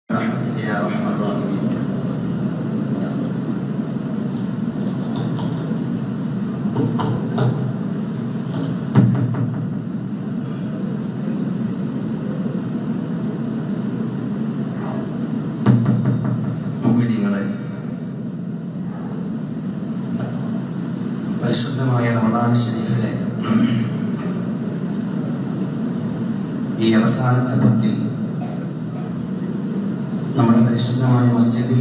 برحمتك يا ارحم الراحمين മുഅ്മിനീങ്ങളെ പരിശുദ്ധമായ റമദാൻ ശരീഫിലെ ഈ അവസാനത്തെ പത്തിൽ നമ്മുടെ പരിശുദ്ധമായ മസ്ജിദിൽ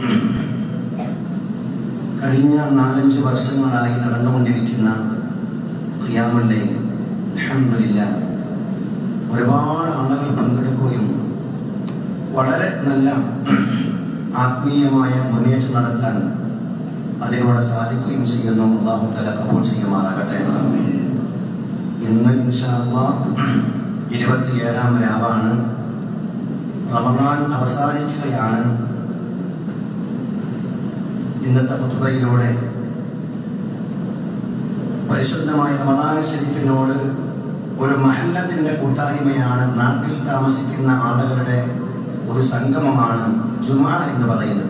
കഴിഞ്ഞ നാലഞ്ച് വർഷങ്ങളായി നടന്നുകൊണ്ടിരിക്കുന്ന ഖിയാമുല്ലേ അൽഹംദുലില്ല ഒരുപാട് ആളുകൾ പങ്കെടുക്കുകയും വളരെ നല്ല ആത്മീയമായ മുന്നേറ്റം നടത്താൻ അതിലൂടെ സാധിക്കുകയും ചെയ്യുന്നു അള്ളാഹു തല കബൂൾ ചെയ്യുമാറാകട്ടെ ഇന്ന് ഇൻഷാ അള്ളാഹ് ഇരുപത്തിയേഴാം രാവാണ് റമദാൻ അവസാനിക്കുകയാണ് ഇന്നത്തെ കുത്തുബയിലൂടെ പരിശുദ്ധമായ റമദാൻ ഷരീഫിനോട് ഒരു മഹല്ലത്തിന്റെ കൂട്ടായ്മയാണ് നാട്ടിൽ താമസിക്കുന്ന ആളുകളുടെ ഒരു സംഗമമാണ് ജുമ എന്ന് പറയുന്നത്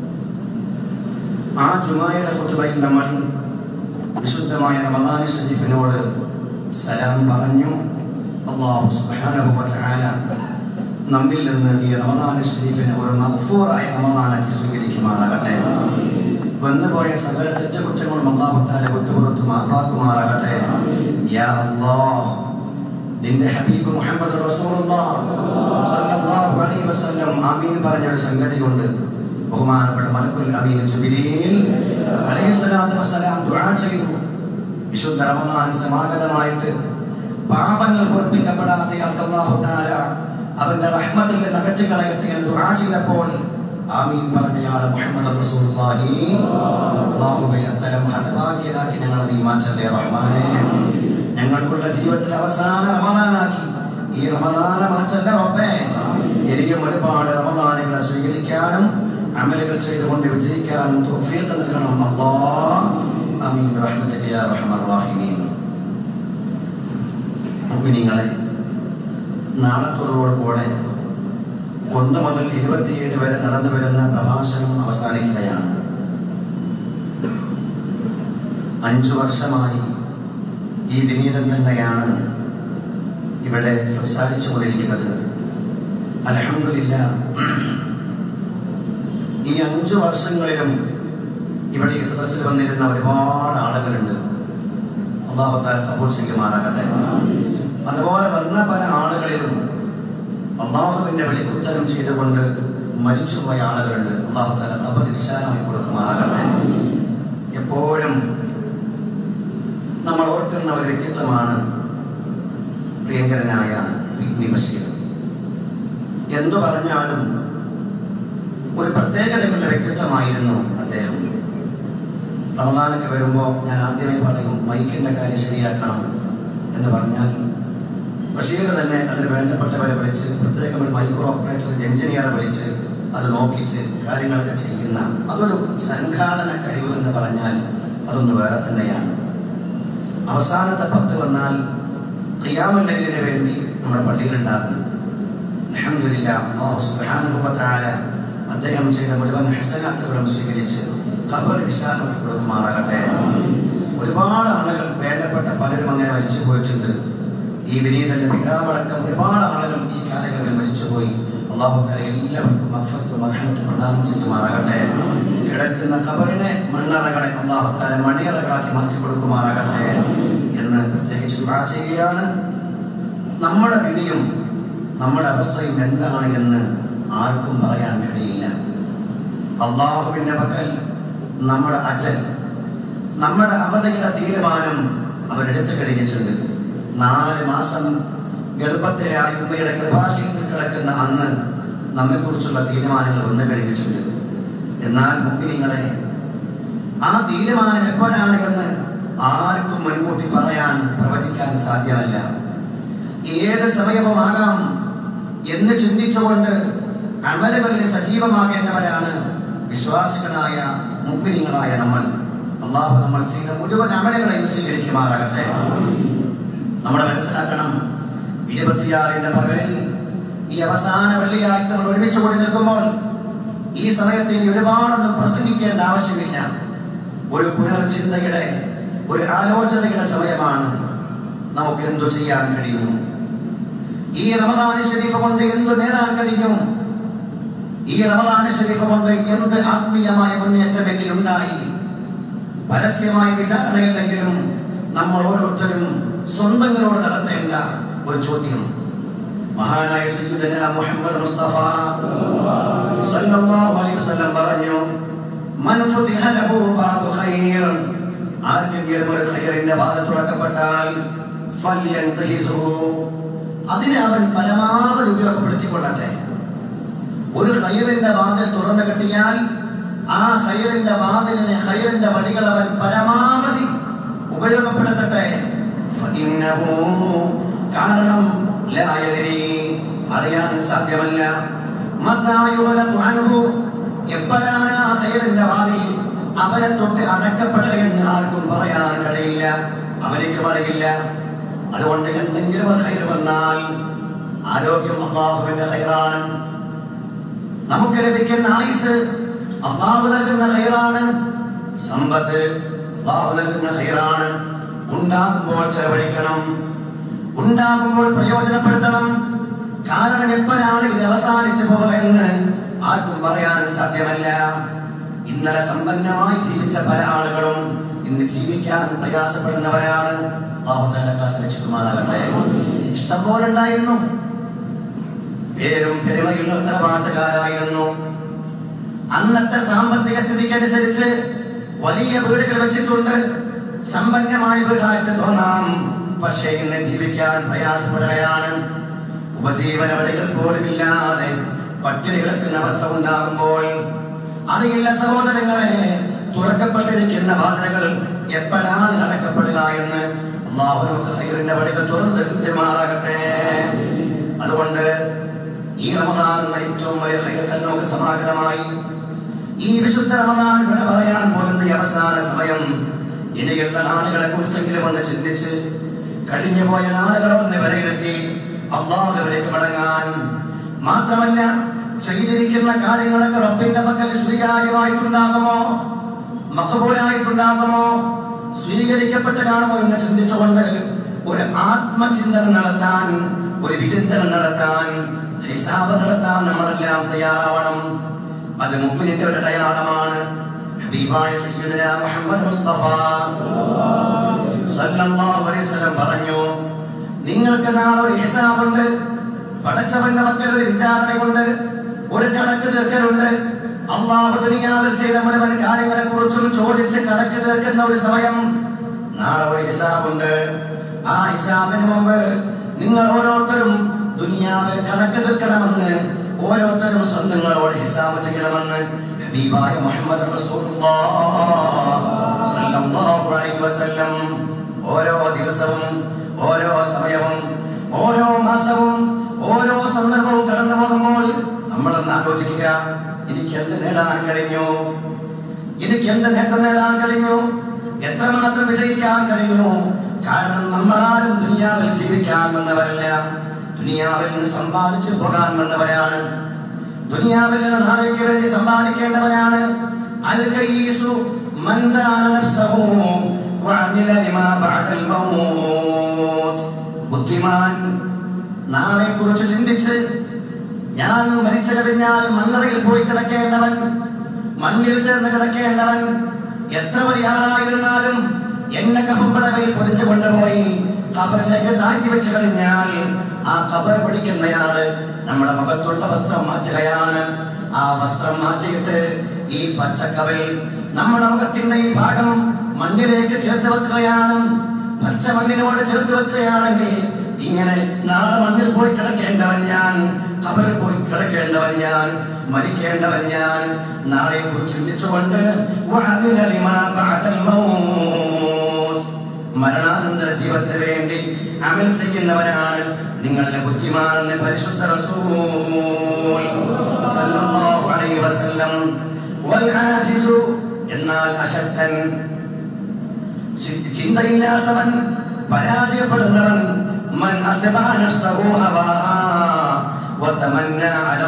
ആ ജുമായുടെ കുത്തുബയിൽ നമ്മൾ വിശുദ്ധമായ റമദാൻ ഷരീഫിനോട് സലാം പറഞ്ഞു അള്ളാഹു സുബ്ഹാനഹു വ തആല നമ്മിൽ നിന്ന് ഈ റമദാൻ ഷരീഫിനെ ഒരു മഗ്ഫൂറായ റമദാനാക്കി സ്വീകരിക്കുമാറാകട്ടെ വന്നുപോയ സകല തെറ്റുകുറ്റങ്ങളും അള്ളാഹു താല വിട്ടുപുറത്തു മാപ്പാക്കുമാറാകട്ടെ യാ അല്ലാഹ് നിന്റെ ഹബീബ് മുഹമ്മദ് റസൂലുള്ളാഹ് സല്ലല്ലാഹു അലൈഹി വസല്ലം ആമീൻ പറഞ്ഞ ഒരു സംഗതിയുണ്ട് ബഹുമാനപ്പെട്ട മലക്കുൽ അമീൻ ജിബ്രീൽ അലൈഹി സ്വലാത്തു വസ്സലാം ദുആ ചെയ്തു വിശുദ്ധ റമദാൻ സമാഗതമായിട്ട് പാപങ്ങൾ പൊറപ്പിക്കപ്പെടാത്ത അല്ലാഹു തആല അവന്റെ റഹ്മത്തിൽ നിന്ന് അകറ്റി കളയട്ടെ എന്ന് ദുആ ചെയ്തപ്പോൾ ആമീൻ പറഞ്ഞയാൾ മുഹമ്മദ് റസൂലുള്ളാഹി അല്ലാഹുവേ അത്തരം ഹതഭാഗ്യരാക്കി ഞങ്ങളെ നീ മാറ്റല്ലേ റഹ്മാനേ ഞങ്ങൾക്കുള്ള ജീവിതത്തിൽ അവസാന റമദാനാക്കി ഈ റമദാന മാറ്റല്ല റബ്ബേ ഇനിയും ഒരുപാട് റമദാനുകളെ സ്വീകരിക്കാനും അമലുകൾ ചെയ്തുകൊണ്ട് വിജയിക്കാനും തൗഫീഖ് നൽകണം അല്ലാഹ് ആമീൻ റഹ്മത്തുക യാ റഹ്മർ റഹീമീൻ മുഅ്മിനീങ്ങളെ നാളത്തോടുകൂടെ ഒന്ന് മുതൽ ഇരുപത്തിയേഴ് വരെ നടന്നു വരുന്ന പ്രഭാഷണം അവസാനിക്കുകയാണ് അഞ്ചു വർഷമായി ഈ വിനീതൻ തന്നെയാണ് ഇവിടെ സംസാരിച്ചു കൊണ്ടിരിക്കുന്നത് അലഹമില്ല ഈ അഞ്ചു വർഷങ്ങളിലും ഇവിടെ ഈ സദസ്സിൽ വന്നിരുന്ന ഒരുപാട് ആളുകളുണ്ട് അള്ളാഹുത്താല കബൂൾ ചെയ്യുമാറാകട്ടെ അതുപോലെ വന്ന പല ആളുകളിലും അള്ളാഹുവിന്റെ വെളിക്കുത്തരം ചെയ്തുകൊണ്ട് മരിച്ചുപോയ ആളുകളുണ്ട് അള്ളാഹുത്താല കബർ വിശാലമായി കൊടുക്കുമാറാകട്ടെ എപ്പോഴും നമ്മൾ ഓർക്കുന്ന ഒരു വ്യക്തിത്വമാണ് പ്രിയങ്കരനായ വിഗ്നി ബഷീർ എന്തു പറഞ്ഞാലും ഒരു പ്രത്യേകതയുള്ള വ്യക്തിത്വമായിരുന്നു അദ്ദേഹം റമദാനൊക്കെ വരുമ്പോൾ ഞാൻ ആദ്യമേ പറയും മൈക്കിന്റെ കാര്യം ശരിയാക്കണം എന്ന് പറഞ്ഞാൽ ബഷീർ തന്നെ അതിന് വേണ്ടപ്പെട്ടവരെ വിളിച്ച് പ്രത്യേകം ഒരു മൈക്രോ ഓപ്പറേറ്റർ എഞ്ചിനീയറെ വിളിച്ച് അത് നോക്കിച്ച് കാര്യങ്ങളൊക്കെ ചെയ്യുന്ന അതൊരു സംഘാടന കഴിവ് എന്ന് പറഞ്ഞാൽ അതൊന്ന് വേറെ തന്നെയാണ് അവസാനത്തെ പത്ത് വന്നാൽ ഖിയാമുല്ലൈലിന് വേണ്ടി നമ്മുടെ പള്ളിയിലുണ്ടാകും അൽഹംദുലില്ലാ അല്ലാഹു സുബ്ഹാനഹു വ തആല അദ്ദേഹം ചെയ്ത മുഴുവൻ ഹസനാത്തുകളും സ്വീകരിച്ച് ഖബർ വിശാലമാക്കി കൊടുക്കുമാറാകട്ടെ ഒരുപാട് ആളുകൾ വേണ്ടപ്പെട്ട പലരും അങ്ങനെ മരിച്ചു പോയിട്ടുണ്ട് ഈ വിനീതന്റെ പിതാവടക്കം ഒരുപാട് ആളുകൾ ഈ കാലങ്ങളിൽ മരിച്ചുപോയി അള്ളാഹു തആല എല്ലാവർക്കും മഗ്ഫിറത്തും മർഹമത്തും പ്രദാനം ചെയ്യുമാറാകട്ടെ കിടക്കുന്ന ഖബറിനെ മണ്ണറകളെ അള്ളാഹു തആല മണിയറകളാക്കി മാറ്റി കൊടുക്കുമാറാകട്ടെ എന്ന് പ്രത്യേകിച്ച് ദുആ ചെയ്യുകയാണ് നമ്മുടെ വിധിയും നമ്മുടെ അവസ്ഥയും എന്താണ് എന്ന് ആർക്കും പറയാൻ കഴിയില്ല അള്ളാഹുവിന്റെ പക്കൽ നമ്മുടെ അജൽ നമ്മുടെ അവധിയുടെ തീരുമാനം അവരെടുത്തു കഴിഞ്ഞിട്ടുണ്ട് നാല് മാസം ഗർഭത്തിലായി ഉമ്മയുടെ ഗർഭാശയത്തിൽ കിടക്കുന്ന അന്ന് നമ്മെക്കുറിച്ചുള്ള തീരുമാനങ്ങൾ വന്നു കഴിഞ്ഞിട്ടുണ്ട് എന്നാൽ മുമ്പിനിങ്ങളെ ആ തീരുമാനം എപ്പോഴാണ് എന്ന് ആർക്കും മുൻകൂട്ടി പറയാൻ പ്രവചിക്കാൻ സാധ്യമല്ല ഏത് സമയവുമാകാം എന്ന് ചിന്തിച്ചുകൊണ്ട് അമലുകളിൽ സജീവമാകേണ്ടവരാണ് വിശ്വാസികളായ മുഗ്മിനിങ്ങളായ നമ്മൾ അള്ളാഹു നമ്മൾ ചെയ്ത മുഴുവൻ അമലുകളെയും സ്വീകരിക്കുമാറാകട്ടെ നമ്മൾ മനസ്സിലാക്കണം ഇരുപത്തിയാറിന്റെ പകലിൽ ഈ അവസാന വെള്ളിയാഴ്ച നമ്മൾ ഒരുമിച്ച് കൂടി നിൽക്കുമ്പോൾ ഈ സമയത്ത് ഇനി ഒരുപാടൊന്നും പ്രസംഗിക്കേണ്ട ആവശ്യമില്ല ഒരു പുനർചിന്തയുടെ ഒരു ആലോചനയുടെ സമയമാണ് നമുക്ക് എന്തു ചെയ്യാൻ കഴിയുന്നു ഈ റമദാൻ ശരീഫ് കൊണ്ട് എന്തു നേടാൻ കഴിഞ്ഞു ഈ റമദാൻ ശരീഫ് കൊണ്ട് എന്ത് ആത്മീയമായ മുന്നേറ്റം എന്നിലുണ്ടായി പരസ്യമായ വിചാരണയില്ലെങ്കിലും നമ്മൾ ഓരോരുത്തരും സ്വന്തങ്ങളോട് നടത്തേണ്ട ഒരു ചോദ്യം മഹാനായ സയ്യിദന മുഹമ്മദ് മുസ്തഫ സല്ലല്ലാഹു അലൈഹി വസല്ലം പറഞ്ഞു മൻ ഫുതിഹ ലഹു ബാബു ഖൈർ ആർക്കെങ്കിലും ഒരു ഖൈറിന്റെ വാത തുറക്കപ്പെട്ടാൽ ഫല്യന്തഹിസുഹു അതിനെ അവൻ പരമാവധി ഉപയോഗപ്പെടുത്തിക്കൊള്ളട്ടെ ഒരു ഖൈറിന്റെ വാതിൽ തുറന്നു കിട്ടിയാൽ ആ ഖൈറിന്റെ വാതിലിനെ ഖൈറിന്റെ വടികൾ അവൻ പരമാവധി ഉപയോഗപ്പെടുത്തട്ടെ ഫഇന്നഹു കാരണം ലാ യദ്രി അറിയാൻ സാധ്യമല്ല മത്താ യുഗ്ലഖു അൻഹു എപ്പോഴാണ് ആ ഖൈറിന്റെ വാതിൽ അവനെ തൊട്ട് അടക്കപ്പെടുക എന്ന് ആർക്കും പറയാൻ കഴിയില്ല അവനിക്കും അറിയില്ല അതുകൊണ്ട് എന്തെങ്കിലും ഒരു ഖൈർ വന്നാൽ ആരോഗ്യം അള്ളാഹുവിന്റെ ഖൈറാണ് നമുക്ക് ലഭിക്കുന്ന ആയുസ് അള്ളാഹു നൽകുന്ന ഖൈറാണ് സമ്പത്ത് അള്ളാഹു നൽകുന്ന ഖൈറാണ് ഉണ്ടാകുമ്പോൾ ചെലവഴിക്കണം ഉണ്ടാകുമ്പോൾ പ്രയോജനപ്പെടുത്തണം കാരണം എപ്പോഴാണ് ഇത് അവസാനിച്ചു പോവുക എന്ന് ആർക്കും പറയാൻ സാധ്യമല്ല ഇന്നലെ സമ്പന്നമായി ജീവിച്ച പല ആളുകളും ഇന്ന് ജീവിക്കാൻ പ്രയാസപ്പെടുന്നവരാണ് അള്ളാഹു തന്റെ കാത്തിരക്ഷിക്കുമാറാകട്ടെ ഇഷ്ടം പോലെ ഉണ്ടായിരുന്നു പേരും പെരുമയുള്ള ഉത്തരവാദിത്തക്കാരായിരുന്നു അന്നത്തെ സാമ്പത്തിക സ്ഥിതിക്കനുസരിച്ച് വലിയ വീടുകൾ വെച്ചിട്ടുണ്ട് സമ്പന്നമായ വീടായിട്ട് തോന്നാം പക്ഷേ ഇന്ന് ജീവിക്കാൻ പ്രയാസപ്പെടുകയാണ് ഉപജീവന വഴികൾ പോലും ഇല്ലാതെ പട്ടിണി കിടക്കുന്ന അവസ്ഥ ഉണ്ടാകുമ്പോൾ അറിയില്ല സഹോദരങ്ങളെ തുറക്കപ്പെട്ടിരിക്കുന്ന വാതിലുകൾ എപ്പോഴാണ് അടക്കപ്പെടുക എന്ന് അള്ളാഹു നമുക്ക് ഹൈറിന്റെ വഴികൾ തുറന്നു കൃത്യമാറാകട്ടെ അതുകൊണ്ട് ഈ റമദാൻ എന്ന ഏറ്റവും വലിയ ഹൈറുകൾ നമുക്ക് സമാഗതമായി ഈ വിശുദ്ധ റമദാൻ ഇവിടെ പറയാൻ പോകുന്ന ഈ അവസാന സമയം ഇനിയുള്ള നാളുകളെ കുറിച്ചെങ്കിലും ഒന്ന് ചിന്തിച്ച് കഴിഞ്ഞു പോയ നാളുകളെ ഒന്ന് വിലയിരുത്തി അള്ളാഹുവിലേക്ക് മടങ്ങാൻ മാത്രമല്ല ചെയ്തിരിക്കുന്ന കാര്യങ്ങളൊക്കെ റബ്ബിന്റെ പക്കൽ സ്വീകാര്യമായിട്ടുണ്ടാകുമോ മക്കബൂലായിട്ടുണ്ടാകുമോ സ്വീകരിക്കപ്പെട്ട് കാണുമോ എന്ന് ചിന്തിച്ചുകൊണ്ട് ഒരു ആത്മചിന്തനം നടത്താൻ ഒരു വിചിന്തനം നടത്താൻ ഹിസാബ് നടത്താൻ നമ്മളെല്ലാം തയ്യാറാവണം അത് മുമ്പിന്റെ ഒരു അടയാളമാണ് ഹബീബായ സയ്യിദന മുഹമ്മദ് മുസ്തഫ സല്ലല്ലാഹു അലൈഹി വസല്ലം പറഞ്ഞു നിങ്ങൾക്ക് നാളെ ഒരു ഹിസാബുണ്ട് പടച്ചവന്റെ മക്കൾ ഒരു വിചാരണയുണ്ട് ഒരു കണക്ക് തീർക്കലുണ്ട് അള്ളാഹു ദുനിയാവിൽ ചെയ്ത മുഴുവൻ കാര്യങ്ങളെ കുറിച്ചും ചോദിച്ച് കണക്ക് തീർക്കുന്ന ഒരു സമയം നാളെ ഒരു ഹിസാബുണ്ട് ആ ഹിസാബിന് മുമ്പ് നിങ്ങൾ ഓരോരുത്തരും ദുനിയാവിൽ കണക്ക് തീർക്കണമെന്ന് ഓരോരുത്തരും സ്വന്തങ്ങളോട് ഹിസാബ് ചെയ്യണമെന്ന് ഹബീബായ മുഹമ്മദ് സല്ലല്ലാഹു അലൈഹി വസല്ലം ഓരോ ദിവസവും ഓരോ സമയവും ഓരോ മാസവും ഓരോ സന്ദർഭവും കടന്നു പോകുമ്പോൾ നമ്മളൊന്ന് ആലോചിക്കുക എനിക്ക് എന്ത് നേടാൻ കഴിഞ്ഞു എനിക്ക് എന്ത് നേട്ടം നേടാൻ കഴിഞ്ഞു എത്രമാത്രം വിജയിക്കാൻ കഴിഞ്ഞു കാരണം നമ്മളാരും ദുനിയാവിൽ ജീവിക്കാൻ വന്നവരല്ല ദുനിയാവിൽ നിന്ന് സമ്പാദിച്ചു പോകാൻ വന്നവരാണ് ദുനിയാവിൽ നിന്ന് നാളേക്ക് വേണ്ടി സമ്പാദിക്കേണ്ടവരാണ് അൽ കയ്യിസു മൻ ദാന നഫ്സഹു വഅമില ലിമാ ബഅദൽ മൗത്ത് ബുദ്ധിമാൻ നാളെ കുറിച്ച് ചിന്തിച്ച് ഞാൻ മരിച്ചു കഴിഞ്ഞാൽ മണ്ണറയിൽ പോയി കിടക്കേണ്ടവൻ മണ്ണിൽ ചേർന്ന് കിടക്കേണ്ടവൻ എത്ര വലിയ ആളായിരുന്നാലും എന്നെ കഫപ്പടവിൽ പൊതിഞ്ഞു കൊണ്ടുപോയി ഖബറിലേക്ക് താഴ്ത്തി വെച്ച് കഴിഞ്ഞാൽ ആ ഖബർ പിടിക്കുന്നയാള് നമ്മുടെ മുഖത്തുള്ള വസ്ത്രം മാറ്റുകയാണ് ആ വസ്ത്രം മാറ്റിയിട്ട് ഈ പച്ചക്കവൽ നമ്മുടെ മുഖത്തിന്റെ ഈ ഭാഗം മണ്ണിലേക്ക് ചേർത്ത് വെക്കുകയാണ് പച്ച മണ്ണിനോട് ചേർത്ത് വെക്കുകയാണെങ്കിൽ ഇങ്ങനെ നാളെ മണ്ണിൽ പോയി കിടക്കേണ്ടവൻ ഞാൻ കബറിൽ പോയി കിടക്കേണ്ടവൻ ഞാൻ മരിക്കേണ്ടവൻ ഞാൻ നാളെ കുറിച്ച് ചിന്തിച്ചുകൊണ്ട് വഅമില ലിമാ ബഅദൽ മൗത്ത്. മരണാനന്തര ജീവിതത്തിന് വേണ്ടി അമൽ ചെയ്യുന്നവനാണ് നിങ്ങളുടെ ബുദ്ധിമാനെന്ന് പരിശുദ്ധ റസൂൽ സല്ലല്ലാഹു അലൈഹി വസല്ലം വൽ ആജിസു എന്നാൽ അശക്തൻ ചി- ചിന്തയില്ലാത്തവൻ പരാജയപ്പെടുന്നവൻ മൻ അത്ബഅ നഫ്സഹു ഹവാഹാ വതബഅ وتمنى على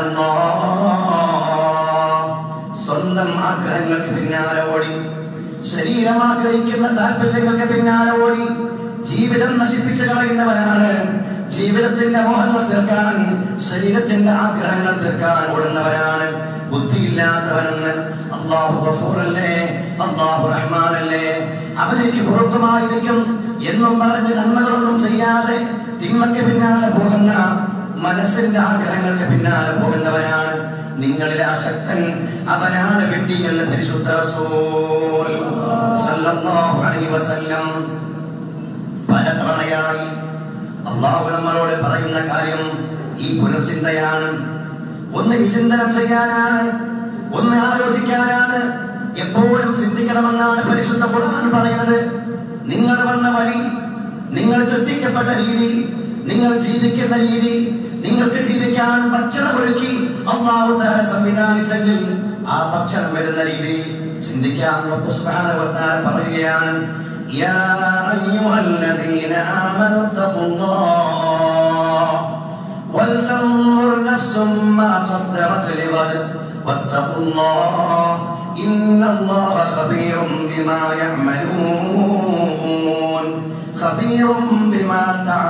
الله സ്വന്തം ആഗ്രഹങ്ങൾക്ക് പിന്നാലെ ഓടി ശരീരം ആഗ്രഹിക്കുന്ന താല്പര്യങ്ങൾക്ക് പിന്നാലെ ഓടി ജീവിതം നശിപ്പിച്ചു കളയുന്നവരാണ് ജീവിതത്തിന്റെ മോഹങ്ങൾ തീർക്കാൻ ശരീരത്തിന്റെ ആഗ്രഹങ്ങൾ തീർക്കാൻ ഓടുന്നവരാണ് ബുദ്ധിയില്ലാത്തവനെന്ന് അള്ളാഹു ഗഫൂറല്ലേ അള്ളാഹു റഹ്മാനല്ലേ അവനേക്ക് പുറത്തുമായിരിക്കും എന്നും പറഞ്ഞ് നന്മകളൊന്നും ചെയ്യാതെ തിന്മയ്ക്ക് പിന്നാലെ പോകുന്ന മനസ്സിന്റെ ആഗ്രഹങ്ങൾക്ക് പിന്നാലെ പോകുന്നവനാണ് നിങ്ങളിൽ ആസക്തൻ അവനാണ് വെട്ടി എന്ന് പരിശുദ്ധ റസൂൽ സല്ലല്ലാഹു അലൈഹി വസല്ലം പല തവണയായി അള്ളാഹു നമ്മളോട് പറയുന്ന കാര്യം ഈ പുനർചിന്തയാണ് ഒന്ന് വിചിന്തനം ചെയ്യാനാണ് ഒന്ന് ആലോചിക്കാനാണ് എപ്പോഴും ചിന്തിക്കണമെന്നാണ് പരിശുദ്ധ ഖുർആൻ പറയുന്നത് നിങ്ങൾ വന്ന വഴി നിങ്ങൾ ശ്രദ്ധിക്കപ്പെട്ട രീതി നിങ്ങൾ ജീവിക്കുന്ന രീതി നിങ്ങൾക്ക് ജീവിക്കാൻ ഭക്ഷണം ഒരുക്കി അള്ളാഹു താര സംവിധാനിച്ചെങ്കിൽ ആ ഭക്ഷണം വരുന്ന രീതി ചിന്തിക്കാൻ റബ്ബ് സുബ്ഹാനഹു വ തആല പറയുകയാണ് യാ അയ്യുഹല്ലദീന ആമനു തഖുല്ലാഹ് ولتنظر نفس ما قدمت لغد واتقوا الله إن الله خبير بما يعملون خبير بما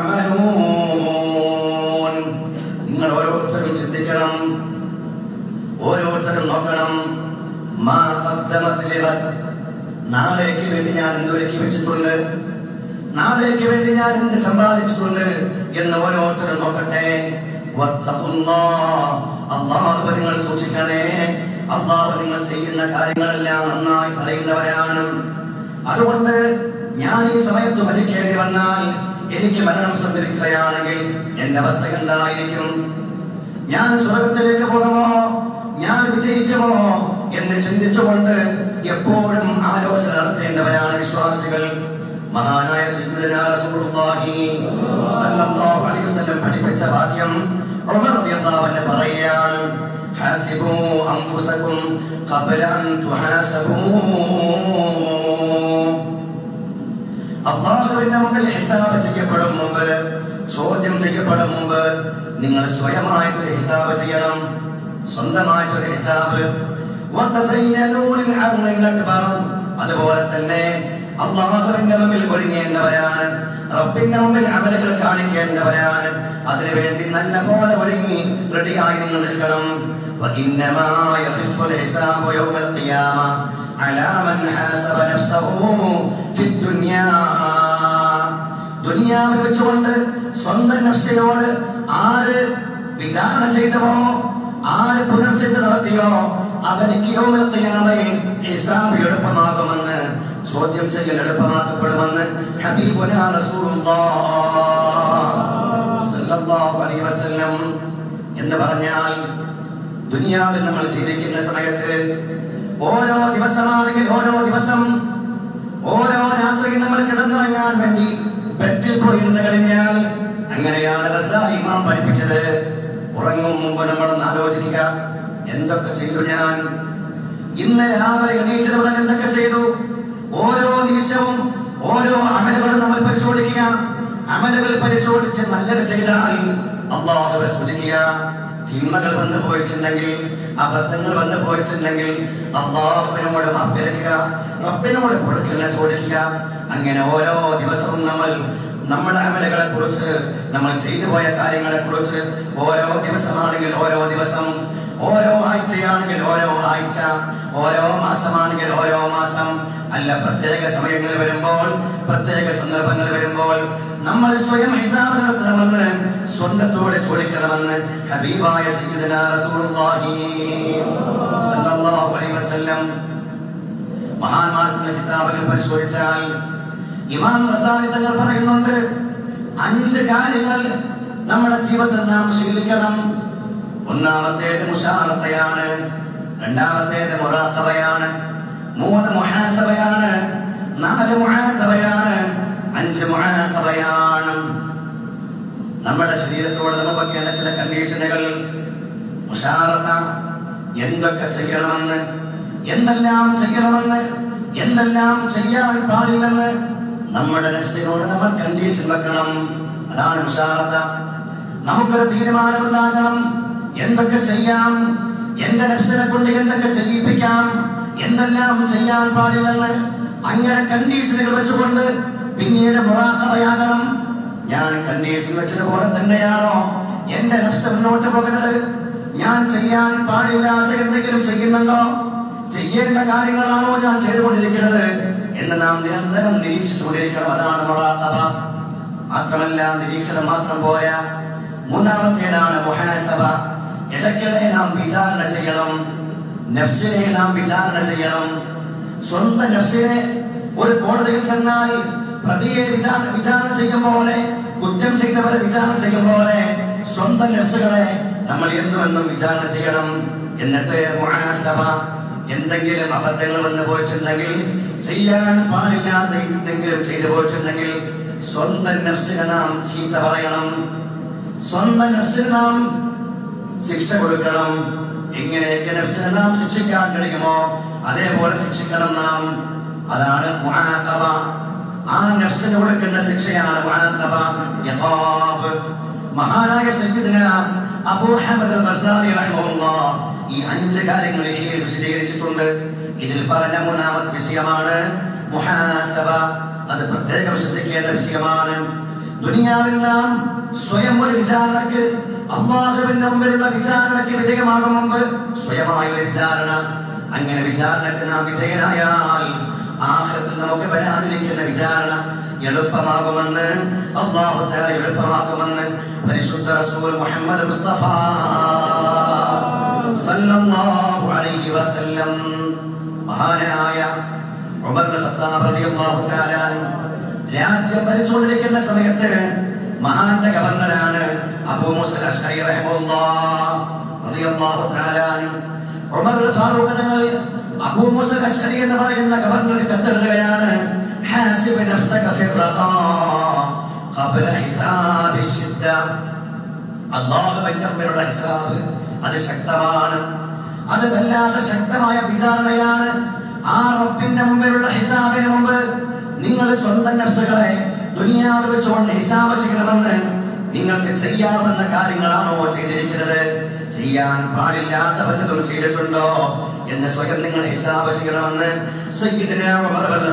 تعملون നിങ്ങൾ ഓരോരുത്തരും ചിന്തിക്കണം ഓരോരുത്തരും നോക്കണം മാ ഖദ്ദമത് ലിഗദ് നാളേക്ക് വേണ്ടി ഞാൻ എന്തൊരുക്കി വെച്ചിട്ടുണ്ട് നാളേക്ക് വേണ്ടി ഞാൻ എന്ത് സമ്പാദിച്ചിട്ടുണ്ട് എന്ന് ഓരോരുത്തരും നോക്കട്ടെ വത്തഖുല്ലാഹ്. അള്ളാഹു നിങ്ങൾ സൂക്ഷിക്കണേ അള്ളാഹു നിങ്ങൾ ചെയ്യുന്ന കാര്യങ്ങളെല്ലാം നന്നായി അറിയുന്നവരാണ് അതുകൊണ്ട് ഞാൻ ഈ സമയത്ത് മരിക്കേണ്ടി വന്നാൽ എനിക്ക് മരണം സംഭവിക്കുകയാണെങ്കിൽ എന്റെ അവസ്ഥ എന്തായിരിക്കും ഞാൻ സ്വർഗത്തിലേക്ക് പോകുമോ ഞാൻ വിജയിക്കുമോ എന്ന് ചിന്തിച്ചുകൊണ്ട് എപ്പോഴും ആലോചന നടത്തേണ്ടവരാണ് വിശ്വാസികൾ മഹാനായ സയ്യിദുനാ റസൂലുള്ളാഹി സ്വല്ലല്ലാഹു അലൈഹി വസല്ലം പഠിപ്പിച്ച വാക്യം ഉമർ റളിയല്ലാഹു അൻഹു പറയുകയാണ് ഹാസിബു അൻഫുസകും ഖബ്ല അൻ തുഹാസബൂ അള്ളാഹുവിന്റെ മുമ്പിൽ ഹിസാബ് ചെയ്യപ്പെടും മുമ്പ് ചോദ്യം ചെയ്യപ്പെടും മുമ്പ് നിങ്ങൾ സ്വയമായിട്ടൊരു ഹിസാബ് ചെയ്യണം സ്വന്തമായിട്ടൊരു ഹിസാബ് വതസയ്യനൂ ലിൽഅർളിൽ അക്ബർ. അതുപോലെ തന്നെ അള്ളാഹുവിന്റെ മുമ്പിൽ ഒരുങ്ങേണ്ടവരാണ് റബ്ബിന്റെ മുമ്പിൽ അമലുകൾ കാണിക്കേണ്ടവരാണ് അതിനുവേണ്ടി നല്ല പോലെ ഒരുങ്ങി റെഡിയായി നിങ്ങൾ നിൽക്കണം وإنما يخف الحساب يوم القيامة على من حاسب نفسه في الدنيا ദുനിയാവിൽ വെച്ചുകൊണ്ട് സ്വന്തം നഫ്സിനോട് ആര് വിചാരണ ചെയ്തവോ ആര് പുനർചിന്ത നടത്തിയോ അവനിക്ക് യൗമൽ ഖിയാമയിൽ ഹിസാബ് എളുപ്പമാകുമെന്ന് ചോദ്യം ചെയ്യൽ എളുപ്പമാക്കപ്പെടുമെന്ന് ഹബീബുനാ റസൂലുള്ളാഹ് സല്ലല്ലാഹു അലൈഹി വസല്ലം എന്ന് പറഞ്ഞാൽ ദുനിയാവിൽ നമ്മൾ ജീവിക്കുന്ന സമയത്ത് ഓരോ ദിവസമാണെങ്കിൽ ഓരോ ദിവസം ഓരോ രാത്രി നമ്മൾ കിടന്നുറങ്ങാൻ വേണ്ടി ബെഡിൽ പോയിരുന്ന് കഴിഞ്ഞാൽ അങ്ങനെയാണ് റസായി ഇമാം പഠിപ്പിച്ചത് ഉറങ്ങും മുമ്പ് നമ്മളൊന്ന് ആലോചിക്കുക എന്തൊക്കെ ചെയ്തു ഞാൻ ഇന്ന് രാവിലെ എണീറ്റത് മുതൽ എന്തൊക്കെ ചെയ്തു ഓരോ നിമിഷവും ഓരോ അമലുകളും നമ്മൾ പരിശോധിക്കുക അമലുകൾ പരിശോധിച്ച് നല്ലത് ചെയ്താൽ അള്ളാഹുവെ സ്തുതിക്കുക തിന്മകൾ വന്നു പോയിട്ടുണ്ടെങ്കിൽ അബദ്ധങ്ങൾ വന്നു പോയിട്ടുണ്ടെങ്കിൽ അള്ളാഹുവിനോട് മാപ്പിരക്കുക റബ്ബിനോട് കൊടുക്കലിനെ ചോദിക്കുക അങ്ങനെ ഓരോ ദിവസവും നമ്മൾ നമ്മുടെ അമലുകളെ കുറിച്ച് നമ്മൾ ചെയ്തു പോയ കാര്യങ്ങളെ കുറിച്ച് ഓരോ ദിവസമാണെങ്കിൽ ഓരോ ദിവസം ഓരോ ആഴ്ചയാണെങ്കിൽ ഓരോ ആഴ്ച ഓരോ മാസമാണെങ്കിൽ ഓരോ മാസം അല്ല പ്രത്യേക സമയങ്ങൾ വരുമ്പോൾ പ്രത്യേക സന്ദർഭങ്ങൾ വരുമ്പോൾ നമ്മൾ സ്വയം ഹിസാബ് നടത്തണമെന്ന് സ്വന്തത്തോടെ ചോദിക്കണമെന്ന് ഹബീബായ സയ്യിദുനാ റസൂലുള്ളാഹി സല്ലല്ലാഹു അലൈഹി വസല്ലം മഹാന്മാരുടെ കിതാബുകൾ പരിശോധിച്ചാൽ ഇമാം റസാലി തങ്ങൾ പറയുന്നുണ്ട് അഞ്ച് കാര്യങ്ങൾ നമ്മുടെ ജീവിതത്തിൽ നാം ശീലിക്കണം ഒന്നാമത്തേത് മുഷാറത്തയാണ് രണ്ടാമത്തേത് മുറാത്തവയാണ് മൂന്ന് മുഹാസബയാണ് നാല് മുഹാത്തവയാണ് അഞ്ച് മുഹാത്തവയാണ് നമ്മുടെ ശരീരത്തോട് നമുക്കൊക്കെയുള്ള ചില കണ്ടീഷനുകൾ മുഷാറത്ത എന്തൊക്കെ ചെയ്യണമെന്ന് എന്തെല്ലാം ചെയ്യണമെന്ന് എന്തെല്ലാം ചെയ്യാൻ പാടില്ലെന്ന് നമ്മുടെ മനസ്സിനോട് നമ്മൾ കണ്ടീഷൻ വെക്കണം അതാണ് മുഷാറത്ത നമുക്കൊരു തീരുമാനമുണ്ടാകണം എന്തൊക്കെ ചെയ്യാം എന്റെ നഫ്സിനെ കൊണ്ട് എന്തൊക്കെ ചെയ്യിപ്പിക്കാം എന്തെല്ലാം ചെയ്യാൻ പാടില്ലെന്ന് അങ്ങനെ കണ്ടീഷനുകൾ വെച്ചുകൊണ്ട് പിന്നീട് മുറാക്കറയാകണം ഞാൻ കണ്ടീഷൻ വെച്ചതുപോലെ തന്നെയാണോ എന്റെ നഫ്സ് മുന്നോട്ട് പോകുന്നത് ഞാൻ ചെയ്യാൻ പാടില്ലാത്ത എന്തെങ്കിലും ചെയ്യുന്നുണ്ടോ ചെയ്യേണ്ട കാര്യങ്ങളാണോ ഞാൻ ചെയ്തുകൊണ്ടിരിക്കുന്നത് എന്ന് നാം നിരന്തരം നിരീക്ഷിച്ചുകൊണ്ടിരിക്കണം അതാണ് മുറാഖബ മാത്രമല്ല നിരീക്ഷണം മാത്രം പോരാ മൂന്നാമത്തേതാണ് മുഹാസബ ഇടയ്ക്കിടെ നാം വിചാരണ ചെയ്യണം നഫ്സിനെ നാം വിചാരണ ചെയ്യണം സ്വന്തം നഫ്സിനെ ഒരു കോടതിയിൽ ചെന്നാൽ പ്രതിയെ വിചാരണ വിചാരണ ചെയ്യും പോലെ കുറ്റം ചെയ്തവരെ വിചാരണ ചെയ്യും പോലെ സ്വന്തം നഫ്സുകളെ നമ്മൾ എന്നും എന്നും വിചാരണ ചെയ്യണം എന്നിട്ട് മുഹാസബ എന്തെങ്കിലും അബദ്ധങ്ങൾ വന്നു പോയിട്ടുണ്ടെങ്കിൽ ചെയ്യാൻ പാടില്ലാത്ത എന്തെങ്കിലും ചെയ്തു പോയിട്ടുണ്ടെങ്കിൽ സ്വന്തം നഫ്സിനെ നാം ചീത്ത പറയണം സ്വന്തം നഫ്സിന് നാം ശിക്ഷ കൊടുക്കണം എങ്ങനെയൊക്കെ നഫ്സിനെ നാം ശിക്ഷിക്കാൻ കഴിയുമോ അതേപോലെ ശിക്ഷിക്കണം നാം അതാണ് മുആഖബ ആ നഫ്സിന് കൊടുക്കുന്ന ശിക്ഷയാണ് മുആഖബ യഖാബ് മഹാനായ സയ്യിദ്ന അബൂ ഹമദ് അൽ-ഗസ്സാലി റഹിമഹുല്ലാഹ് ഈ അഞ്ച് കാര്യങ്ങൾ ഇതിൽ വിശദീകരിച്ചിട്ടുണ്ട് ഇതിൽ പറഞ്ഞ മൂന്നാമത്തെ വിഷയമാണ് മുഹാസബ അത് പ്രത്യേകം ശ്രദ്ധിക്കേണ്ട വിഷയമാണ് ദുനിയാവിൽ നാം സ്വയം ഒരു വിചാരണക്ക് അള്ളാഹുവിന്റെ മുമ്പിലുള്ള വിചാരണയ്ക്ക് വിധേയമാകും മുമ്പ് സ്വയമായ ഒരു വിചാരണ അങ്ങനെ വിചാരണക്ക് നാം വിധേയനായാൽ ആഹ്റത്തിൽ നമുക്ക് വരാതിരിക്കുന്ന വിചാരണ എളുപ്പമാകുമെന്ന് അള്ളാഹു തആല എളുപ്പമാക്കുമെന്ന് പരിശുദ്ധ റസൂൽ മുഹമ്മദ് മുസ്തഫ സല്ലല്ലാഹു അലൈഹി വസല്ലം മഹാനായ ഉമർ ഇബ്നു ഖത്താബ് റളിയല്ലാഹു തആല അൻഹു രാജ്യം ഭരിച്ചുകൊണ്ടിരിക്കുന്ന സമയത്ത് മഹാന്റെ ഗവർണറാണ് അബൂ മൂസ അശ്അരി റഹിമഹുല്ലാഹ് റളിയല്ലാഹു തആല അൻഹു ഉമർ അൽ ഫാറൂഖ് തങ്ങൾ അബൂ മൂസ അശ്അരി എന്ന് പറയുന്ന ഗവർണർക്ക് കത്തെഴുതുകയാണ് ഹാസിബ് നഫ്സക ഫി റഖാ ഖബ്ല ഹിസാബി ശിദ്ദ അല്ലാഹുവിന്റെ മുമ്പിലുള്ള ഹിസാബ് അത് ശക്തമാണ് അത് വല്ലാതെ ശക്തമായ വിചാരണയാണ് ആ റബ്ബിന്റെ മുമ്പിലുള്ള ഹിസാബിന് മുമ്പ് നിങ്ങൾ സ്വന്തം നഫ്സുകളെ ദുനിയാവിൽ വെച്ചുകൊണ്ട് ഹിസാബ് ചെയ്യണമെന്ന് നിങ്ങൾക്ക് ചെയ്യാവുന്ന കാര്യങ്ങളാണോ ചെയ്തിരിക്കുന്നത് ചെയ്യാൻ പാടില്ലാത്ത വല്ലതും ചെയ്തിട്ടുണ്ടോ എന്ന് സ്വയം നിങ്ങൾ ഹിസാബ് ചെയ്യണമെന്ന് സയ്യിദ്ന ഉമർ ഇബ്നുൽ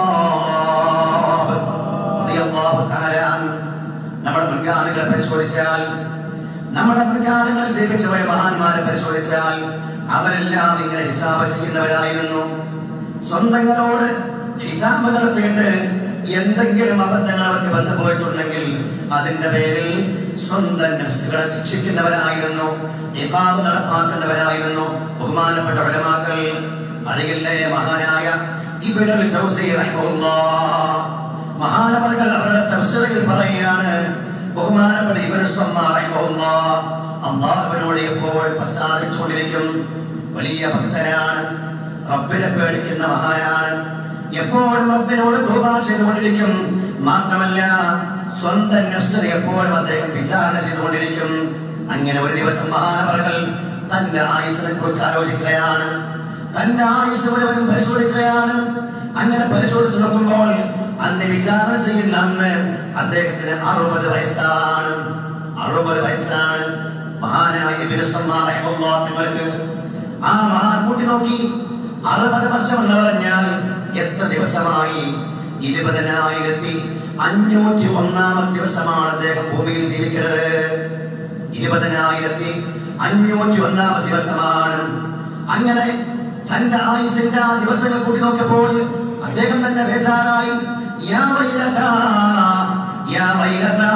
ഖത്താബ് റളിയല്ലാഹു തആല അൻഹു നമ്മുടെ മുൻഗാമികളെ പരിശോധിച്ചാൽ നമ്മുടെ മുൻഗാമികൾ ജീവിച്ച പോയ മഹാന്മാരെ പരിശോധിച്ചാൽ അവരെല്ലാം ഇങ്ങനെ ഹിസാബ് ചെയ്യുന്നവരായിരുന്നു സ്വന്തങ്ങളോട് ഹിസാബ് നടത്തിയിട്ട് എന്തെങ്കിലും അബദ്ധങ്ങൾ അവർക്ക് വന്നു പോയിട്ടുണ്ടെങ്കിൽ അതിന്റെ പേരിൽ സ്വന്തം നഫ്സുകളെ ശിക്ഷിക്കുന്നവരായിരുന്നു ഇഖാബ് നടപ്പാക്കുന്നവരായിരുന്നു ബഹുമാനപ്പെട്ട ഉലമാക്കൾ അറിയില്ലേ മഹാനായ ഇബ്നുൽ ജൗസി റഹിമഹുല്ലാഹ് മഹാനവറുകൾ അവരുടെ തഫ്സീറിൽ പറയുകയാണ് ബഹുമാനപ്പെട്ട ഇബ്നു സമ്മാ റഹിമഹുല്ലാഹ് അള്ളാഹുവിനോട് എപ്പോൾ പ്രസാദിച്ചുകൊണ്ടിരിക്കും വലിയ ഭക്തനാണ് റബ്ബിനെ പേടിക്കുന്ന മഹാനാണ് എപ്പോഴും റബ്ബിനോട് ദുആ ചെയ്തുകൊണ്ടിരിക്കും മാത്രമല്ല സ്വന്തം നഫ്സിനെ എപ്പോഴും അദ്ദേഹം വിചാരണ ചെയ്തുകൊണ്ടിരിക്കും അങ്ങനെ ഒരു ദിവസം മഹാനവറുകൾ തന്റെ ആയുസിനെ കുറിച്ച് ആലോചിക്കുകയാണ് തന്റെ ആയുസ് മുഴുവനും പരിശോധിക്കുകയാണ് അങ്ങനെ പരിശോധിച്ച് നോക്കുമ്പോൾ അന്ന് വിചാരണ ചെയ്യുന്ന അന്ന് അദ്ദേഹത്തിന് അറുപത് വയസ്സാണ് അറുപത് വയസ്സാണ് മഹാനായ ഇബ്നു സമ്മാ റഹിമഹുല്ലാഹ് നിങ്ങൾക്ക് ആ മഹാൻ കൂട്ടി നോക്കി അറുപത് വർഷം എന്ന് പറഞ്ഞാൽ എത്ര ദിവസമായി ഇരുപതിനായിരത്തി അഞ്ഞൂറ്റി ഒന്നാമത് ദിവസമാണ് അദ്ദേഹം ഭൂമിയിൽ ജീവിക്കുന്നത് ഇരുപതിനായിരത്തി അഞ്ഞൂറ്റി ഒന്നാമത് ദിവസമാണ് അങ്ങനെ തന്റെ ആയുസിന്റെ ആ ദിവസങ്ങൾ കൂട്ടി നോക്കിയപ്പോൾ അദ്ദേഹം തന്നെ ബേജാറായി യാ വൈലതാ, യാ വൈലതാ.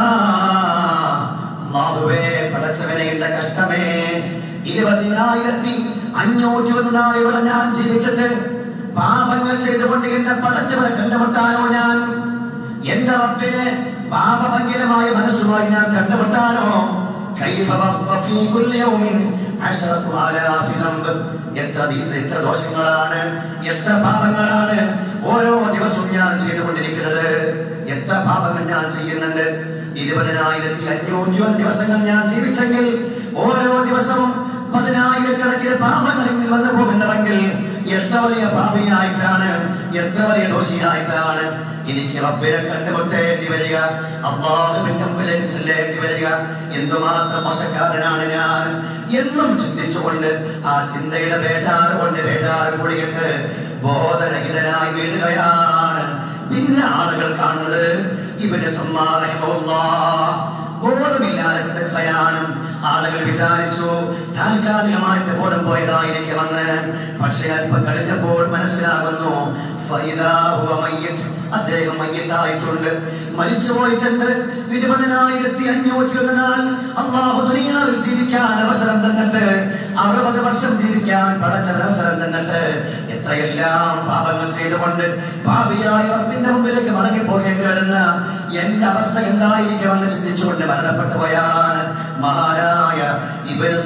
അല്ലാഹുവേ പടച്ചവനെ എന്റെ കഷ്ടമേ ഇരുപതിനായിരത്തി അഞ്ഞൂറ്റി ഒന്ന് നാൾ ഇവിടെ ഞാൻ ജീവിച്ചിട്ട് പാപങ്ങൾ ചെയ്തുകൊണ്ട് എന്റെ പടച്ചവനെ കണ്ടുമുട്ടാനോ ഞാൻ എന്റെ റബ്ബിനെ പാപഭംഗിതമായ മനസ്സുമായി ഞാൻ കണ്ടുമുട്ടാനോ كيف بقى في كل يوم عشرة آلاف ذنب എത്ര ദി- എത്ര ദോഷങ്ങളാണ് എത്ര പാപങ്ങളാണ് ഓരോ ദിവസവും ഞാൻ ചെയ്തുകൊണ്ടിരിക്കുന്നത് എത്ര പാപങ്ങൾ ഞാൻ ചെയ്യുന്നുണ്ട് ഇരുപതിനായിരത്തി അഞ്ഞൂറ്റി ഒന്ന് ദിവസങ്ങൾ ഞാൻ ജീവിച്ചെങ്കിൽ ഓരോ ദിവസവും പതിനായിരക്കണക്കിന് പാപങ്ങളിൽ നിന്ന് വന്നു പോകുന്നവെങ്കിൽ എത്ര വലിയ പാപിയായിട്ടാണ് എത്ര വലിയ ദോഷിയായിട്ടാണ് എനിക്ക് റബ്ബിനെ കണ്ടുമുട്ടേണ്ടി വരിക അള്ളാഹുവിന്റെ മുമ്പിലേക്ക് ചെല്ലേണ്ടി വരിക എന്തുമാത്രം മോശക്കാരനാണ് ഞാൻ എന്നും ചിന്തിച്ചുകൊണ്ട് ആ ചിന്തയുടെ ബേജാറ് കൊണ്ട് ബേജാറ് കൂടിയിട്ട് ബോധരഹിതനായി വീഴുകയാണ് പിന്നെ ആളുകൾ കാണുന്നത് ഇവന് സമ്മാനമുള്ള ബോധമില്ലാതെ കിടക്കുകയാണ് ആളുകൾ വിചാരിച്ചു താൽക്കാലികമായിട്ട് ബോധം പോയതായിരിക്കുമെന്ന് പക്ഷെ അല്പം കഴിഞ്ഞപ്പോൾ മനസ്സിലാകുന്നു ഫൈദാ ഹുവ മയ്യിത്ത്. അദ്ദേഹം മയ്യത്തായിട്ടുണ്ട് മരിച്ചു പോയിട്ടുണ്ട് ഇരുപതിനായിരത്തി അഞ്ഞൂറ്റി ഒന്ന് നാൾ അള്ളാഹു ദുനിയാവിൽ ജീവിക്കാൻ അവസരം തന്നിട്ട് അറുപത് വർഷം ജീവിക്കാൻ പടച്ച അവസരം തന്നിട്ട് എത്രയെല്ലാം പാപങ്ങൾ ചെയ്തുകൊണ്ട് പാപിയായ റബ്ബിന്റെ മുമ്പിലേക്ക് മടങ്ങി പോകേണ്ടി വരുന്ന എന്റെ അവസ്ഥ എന്തായിരിക്കുമെന്ന് ചിന്തിച്ചുകൊണ്ട് മരണപ്പെട്ടു പോയാണ് മഹാനായ ഇവര്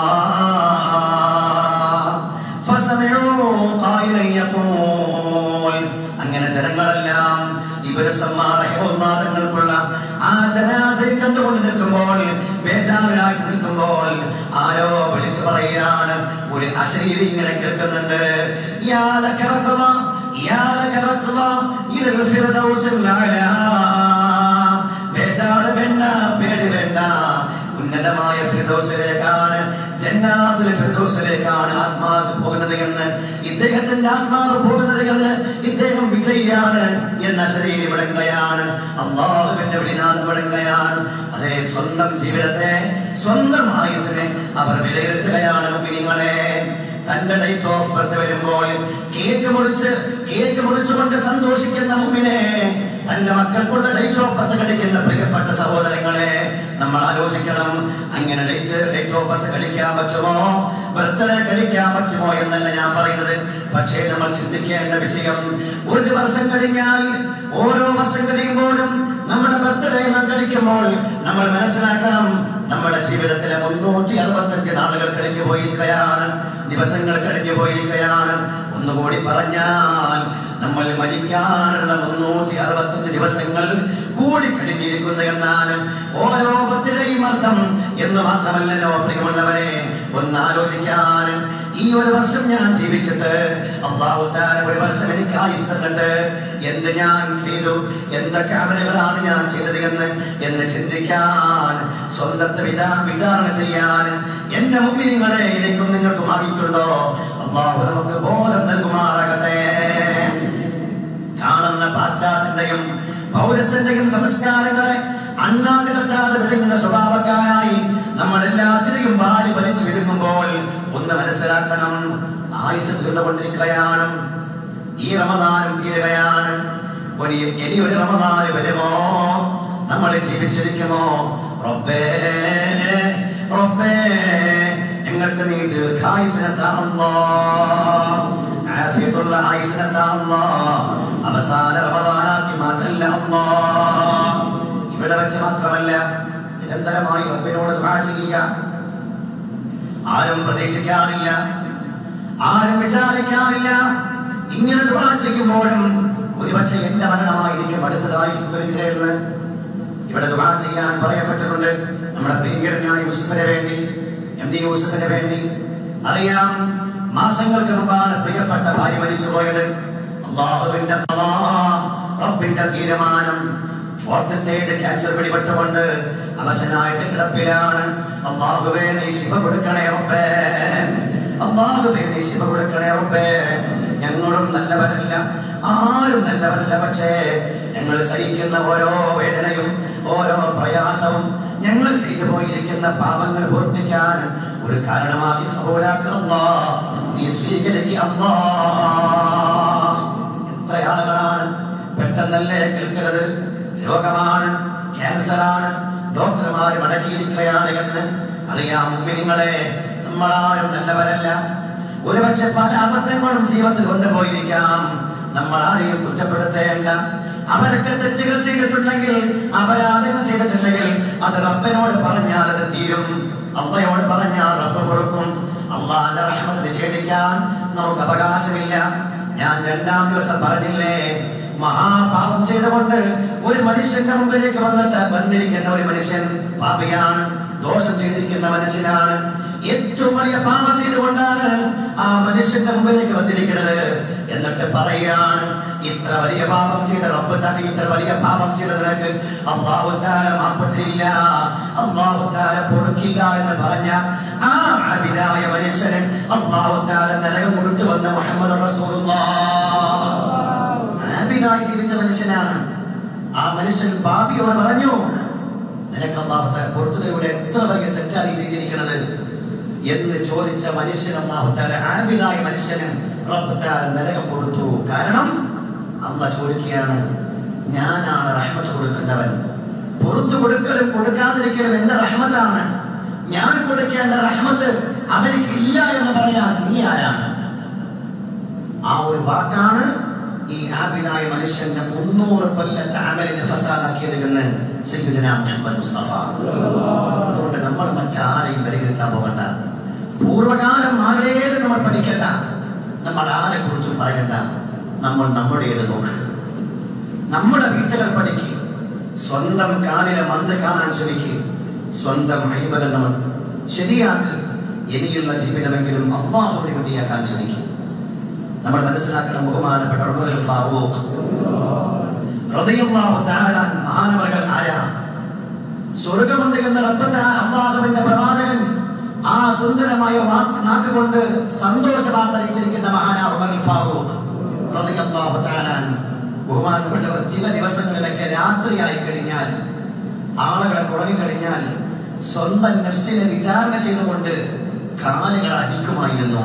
അങ്ങനെ ജനങ്ങളെല്ലാം ഇവര് സമ്മാനങ്ങൾക്കുള്ള ആ ജനാസയെ കണ്ടുകൊണ്ട് നിൽക്കുമ്പോൾ ബേജാറിലായിട്ട് നിൽക്കുമ്പോൾ ആരോ വിളിച്ചു പറയുകയാണ് ഒരു അശരീരി ഇങ്ങനെ കേൾക്കുന്നുണ്ട് യാ ലക്കറക്കുള്ള യാ ലക്കറക്കുള്ള ഇലൽ ഫിർദൗസിൽ അഅലാ ബേജാറ് വേണ്ട പേടി വേണ്ട ഉന്നതമായ ഫിർദൗസിലേക്കാണ് ജന്നാത്തുൽ ഫിർദൗസിലേക്കാണ് ആത്മാവ് പോകുന്നത് എന്ന് ഇദ്ദേഹത്തിന്റെ ആത്മാവ് പോകുന്നത് എന്ന് ഇദ്ദേഹം വിജയിയാണ് എന്ന ശരീരം വിളങ്ങുകയാണ് അള്ളാഹുവിന്റെ വിളിനാഥ് വിളങ്ങുകയാണ് അതേ സ്വന്തം ജീവിതത്തെ സ്വന്തം ആയുസിനെ അവർ വിലയിരുത്തുകയാണ് മുമ്പിനിങ്ങളെ തന്റെ ഡേറ്റ് ഓഫ് ബർത്ത് വരുമ്പോൾ കേക്ക് മുറിച്ച് കേക്ക് മുറിച്ചുകൊണ്ട് സന്തോഷിക്കുന്ന മുമ്പിനെ തന്റെ മക്കൾക്കുള്ള ഡേറ്റ് ഓഫ് ബർത്ത് കഴിക്കുന്ന പ്രിയപ്പെട്ട സഹോദരങ്ങളെ നമ്മൾ ആലോചിക്കണം അങ്ങനെ ഡേറ്റ് ഡേറ്റ് ഓഫ് ബർത്ത് കഴിക്കാൻ പറ്റുമോ ബർത്ത്ഡേ കഴിക്കാൻ പറ്റുമോ എന്നല്ല ഞാൻ പറയുന്നത് പക്ഷേ നമ്മൾ ചിന്തിക്കേണ്ട വിഷയം ഒരു വർഷം കഴിഞ്ഞാൽ ഓരോ വർഷം കഴിയുമ്പോഴും നമ്മുടെ ബർത്ത്ഡേ നാം കഴിക്കുമ്പോൾ നമ്മൾ മനസ്സിലാക്കണം നമ്മുടെ ജീവിതത്തിലെ മുന്നൂറ്റി അറുപത്തഞ്ച് നാളുകൾ കഴിഞ്ഞു പോയിരിക്കുകയാണ് ദിവസങ്ങൾ കഴിഞ്ഞു പോയിരിക്കുകയാണ് ഒന്നുകൂടി പറഞ്ഞാൽ നമ്മൾ മരിക്കാനുള്ള മുന്നൂറ്റി അറുപത്തഞ്ച് ദിവസങ്ങൾ കൂടി കഴിഞ്ഞിരിക്കുന്നു എന്നാണ് ഓരോ പത്തിലെയും അർത്ഥം എന്ന് മാത്രമല്ലല്ലോ പ്രിയമുള്ളവരെ ഒന്ന് ആലോചിക്കാൻ ഈ ഒരു വർഷം ഞാൻ ജീവിച്ചിട്ട് അള്ളാഹു താല ഒരു വർഷം എനിക്ക് ആയുസ് തന്നിട്ട് എന്ത് ഞാൻ ചെയ്തു എന്തൊക്കെ അമലുകളാണ് ഞാൻ ചെയ്തത് എന്ന് എന്ന് ചിന്തിക്കാൻ സ്വന്തത്തെ വിധാ വിചാരണ ചെയ്യാൻ എന്റെ മുമ്പിൽ നിങ്ങളെ എനിക്കും നിങ്ങൾക്കും ആയിട്ടുണ്ടോ അള്ളാഹു നമുക്ക് ബോധം നൽകുമാറാകട്ടെ കാണുന്ന പാശ്ചാത്യന്റെയും പൗരസ്ത്യന്റെയും സംസ്കാരങ്ങളെ അണ്ണാണ്ട് കെട്ടാതെ വിടുന്ന സ്വഭാവക്കാരായി നമ്മൾ എല്ലാറ്റിനെയും വാരി വലിച്ചു വിടുങ്ങുമ്പോൾ ഒന്ന് മനസ്സിലാക്കണം ആയുസ് തീർന്നുകൊണ്ടിരിക്കുകയാണ് ഈ റമദാനും തീരുകയാണ് ഒരു ഇനി ഒരു റമദാന് വരുമോ നമ്മൾ ജീവിച്ചിരിക്കുമോ റബ്ബേ റബ്ബേ ഞങ്ങൾക്ക് നീ ദീർഘായുസിനെത്താണല്ലോ ആഫിയത്തുള്ള ആയുസിനെത്താണല്ലോ അവസാന റമദാനാക്കി മാറ്റല്ല അല്ലോ ഇവിടെ വെച്ച് മാത്രമല്ല നിരന്തരമായി റബ്ബിനോട് ദുആ ചെയ്യുക ആരും പ്രതീക്ഷിക്കാറില്ല ആരും വിചാരിക്കാറില്ല ഇങ്ങനെ ദുആ ചെയ്യുമ്പോഴും ഒരുപക്ഷെ എന്റെ മരണമായിരിക്കും അടുത്തതായി സംഭവിക്കുകയെന്ന് ഇവിടെ ദുആ ചെയ്യാൻ പറയപ്പെട്ടിട്ടുണ്ട് നമ്മുടെ പ്രിയങ്കരനായ യൂസുഫിനെ വേണ്ടി എം ഡി യൂസുഫിനെ വേണ്ടി അറിയാം മാസങ്ങൾക്ക് മുമ്പാണ് പ്രിയപ്പെട്ട ഭാര്യ മരിച്ചു പോയത് അള്ളാഹുവിന്റെ ഖളാ, റബ്ബിന്റെ തീരുമാനം ഫോർത്ത് സ്റ്റേജ് ക്യാൻസർ പിടിപെട്ടുകൊണ്ട് അവശനായിട്ട് കിടപ്പിലാണ് അള്ളാഹുവേ നീ ശിവ കൊടുക്കണേ റബ്ബേ അള്ളാഹുവേ നീ ശിവ കൊടുക്കണേ റബ്ബേ ഞങ്ങളും നല്ലവരല്ല ആരും നല്ലവരല്ല പക്ഷേ ഞങ്ങൾ സഹിക്കുന്ന ഓരോ വേദനയും ഓരോ പ്രയാസവും ഞങ്ങൾ ചെയ്തു പോയിരിക്കുന്ന പാപങ്ങൾ പൊറപ്പിക്കാൻ ഒരു കാരണമാക്കി കബൂലാക്കുക നീ സ്വീകരിക്കുക എത്ര ആളുകളാണ് പെട്ടെന്നല്ലേ കേൾക്കുന്നത് രോഗമാണ് ക്യാൻസറാണ് ഡോക്ടർമാർ മടക്കിയിരിക്കുകയാണ് എന്ന് അറിയാം നിങ്ങളെ നമ്മളാരും നല്ലവരല്ല ഒരുപക്ഷെ പല അബദ്ധങ്ങളും ജീവിതത്തിൽ കൊണ്ടുപോയിരിക്കാം നമ്മൾ ആരെയും കുറ്റപ്പെടുത്തേണ്ട അവരൊക്കെ തെറ്റുകൾ ചെയ്തിട്ടുണ്ടെങ്കിൽ അപരാധങ്ങൾ ചെയ്തിട്ടുണ്ടെങ്കിൽ അത് റബ്ബനോട് പറഞ്ഞാൽ അത് തീരും അള്ളയോട് പറഞ്ഞാൽ റബ്ബ് കൊടുക്കും അള്ളാന്റെ റഹ്മത്ത് നിഷേധിക്കാൻ നമുക്ക് അവകാശമില്ല ഞാൻ രണ്ടാം ദിവസം പറഞ്ഞില്ലേ മഹാപാപം ചെയ്തുകൊണ്ട് ഒരു മനുഷ്യന്റെ മുമ്പിലേക്ക് വന്നിട്ട് വന്നിരിക്കുന്ന ഒരു മനുഷ്യൻ പാപിയാണ് ദോഷം ചെയ്തിരിക്കുന്ന മനുഷ്യനാണ് ഏറ്റവും വലിയ പാപം ചെയ്തുകൊണ്ടാണ് ആ മനുഷ്യന്റെ മുമ്പിലേക്ക് വന്നിരിക്കുന്നത് എന്നിട്ട് പറയാണ് ഇത്ര വലിയ പാപം ചെയ്ത റബ്ബ് തന്നെ ഇത്ര വലിയ പാപം ചെയ്ത നിനക്ക് അള്ളാഹു താല മാപ്പത്തില്ല അള്ളാഹു താല പൊറുക്കില്ല എന്ന് പറഞ്ഞ ആ അബിതായ മനുഷ്യന് അള്ളാഹു താല നരകം കൊടുത്തു വന്ന മുഹമ്മദ് ആബിനായി ജീവിച്ച മനുഷ്യനാണ് ആ മനുഷ്യൻ പാപിയോട് പറഞ്ഞു നിനക്ക് അള്ളാഹു താല പുറത്തുനിലൂടെ എത്ര വലിയ തെറ്റാണ് ഈ ചെയ്തിരിക്കുന്നത് എന്ന് ചോദിച്ച മനുഷ്യൻ അള്ളാഹു താല ആബിനായ മനുഷ്യന് റബ്ബ് താല നരകം കൊടുത്തു കാരണം അള്ളാഹ് ചോദിക്കുകയാണ് ഞാനാണ് റഹ്മത്ത് കൊടുക്കുന്നവൻ പുറത്തു കൊടുക്കലും കൊടുക്കാതിരിക്കലും എന്റെ റഹ്മത്താണ് ഞാൻ കൊടുക്കേണ്ട റഹ്മത്ത് അവർക്ക് ഇല്ല എന്ന് പറയാൻ നീ ആരാണ് ആ ഒരു വാക്കാണ് ഈ ആബിനായ മനുഷ്യന്റെ മുന്നൂറ് കൊല്ലത്തെ അമലിനെ ഫസാദാക്കിയത് എന്ന് സയ്യിദുനാ മുഹമ്മദ് മുസ്തഫ അതുകൊണ്ട് നമ്മൾ മറ്റാരെയും വിലയിരുത്താൻ പോകണ്ട പൂർവകാലം ആരുടേത് നമ്മൾ പഠിക്കണ്ട നമ്മൾ ആരെ കുറിച്ചും പറയണ്ട നമ്മൾ നമ്മുടേത് നോക്ക് നമ്മുടെ വീഴ്ചകൾ പഠിക്കുക സ്വന്തം കാലിലെ മന്ത് കാണാൻ ശ്രമിക്കുക സ്വന്തം അഴിമകൾ നമ്മൾ ശരിയാക്കുക ഇനിയുള്ള ജീവിതമെങ്കിലും അള്ളാഹുവിന് വേണ്ടിയാക്കാൻ ശ്രമിക്കുക നമ്മൾ മനസ്സിലാക്കണം ബഹുമാനപ്പെട്ട ഉമർ അൽ ഫാറൂഖ് റളിയല്ലാഹു തആല അൻഹു മഹാനവകൾ ആരാണ് സ്വർഗമുണ്ട് എന്ന റബ്ബത്താ അള്ളാഹുവിന്റെ പ്രവാചകൻ ആ സുന്ദരമായ വാക്ക് നാക്കുകൊണ്ട് സന്തോഷ വാർത്ത അറിയിച്ചിരിക്കുന്ന മഹാനാ ഉമർ അൽ ഫാറൂഖ് റളിയല്ലാഹു തആല അൻഹു ബഹുമാനപ്പെട്ടവർ ചില ദിവസങ്ങളിലൊക്കെ രാത്രിയായി കഴിഞ്ഞാൽ ആളുകളെ ഉറങ്ങിക്കഴിഞ്ഞാൽ സ്വന്തം നഫ്സിനെ വിചാരണ ചെയ്തുകൊണ്ട് കാലുകൾ അടിക്കുമായിരുന്നു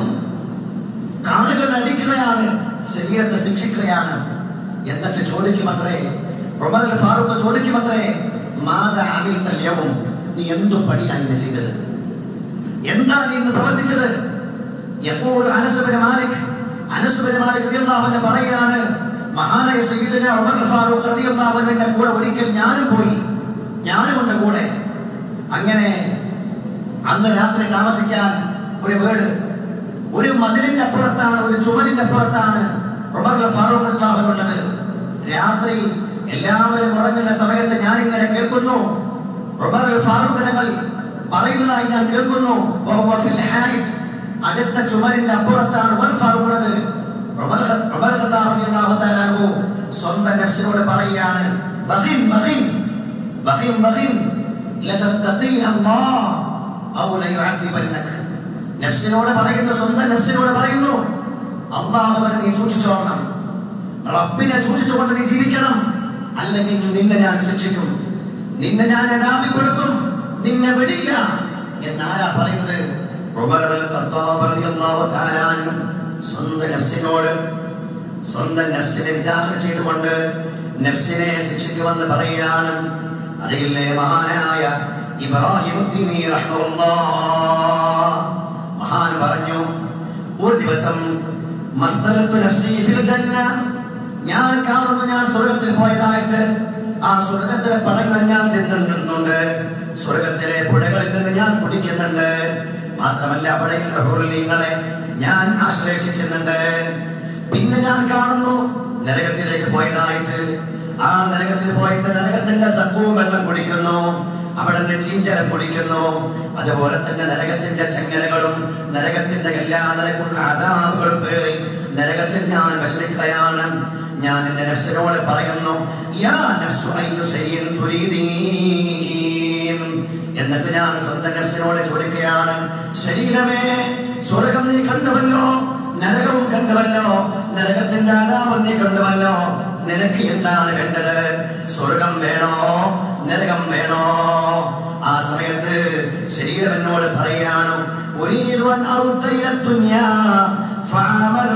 കാലുകൾ അടിക്കുകയാണ് ശരീരത്തെ ശിക്ഷിക്കുകയാണ് എന്നിട്ട് ചോദിക്കുമത്രേ ഉമർ അൽ ഫാറൂഖ് ചോദിക്കുമത്രേ മാത അമിൽ തല്യവും നീ എന്തു പണിയാണ് ഇന്ന് ചെയ്തത് എന്താ നീ ഇന്ന് പ്രവർത്തിച്ചത് എപ്പോഴും അനസുബിന് മാലിക് അനസുബിന് മാലിക് റളിയല്ലാഹു പറയുകയാണ് മഹാനായ സയ്യിദന ഉമർ അൽ ഫാറൂഖ് റളിയല്ലാഹു അൻഹുവിന്റെ കൂടെ ഒരിക്കൽ ഞാനും പോയി ഞാനും ഉണ്ട് കൂടെ അങ്ങനെ അന്ന് രാത്രി താമസിക്കാൻ ഒരു വീട് ഒരു മതിലിന്റെ അപ്പുറത്താണ് ഒരു ചുമരിന്റെ അപ്പുറത്താണ് ഉമർ അൽ ഫാറൂഖ് റളിയല്ലാഹു ഉള്ളത് രാത്രി എല്ലാവരും ഉറങ്ങുന്ന സമയത്ത് ഞാൻ ഇങ്ങനെ കേൾക്കുന്നു ഉമർ അൽ ഫാറൂഖ് തങ്ങൾ പറയുന്നതായി ഞാൻ കേൾക്കുന്നു വഹുവ ഫിൽ ഹാരിത്ത് അടുത്ത ചുമരിന്റെ അപ്പുറത്താണ് ഉമർ ഫാറൂഖ് ഉള്ളത് ഉമർ ഖ- ഉമർ ഖത്താബ് റളിയല്ലാഹു തആല അൻഹു സ്വന്തം നഫ്സിനോട് പറയുകയാണ് ബഖിൻ ബഖിൻ ബഖിൻ ബഖിൻ ലതത്തഖീ അല്ലാഹ് ഔ ലയുഅദ്ദിബന്നക നഫ്സിനോട് പറയുന്നു സ്വന്തം നഫ്സിനോട് പറയുന്നു അള്ളാഹുവിനെ നീ സൂക്ഷിച്ചോളണം റബ്ബിനെ സൂക്ഷിച്ചുകൊണ്ട് നീ ജീവിക്കണം അല്ലെങ്കിൽ നിന്നെ ഞാൻ ശിക്ഷിക്കും നിന്നെ ഞാൻ അനാമിപ്പെടുത്തും നിന്നെ വിടില്ല എന്നാരാ പറയുന്നത് ഉമർ അൽ ഖത്താബ് റളിയല്ലാഹു തആല അൻഹു സ്വന്തം നഫ്സിനോട് സ്വന്തം നഫ്സിനെ വിചാരണ ചെയ്തുകൊണ്ട് നഫ്സിനെ ശിക്ഷിക്കുമെന്ന് പറയുകയാണ് അതിലെ മഹാനായ ഇബ്രാഹിം ഉദ്ദീനി റഹ്മത്തുള്ളാഹ് മഹാൻ പറഞ്ഞു ഒരു ദിവസം മസ്തലത്തു നഫ്സി ഫിൽ ജന്ന ഞാൻ കാണുന്നു ഞാൻ സ്വർഗത്തിൽ പോയതായിട്ട് ആ സ്വർഗത്തിലെ പടങ്ങൾ ഞാൻ തിന്നുന്നുണ്ട് സ്വർഗത്തിലെ പുഴകളിൽ നിന്ന് ഞാൻ കുടിക്കുന്നുണ്ട് മാത്രമല്ല അവിടെയുള്ള ഹുർലിങ്ങളെ ഞാൻ ആശ്ലേഷിക്കുന്നുണ്ട് പിന്നെ ഞാൻ കാണുന്നു നരകത്തിലേക്ക് പോയതായിട്ട് ആ നരകത്തിൽ പോയിട്ട് നരകത്തിന്റെ സത്വവും വെള്ളം കുടിക്കുന്നു അവിടെ നിന്ന് ചീഞ്ചലം കുടിക്കുന്നു അതുപോലെ തന്നെ നരകത്തിന്റെ ചങ്ങലകളും നരകത്തിന്റെ എല്ലാ നിലക്കുള്ള അതാപുകളും പേറി നരകത്തിൽ ഞാൻ വിഷമിക്കുകയാണ് ഞാൻ എന്റെ നഫ്സിനോട് പറയുന്നു യാ നഫ്സു അയ്യു ശൈഇൻ തുരീദീൻ എന്നിട്ട് ഞാൻ സ്വന്തം നഫ്സിനോട് ചോദിക്കുകയാണ് ശരീരമേ സ്വർഗം നീ കണ്ടുവല്ലോ നരകവും കണ്ടുവല്ലോ നരകത്തിന്റെ ആരാമം നീ കണ്ടുവല്ലോ നിനക്ക് എന്താണ് വേണ്ടത് സ്വർഗം വേണോ നരകം വേണോ ആ സമയത്ത് ശരീരം എന്നോട് പറയാണ് ഒരീതു അൻ അറുത്ത ഇല ദുനിയാ ഫഅമൽ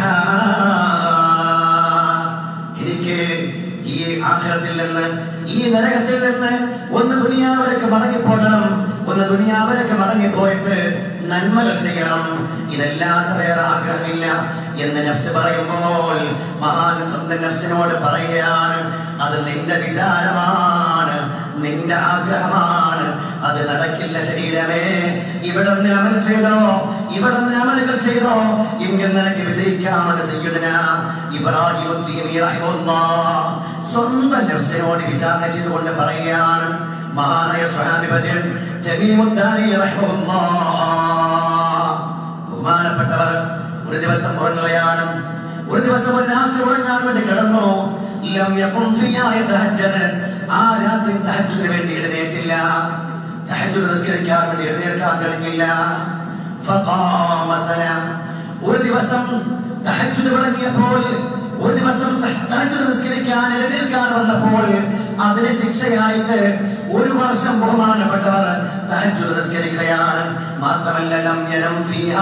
സാലിഹാ എനിക്ക് ഈ ആഖിറത്തിൽ നിന്ന് ഈ നരകത്തിൽ നിന്ന് ഒന്ന് ദുനിയാവിലേക്ക് മടങ്ങിപ്പോകണം ഒന്ന് ദുനിയാവിലേക്ക് മടങ്ങിപ്പോയിട്ട് നന്മകൾ ചെയ്യണം ഇതല്ലാത്ത വേറെ ആഗ്രഹമില്ല എന്ന് നഫ്സ് പറയുമ്പോൾ മഹാൻ സ്വന്തം നഫ്സിനോട് പറയുകയാണ് അത് നിന്റെ വിചാരമാണ് നിന്റെ ആഗ്രഹമാണ് അത് നടക്കില്ല ശരീരമേ ഇവിടെ നിന്ന് അമൽ ചെയ്തോ ഇവിടെ നിന്ന് അമലുകൾ ചെയ്തോ എങ്കിൽ നിനക്ക് വിജയിക്കാമെന്ന് ചെയ്യുന്നതിന ഇബ്രാഹിം ഉദ്ദീനി റഹിമഹുല്ലാഹ് സ്വന്തം നഫ്സിനോട് വിചാരണ ചെയ്തുകൊണ്ട് പറയുകയാണ് മഹാനായ സ്വഹാബിപര്യൻ ജമീമുദ്ദാരി റഹിമഹുല്ലാഹ് ബഹുമാനപ്പെട്ടവർ ഒരു ദിവസം ഉറങ്ങുകയാണ് ഒരു ഒരു ദിവസം ഒരു രാത്രി ഉറങ്ങാൻ വേണ്ടി കിടന്നു ലം യകും ഫിയാ യതഹജ്ജദ് ആ രാത്രി തഹജ്ജുദിന് വേണ്ടി എഴുന്നേറ്റില്ല തഹജ്ജുദ് നിസ്കരിക്കാൻ വേണ്ടി എഴുന്നേൽക്കാൻ കഴിഞ്ഞില്ല ഫഖാമ സലാം ഒരു ദിവസം തഹജ്ജുദ് തുടങ്ങിയപ്പോൾ ഒരു ദിവസം തഹജ്ജുദ് നിസ്കരിക്കാൻ എഴുന്നേൽക്കാൻ വന്നപ്പോൾ അതിന് ശിക്ഷയായിട്ട് ഒരു വർഷം ബഹുമാനപ്പെട്ടവർ തഹജ്ജുദ് നിസ്കരിക്കുകയാണ് മാത്രമല്ല ലം യനം ഫിഹാ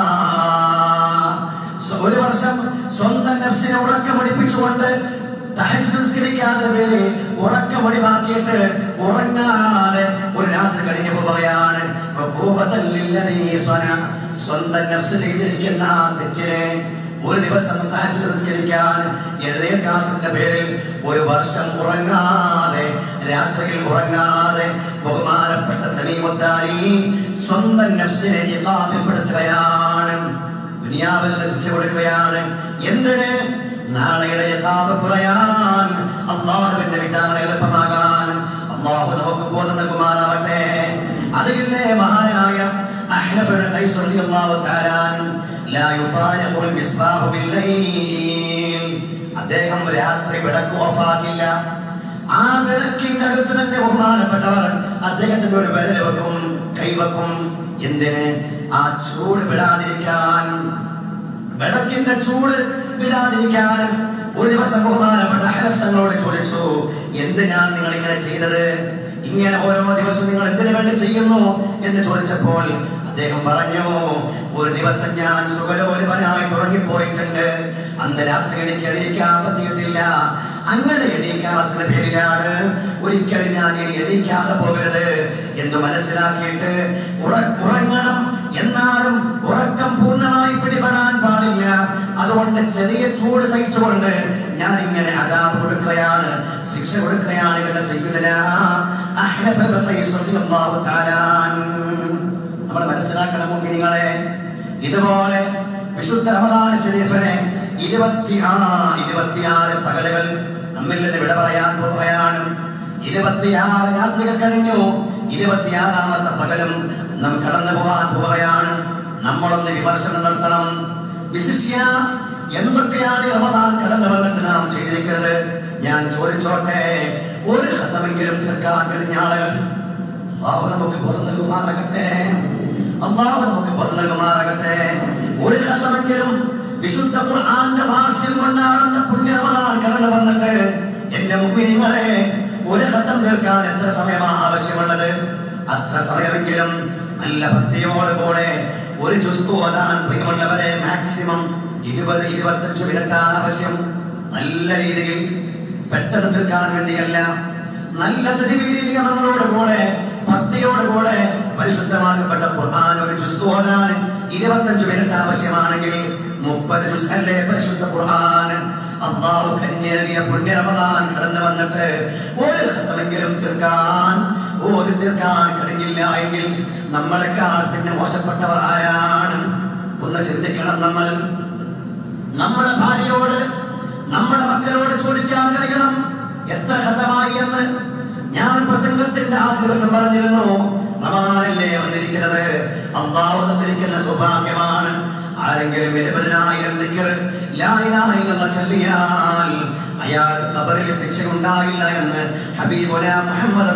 സ്വ- ഒരു വർഷം സ്വന്തം നഫ്സിനെ ഉറക്കമടിപ്പിച്ചുകൊണ്ട് തഹജ്ജുദ് നിസ്കരിക്കാത്ത പേരിൽ ഉറക്കമൊഴിവാക്കിയിട്ട് ഉറങ്ങാതെ ഒരു രാത്രി കഴിഞ്ഞു പോവുകയാണ് ബഹൂബതൻ ലില്ലദീ സ്വന. സ്വന്തം നഫ്സ് ചെയ്തിരിക്കുന്ന ആ തെറ്റിനെ ഒരു ദിവസം തഹജ്ജുദ് നിസ്കരിക്കാൻ എഴുന്നേൽക്കാത്തതിന്റെ പേരിൽ ഒരു വർഷം ഉറങ്ങാതെ രാത്രിയിൽ ഉറങ്ങാതെ ബഹുമാനപ്പെട്ട തമീമുദ്ദാരി സ്വന്തം നഫ്സിനെ ഇഖാമിൽപ്പെടുത്തുകയാണ് ദുനിയാവിൽ നിന്ന് ശിക്ഷ കൊടുക്കുകയാണ് എന്തിന് നാളെയുടെ യഥാപ കുറയാൻ അള്ളാഹുവിന്റെ വിചാരണ എളുപ്പമാകാൻ അള്ളാഹു നമുക്ക് ബോധം നൽകുമാറാവട്ടെ അതിലെ മഹാനായ അഹ്നഫ് ബിൻ ഖൈസ് റളിയല്ലാഹു തആല അൻഹു ലാ യുഫാരിഖു الْمِصْبَاحُ ബില്ലൈൽ അദ്ദേഹം രാത്രി വിളക്ക് ഓഫാക്കില്ല ആ വിളക്കിന്റെ അടുത്ത് തന്നെ ബഹുമാനപ്പെട്ടവർ അദ്ദേഹത്തിന്റെ ഒരു വിരൽ വെക്കും കൈവെക്കും എന്തിന് ആ ചൂട് വിടാതിരിക്കാൻ വിളക്കിന്റെ ചൂട് വിടാതിരിക്കാൻ ഒരു ദിവസം ബഹുമാനപ്പെട്ട ഹലഫ് തങ്ങളോട് ചോദിച്ചു എന്തിനാണ് നിങ്ങൾ ഇങ്ങനെ ചെയ്തത് ഇങ്ങനെ ഓരോ ദിവസവും നിങ്ങൾ എന്തിനു വേണ്ടി ചെയ്യുന്നു എന്ന് ചോദിച്ചപ്പോൾ അദ്ദേഹം പറഞ്ഞു ഒരു ദിവസം ഞാൻ സുഖലോലുപനായി തുടങ്ങിപ്പോയിട്ടുണ്ട് അന്ന് രാത്രി എനിക്ക് എണീക്കാൻ പറ്റിയിട്ടില്ല അങ്ങനെ എണീക്കാത്തതിന്റെ പേരിലാണ് ഒരിക്കലും ഞാൻ ഇനി എണീക്കാതെ പോകരുത് എന്ന് മനസ്സിലാക്കിയിട്ട് ഉറ- ഉറങ്ങണം എന്നാലും ഉറക്കം പൂർണ്ണമായി പിടിപെടാൻ പാടില്ല അതുകൊണ്ട് ചെറിയ ചൂട് സഹിച്ചുകൊണ്ട് ഞാൻ ഇങ്ങനെ അതാപ് കൊടുക്കുകയാണ് ശിക്ഷ കൊടുക്കുകയാണ് ഇവന്റെ സയ്യിദന അഹ്നഫ് ബിൻ ഖൈസ് റളിയല്ലാഹു തആല അൻഹു. നമ്മൾ മനസ്സിലാക്കണം മുഅ്മിനീങ്ങളെ ഇതുപോലെ വിശുദ്ധ റമദാൻ ശരീഫിനെ ഇരുപത്തിയാറ് ഇരുപത്തിയാറ് പകലുകൾ നമ്മിൽ നിന്ന് വിട പറയാൻ പോവുകയാണ് ഇരുപത്തിയാറ് രാത്രികൾ കഴിഞ്ഞു ഇരുപത്തിയാറാമത്തെ പകലും നാം കടന്നു പോകാൻ പോവുകയാണ് നമ്മളൊന്ന് വിമർശനം നടത്തണം വിശിഷ്യ എന്തൊക്കെയാണ് ഈ റമദാൻ കടന്നു വന്നിട്ട് നാം ചെയ്തിരിക്കുന്നത് ഞാൻ ചോദിച്ചോട്ടെ ഒരു ഹതമെങ്കിലും തീർക്കാൻ കഴിഞ്ഞ ആളുകൾ അള്ളാഹു നമുക്ക് ബോധം നൽകുമാറാകട്ടെ അള്ളാഹു നമുക്ക് ബോധം നൽകുമാറാകട്ടെ ഒരു ഹതമെങ്കിലും വിശുദ്ധ ഖുർആന്റെ ഭാഷ്യം കൊണ്ടാടുന്ന പുണ്യറമദാൻ കടന്നു വന്നിട്ട് എന്റെ മുമ്പിനിങ്ങളെ ഒരു ഹത്തം തീർക്കാൻ എത്ര സമയമാണ് ആവശ്യമുള്ളത് അത്ര സമയമെങ്കിലും നല്ല ഭക്തിയോടുകൂടെ ഒരു ജുസ്തു ഓതാൻ പ്രിയമുള്ളവരെ മാക്സിമം ഇരുപത് ഇരുപത്തഞ്ച് മിനിറ്റാണ് ആവശ്യം നല്ല രീതിയിൽ പെട്ടെന്ന് തീർക്കാൻ വേണ്ടിയല്ല നല്ല നിയമങ്ങളോടുകൂടെ ഭക്തിയോടുകൂടെ പരിശുദ്ധമാക്കപ്പെട്ട ഖുർആൻ ഒരു ജുസ്തു ഓതാൻ ഇരുപത്തഞ്ച് മിനിറ്റ് ആവശ്യമാണെങ്കിൽ മുപ്പത് ജുസ് അല്ലേ പരിശുദ്ധ ഖുർആൻ അള്ളാഹു കന്യേറിയ പുണ്യ റമദാൻ കടന്നു വന്നിട്ട് ഒരു ഹത്തമെങ്കിലും തീർക്കാൻ ഓതി തീർക്കാൻ കഴിഞ്ഞില്ല എങ്കിൽ നമ്മളെക്കാൾ പിന്നെ മോശപ്പെട്ടവർ ആരാണ് ഒന്ന് ചിന്തിക്കണം നമ്മൾ നമ്മുടെ ഭാര്യയോട് നമ്മുടെ മക്കളോട് ചോദിക്കാൻ കഴിയണം എത്ര ഹതമായി എന്ന് ഞാൻ പ്രസംഗത്തിന്റെ ആ ദിവസം പറഞ്ഞിരുന്നു റമദാനല്ലേ വന്നിരിക്കുന്നത് അള്ളാഹു തന്നിരിക്കുന്ന സൗഭാഗ്യമാണ് ആരെങ്കിലും എഴുപതിനായിരം ദിക്കർ ലാ ഇലാഹ ഇല്ലല്ലാഹ് ചൊല്ലിയാൽ അയാൾക്ക് ഖബറിൽ ശിക്ഷ ഉണ്ടായില്ല എന്ന് ഹബീബുന മുഹമ്മദ്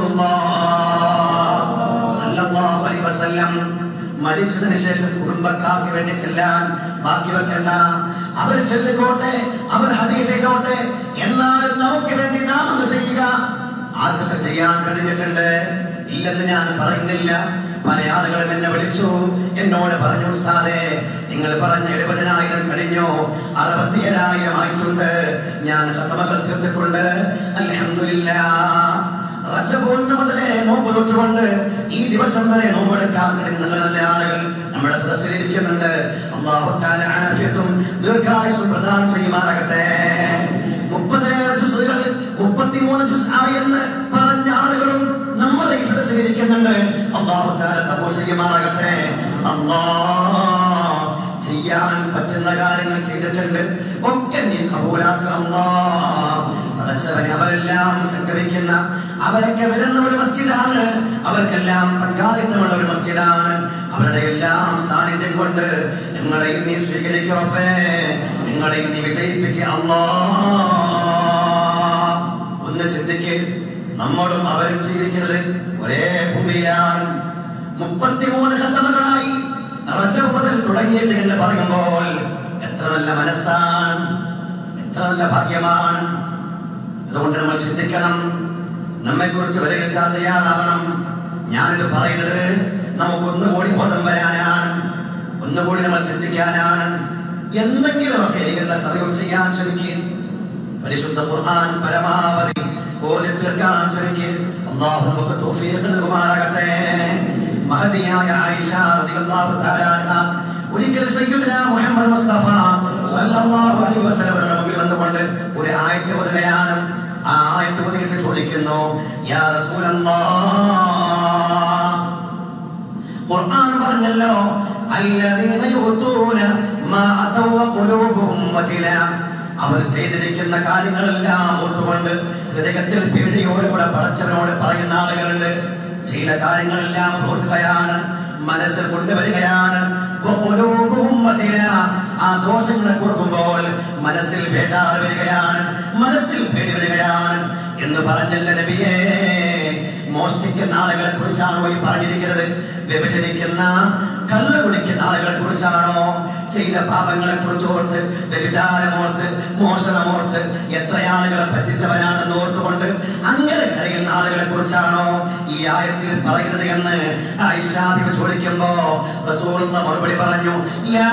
റസൂലുള്ളാഹ് സല്ലല്ലാഹു അലൈഹി വസല്ലം മരിച്ചതിന് ശേഷം കുടുംബക്കാർക്ക് വേണ്ടി ചെല്ലാൻ ബാക്കി വെക്കണ്ട അവർ ചെല്ലിക്കോട്ടെ അവർ ഹദീ ചെയ്തോട്ടെ എന്നാൽ നമുക്ക് വേണ്ടി നാം ഒന്ന് ചെയ്യുക ആർക്കൊക്കെ ചെയ്യാൻ കഴിഞ്ഞിട്ടുണ്ട് ഇല്ലെന്ന് ഞാൻ പറയുന്നില്ല പല ആളുകളും എന്നെ വിളിച്ചു എന്നോട് പറഞ്ഞു സാറേ നിങ്ങൾ പറഞ്ഞ എഴുപതിനായിരം കഴിഞ്ഞു അറുപത്തി ഏഴായിരം ആയിട്ടുണ്ട് ഞാൻ ഹതമകൾ തീർത്തിട്ടുണ്ട് അൽഹംദുലില്ലാ റജബ് ഒന്ന് മുതലേ നോമ്പ് തൊട്ടുകൊണ്ട് ഈ ദിവസം വരെ നോമ്പെടുക്കാൻ കഴിയുന്ന നല്ല നല്ല ആളുകൾ നമ്മുടെ സദസ്സിൽ ഇരിക്കുന്നുണ്ട് അള്ളാഹു തആല ആഫിയത്തും ദീർഘായുസ്സും പ്രദാനം ചെയ്യുമാറാകട്ടെ മുപ്പതിലേറെ ജുസുകൾ മുപ്പത്തിമൂന്ന് ജുസ് ആയെന്ന് പറഞ്ഞ ആളുകളും നമ്മുടെ ഈ സദസ്സിൽ ഇരിക്കുന്നുണ്ട് അള്ളാഹു തആല കബൂൽ ചെയ്യുമാറാകട്ടെ അല്ലാഹ് ചെയ്യാൻ പറ്റുന്ന കാര്യങ്ങൾ ചെയ്തിട്ടുണ്ട് ഒക്കെ നീ കബൂലാക്കുക അല്ലാഹ് പടച്ചവനെ അവരെല്ലാം സംഗമിക്കുന്ന അവരൊക്കെ വരുന്ന ഒരു മസ്ജിദാണ് അവർക്കെല്ലാം പങ്കാളിത്തമുള്ള ഒരു മസ്ജിദാണ് അവരുടെ എല്ലാം സാന്നിധ്യം കൊണ്ട് ഞങ്ങളെ നീ സ്വീകരിക്കറപ്പേ ഞങ്ങളെ നീ വിജയിപ്പിക്കുക അല്ലാ ഒന്ന് ചിന്തിക്ക് നമ്മളും അവരും ജീവിക്കുന്നത് ഒരേ ഭൂമിയിലാണ് മുപ്പത്തിമൂന്ന് ശതമാനങ്ങളായി റജബ് മുതൽ തുടങ്ങിയിട്ട് എന്ന് പറയുമ്പോൾ എത്ര നല്ല മനസ്സാണ് എത്ര നല്ല ഭാഗ്യമാണ് അതുകൊണ്ട് നമ്മൾ ചിന്തിക്കണം നമ്മെ കുറിച്ച് വിലയിരുത്താൻ തയ്യാറാവണം ഞാനിത് പറയുന്നത് നമുക്കൊന്നുകൂടി ബോധം വരാനാണ് ഒന്നുകൂടി നമ്മൾ ചിന്തിക്കാനാണ് എന്തെങ്കിലുമൊക്കെ എനിക്കുള്ള സമയം ചെയ്യാൻ ശ്രമിക്കുക പരിശുദ്ധ ഖുർആൻ പരമാവധി ഓതി തീർക്കാൻ ശ്രമിക്കുക അള്ളാഹു നമുക്ക് തൗഫീഖ് നൽകുമാറാകട്ടെ മഹദിയായ ആയിഷ റളിയല്ലാഹു തആല അൻഹ ഒരിക്കൽ സയ്യിദുനാ മുഹമ്മദ് മുസ്തഫ സല്ലല്ലാഹു അലൈഹി വസല്ലം മുമ്പിൽ വന്നുകൊണ്ട് ഒരു ആയത്ത് ഓതുകയാണ് ആ ആയത്ത് ഓതിയിട്ട് ചോദിക്കുന്നു യാ റസൂലല്ലാഹ് ഖുർആൻ പറഞ്ഞല്ലോ അല്ലദീന യുതൂന മാ അതവ ഖുലൂബുഹും വജില അവർ ചെയ്തിരിക്കുന്ന കാര്യങ്ങളെല്ലാം ഓർത്തുകൊണ്ട് ഹൃദയത്തിൽ പേടിയോടുകൂടെ പടച്ചവനോട് പറയുന്ന ആളുകളുണ്ട് ചെയ്ത കാര്യങ്ങളെല്ലാം ഓർക്കുകയാണ് മനസ്സിൽ കൊണ്ടുവരികയാണ് വഖുലൂബുഹും വജില. ആ ദോഷങ്ങളെ കുറിക്കുമ്പോൾ മനസ്സിൽ ബേജാറ് വരികയാണ് മനസ്സിൽ പേടി വരികയാണ് എന്ന് പറഞ്ഞല്ല നബിയേ മോഷ്ടിക്കുന്ന ആളുകളെ കുറിച്ചാണോ ഈ പറഞ്ഞിരിക്കുന്നത് വ്യഭിചരിക്കുന്ന കള്ള് കുടിക്കുന്ന ആളുകളെ കുറിച്ചാണോ ചെയ്ത പാപങ്ങളെ കുറിച്ച് ഓർത്ത് വ്യഭിചാരമോർത്ത് മോഷണമോർത്ത് എത്ര ആളുകളെ പറ്റിച്ചവനാണെന്ന് ഓർത്തുകൊണ്ട് അങ്ങനെ കഴിയുന്ന ആളുകളെ കുറിച്ചാണോ ഈ ആയത്തിൽ പറയുന്നത് എന്ന് ഐഷാബിബ് ചോദിക്കുമ്പോ റസൂലുള്ള മറുപടി പറഞ്ഞു ലാ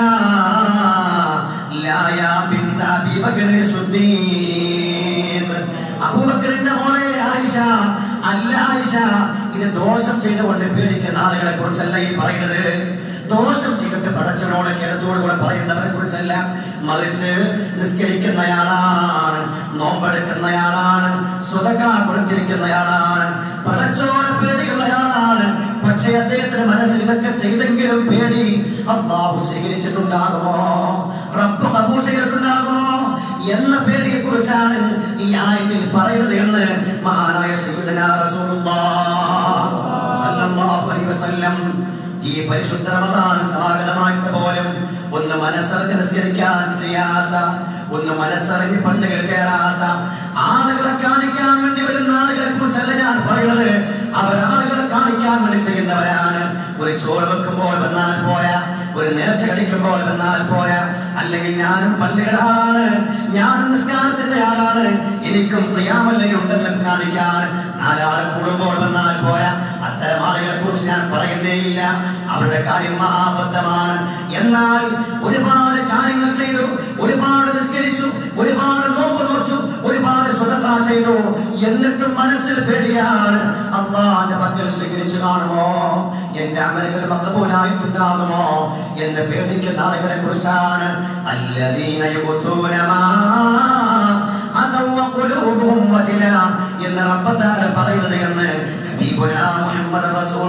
ലാ യാ ബിന്ത അബീ ബക്കറിൻ സുദ്ദീഖ് അബൂബക്കറിന്റെ മോളെ ആയിഷ അല്ല ആയിഷ ഇത് ദോഷം ചെയ്തുകൊണ്ട് പേടിക്കുന്ന ആളുകളെ കുറിച്ചല്ല ഈ പറയുന്നത് ദോഷം ചെയ്തിട്ട് പടച്ചവനോട് കിടത്തോട് കൂടെ പറയുന്നവരെ കുറിച്ചല്ല മറിച്ച് നിസ്കരിക്കുന്നയാളാണ് നോമ്പെടുക്കുന്നയാളാണ് സ്വതക്ക കൊടുത്തിരിക്കുന്നയാളാണ് പടച്ചോനെ പേടിയുള്ളയാളാണ് പക്ഷേ അദ്ദേഹത്തിന്റെ മനസ്സിൽ ഇതൊക്കെ ചെയ്തെങ്കിലും പേടി അള്ളാഹു സ്വീകരിച്ചിട്ടുണ്ടാകുമോ റബ്ബ് കബൂൽ ചെയ്തിട്ടുണ്ടാകുമോ എന്ന പേടിയെ കുറിച്ചാണ് ഈ ആയത്തിൽ പറയുന്നത് എന്ന് മഹാനായ സയ്യിദുനാ റസൂലുള്ളാഹ് സ്വല്ലല്ലാഹു അലൈഹി വസല്ലം ഈ പരിശുദ്ധ റമദാൻ സമാഗതമായിട്ട് പോലും ഒന്ന് മനസ്സറിഞ്ഞ് നിസ്കരിക്കാൻ കഴിയാത്ത ഒന്ന് മനസ്സറിഞ്ഞ് പള്ളികൾ കയറാത്ത ആളുകളെ കാണിക്കാൻ വേണ്ടി വരുന്ന ആളുകളെ കുറിച്ചല്ല ഞാൻ പറയുന്നത് അവർ ആളുകളെ കാണിക്കാൻ വേണ്ടി ചെയ്യുന്നവരാണ് ഒരു ചോറ് വെക്കുമ്പോൾ വന്നാൽ പോരാ ഒരു നേർച്ച കടിക്കുമ്പോൾ വന്നാൽ പോരാ അല്ലെങ്കിൽ ഞാനും പള്ളിയുടെ ആളാണ് ഞാനും നിസ്കാരത്തിന്റെ ആളാണ് എനിക്കും ഉണ്ടെന്ന് കാണിക്കാൻ നാലാളെ കൂടുമ്പോൾ വന്നാൽ പോരാ അത്തരം ആളുകളെ കുറിച്ച് ഞാൻ പറയുന്നേയില്ല അവരുടെ കാര്യം മഹാബദ്ധമാണ് എന്നാൽ ഒരുപാട് കാര്യങ്ങൾ ചെയ്തു ഒരുപാട് നിസ്കരിച്ചു ഒരുപാട് നോമ്പ് നോച്ചു ഒരുപാട് സ്വതന്ത്ര ചെയ്തു എന്നിട്ടും മനസ്സിൽ പേടിയാണ് അള്ളാന്റെ പക്കൽ സ്വീകരിച്ചു കാണുമോ എന്റെ അമലുകൾ മക്കബൂലായിട്ടുണ്ടാകുമോ എന്ന് പേടിക്കുന്ന ആളുകളെ കുറിച്ചാണ് അല്ലദീന യുബൂന മാ അതവ ഖുലൂബുഹും വജില എന്ന് റബ്ബത്താല പറയുന്നത് എന്ന് ഹബീബുനാ മുഹമ്മദ്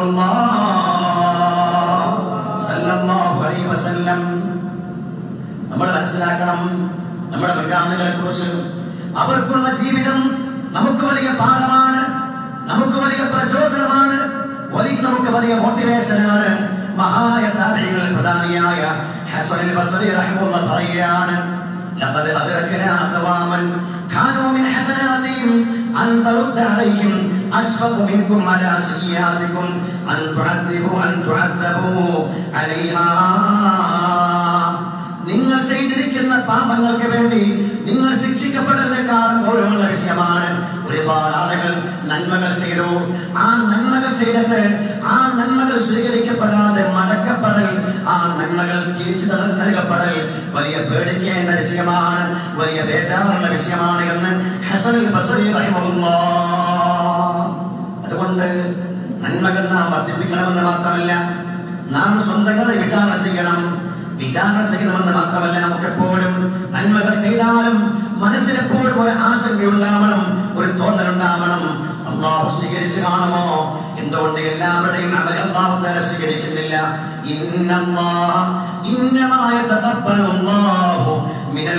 റസൂലുള്ളാഹ് സല്ലല്ലാഹു അലൈഹി വസല്ലം നമ്മൾ മനസ്സിലാക്കണം നമ്മുടെ മുൻഗാമികളെ കുറിച്ച് അവർക്കുള്ള ജീവിതം നമുക്ക് വലിയ പാഠമാണ് നമുക്ക് വലിയ പ്രചോദനമാണ് വലിയ നമുക്ക് വലിയ മോട്ടിവേഷനാണ് മഹാനായ താരങ്ങളിൽ പ്രധാനിയായ ഹസനിൽ ബസറി റഹ്മുള്ള പറയുകയാണ് لقد أدركنا أقواما كانوا من حسناتهم أن ترد عليهم أشفق منكم على سيئاتكم أن تعذبوا أن تعذبوا عليها നിങ്ങൾ ചെയ്തിരിക്കുന്ന പാപങ്ങൾക്ക് വേണ്ടി നിങ്ങൾ ശിക്ഷിക്കപ്പെടലേക്കാളും ഓരോന്നുള്ള വിഷയമാണ് ഒരുപാട് ആളുകൾ നന്മകൾ ചെയ്തു ആ നന്മകൾ ചെയ്തിട്ട് ആ നന്മകൾ സ്വീകരിക്കപ്പെടാതെ മടക്കപ്പെടൽ ആ നന്മകൾ തിരിച്ചു നൽകപ്പെടൽ വലിയ പേടിക്കേണ്ട വിഷയമാണ് വലിയ ബേജാറുള്ള വിഷയമാണ് എന്ന് ഹസനുൽ ബസറി റഹിമഹുല്ലാഹ് അതുകൊണ്ട് നന്മകൾ നാം വർദ്ധിപ്പിക്കണമെന്ന് മാത്രമല്ല നാം സ്വന്തങ്ങളെ വിചാരണ ചെയ്യണം വിചാരണ ചെയ്യണമെന്ന് മാത്രമല്ല നമുക്ക് എപ്പോഴും നന്മകൾ ചെയ്താലും മനസ്സിലെപ്പോഴും ഒരു ആശങ്കയുണ്ടാവണം ഒരു തോന്നലുണ്ടാവണം അള്ളാഹു സ്വീകരിച്ചു കാണുമോ എന്തുകൊണ്ട് എല്ലാവരുടെയും അമൽ അള്ളാഹു തല സ്വീകരിക്കുന്നില്ല ഇന്നല്ലാഹ ഇന്നമായ തഖബ്ബലുല്ലാഹു മിനൽ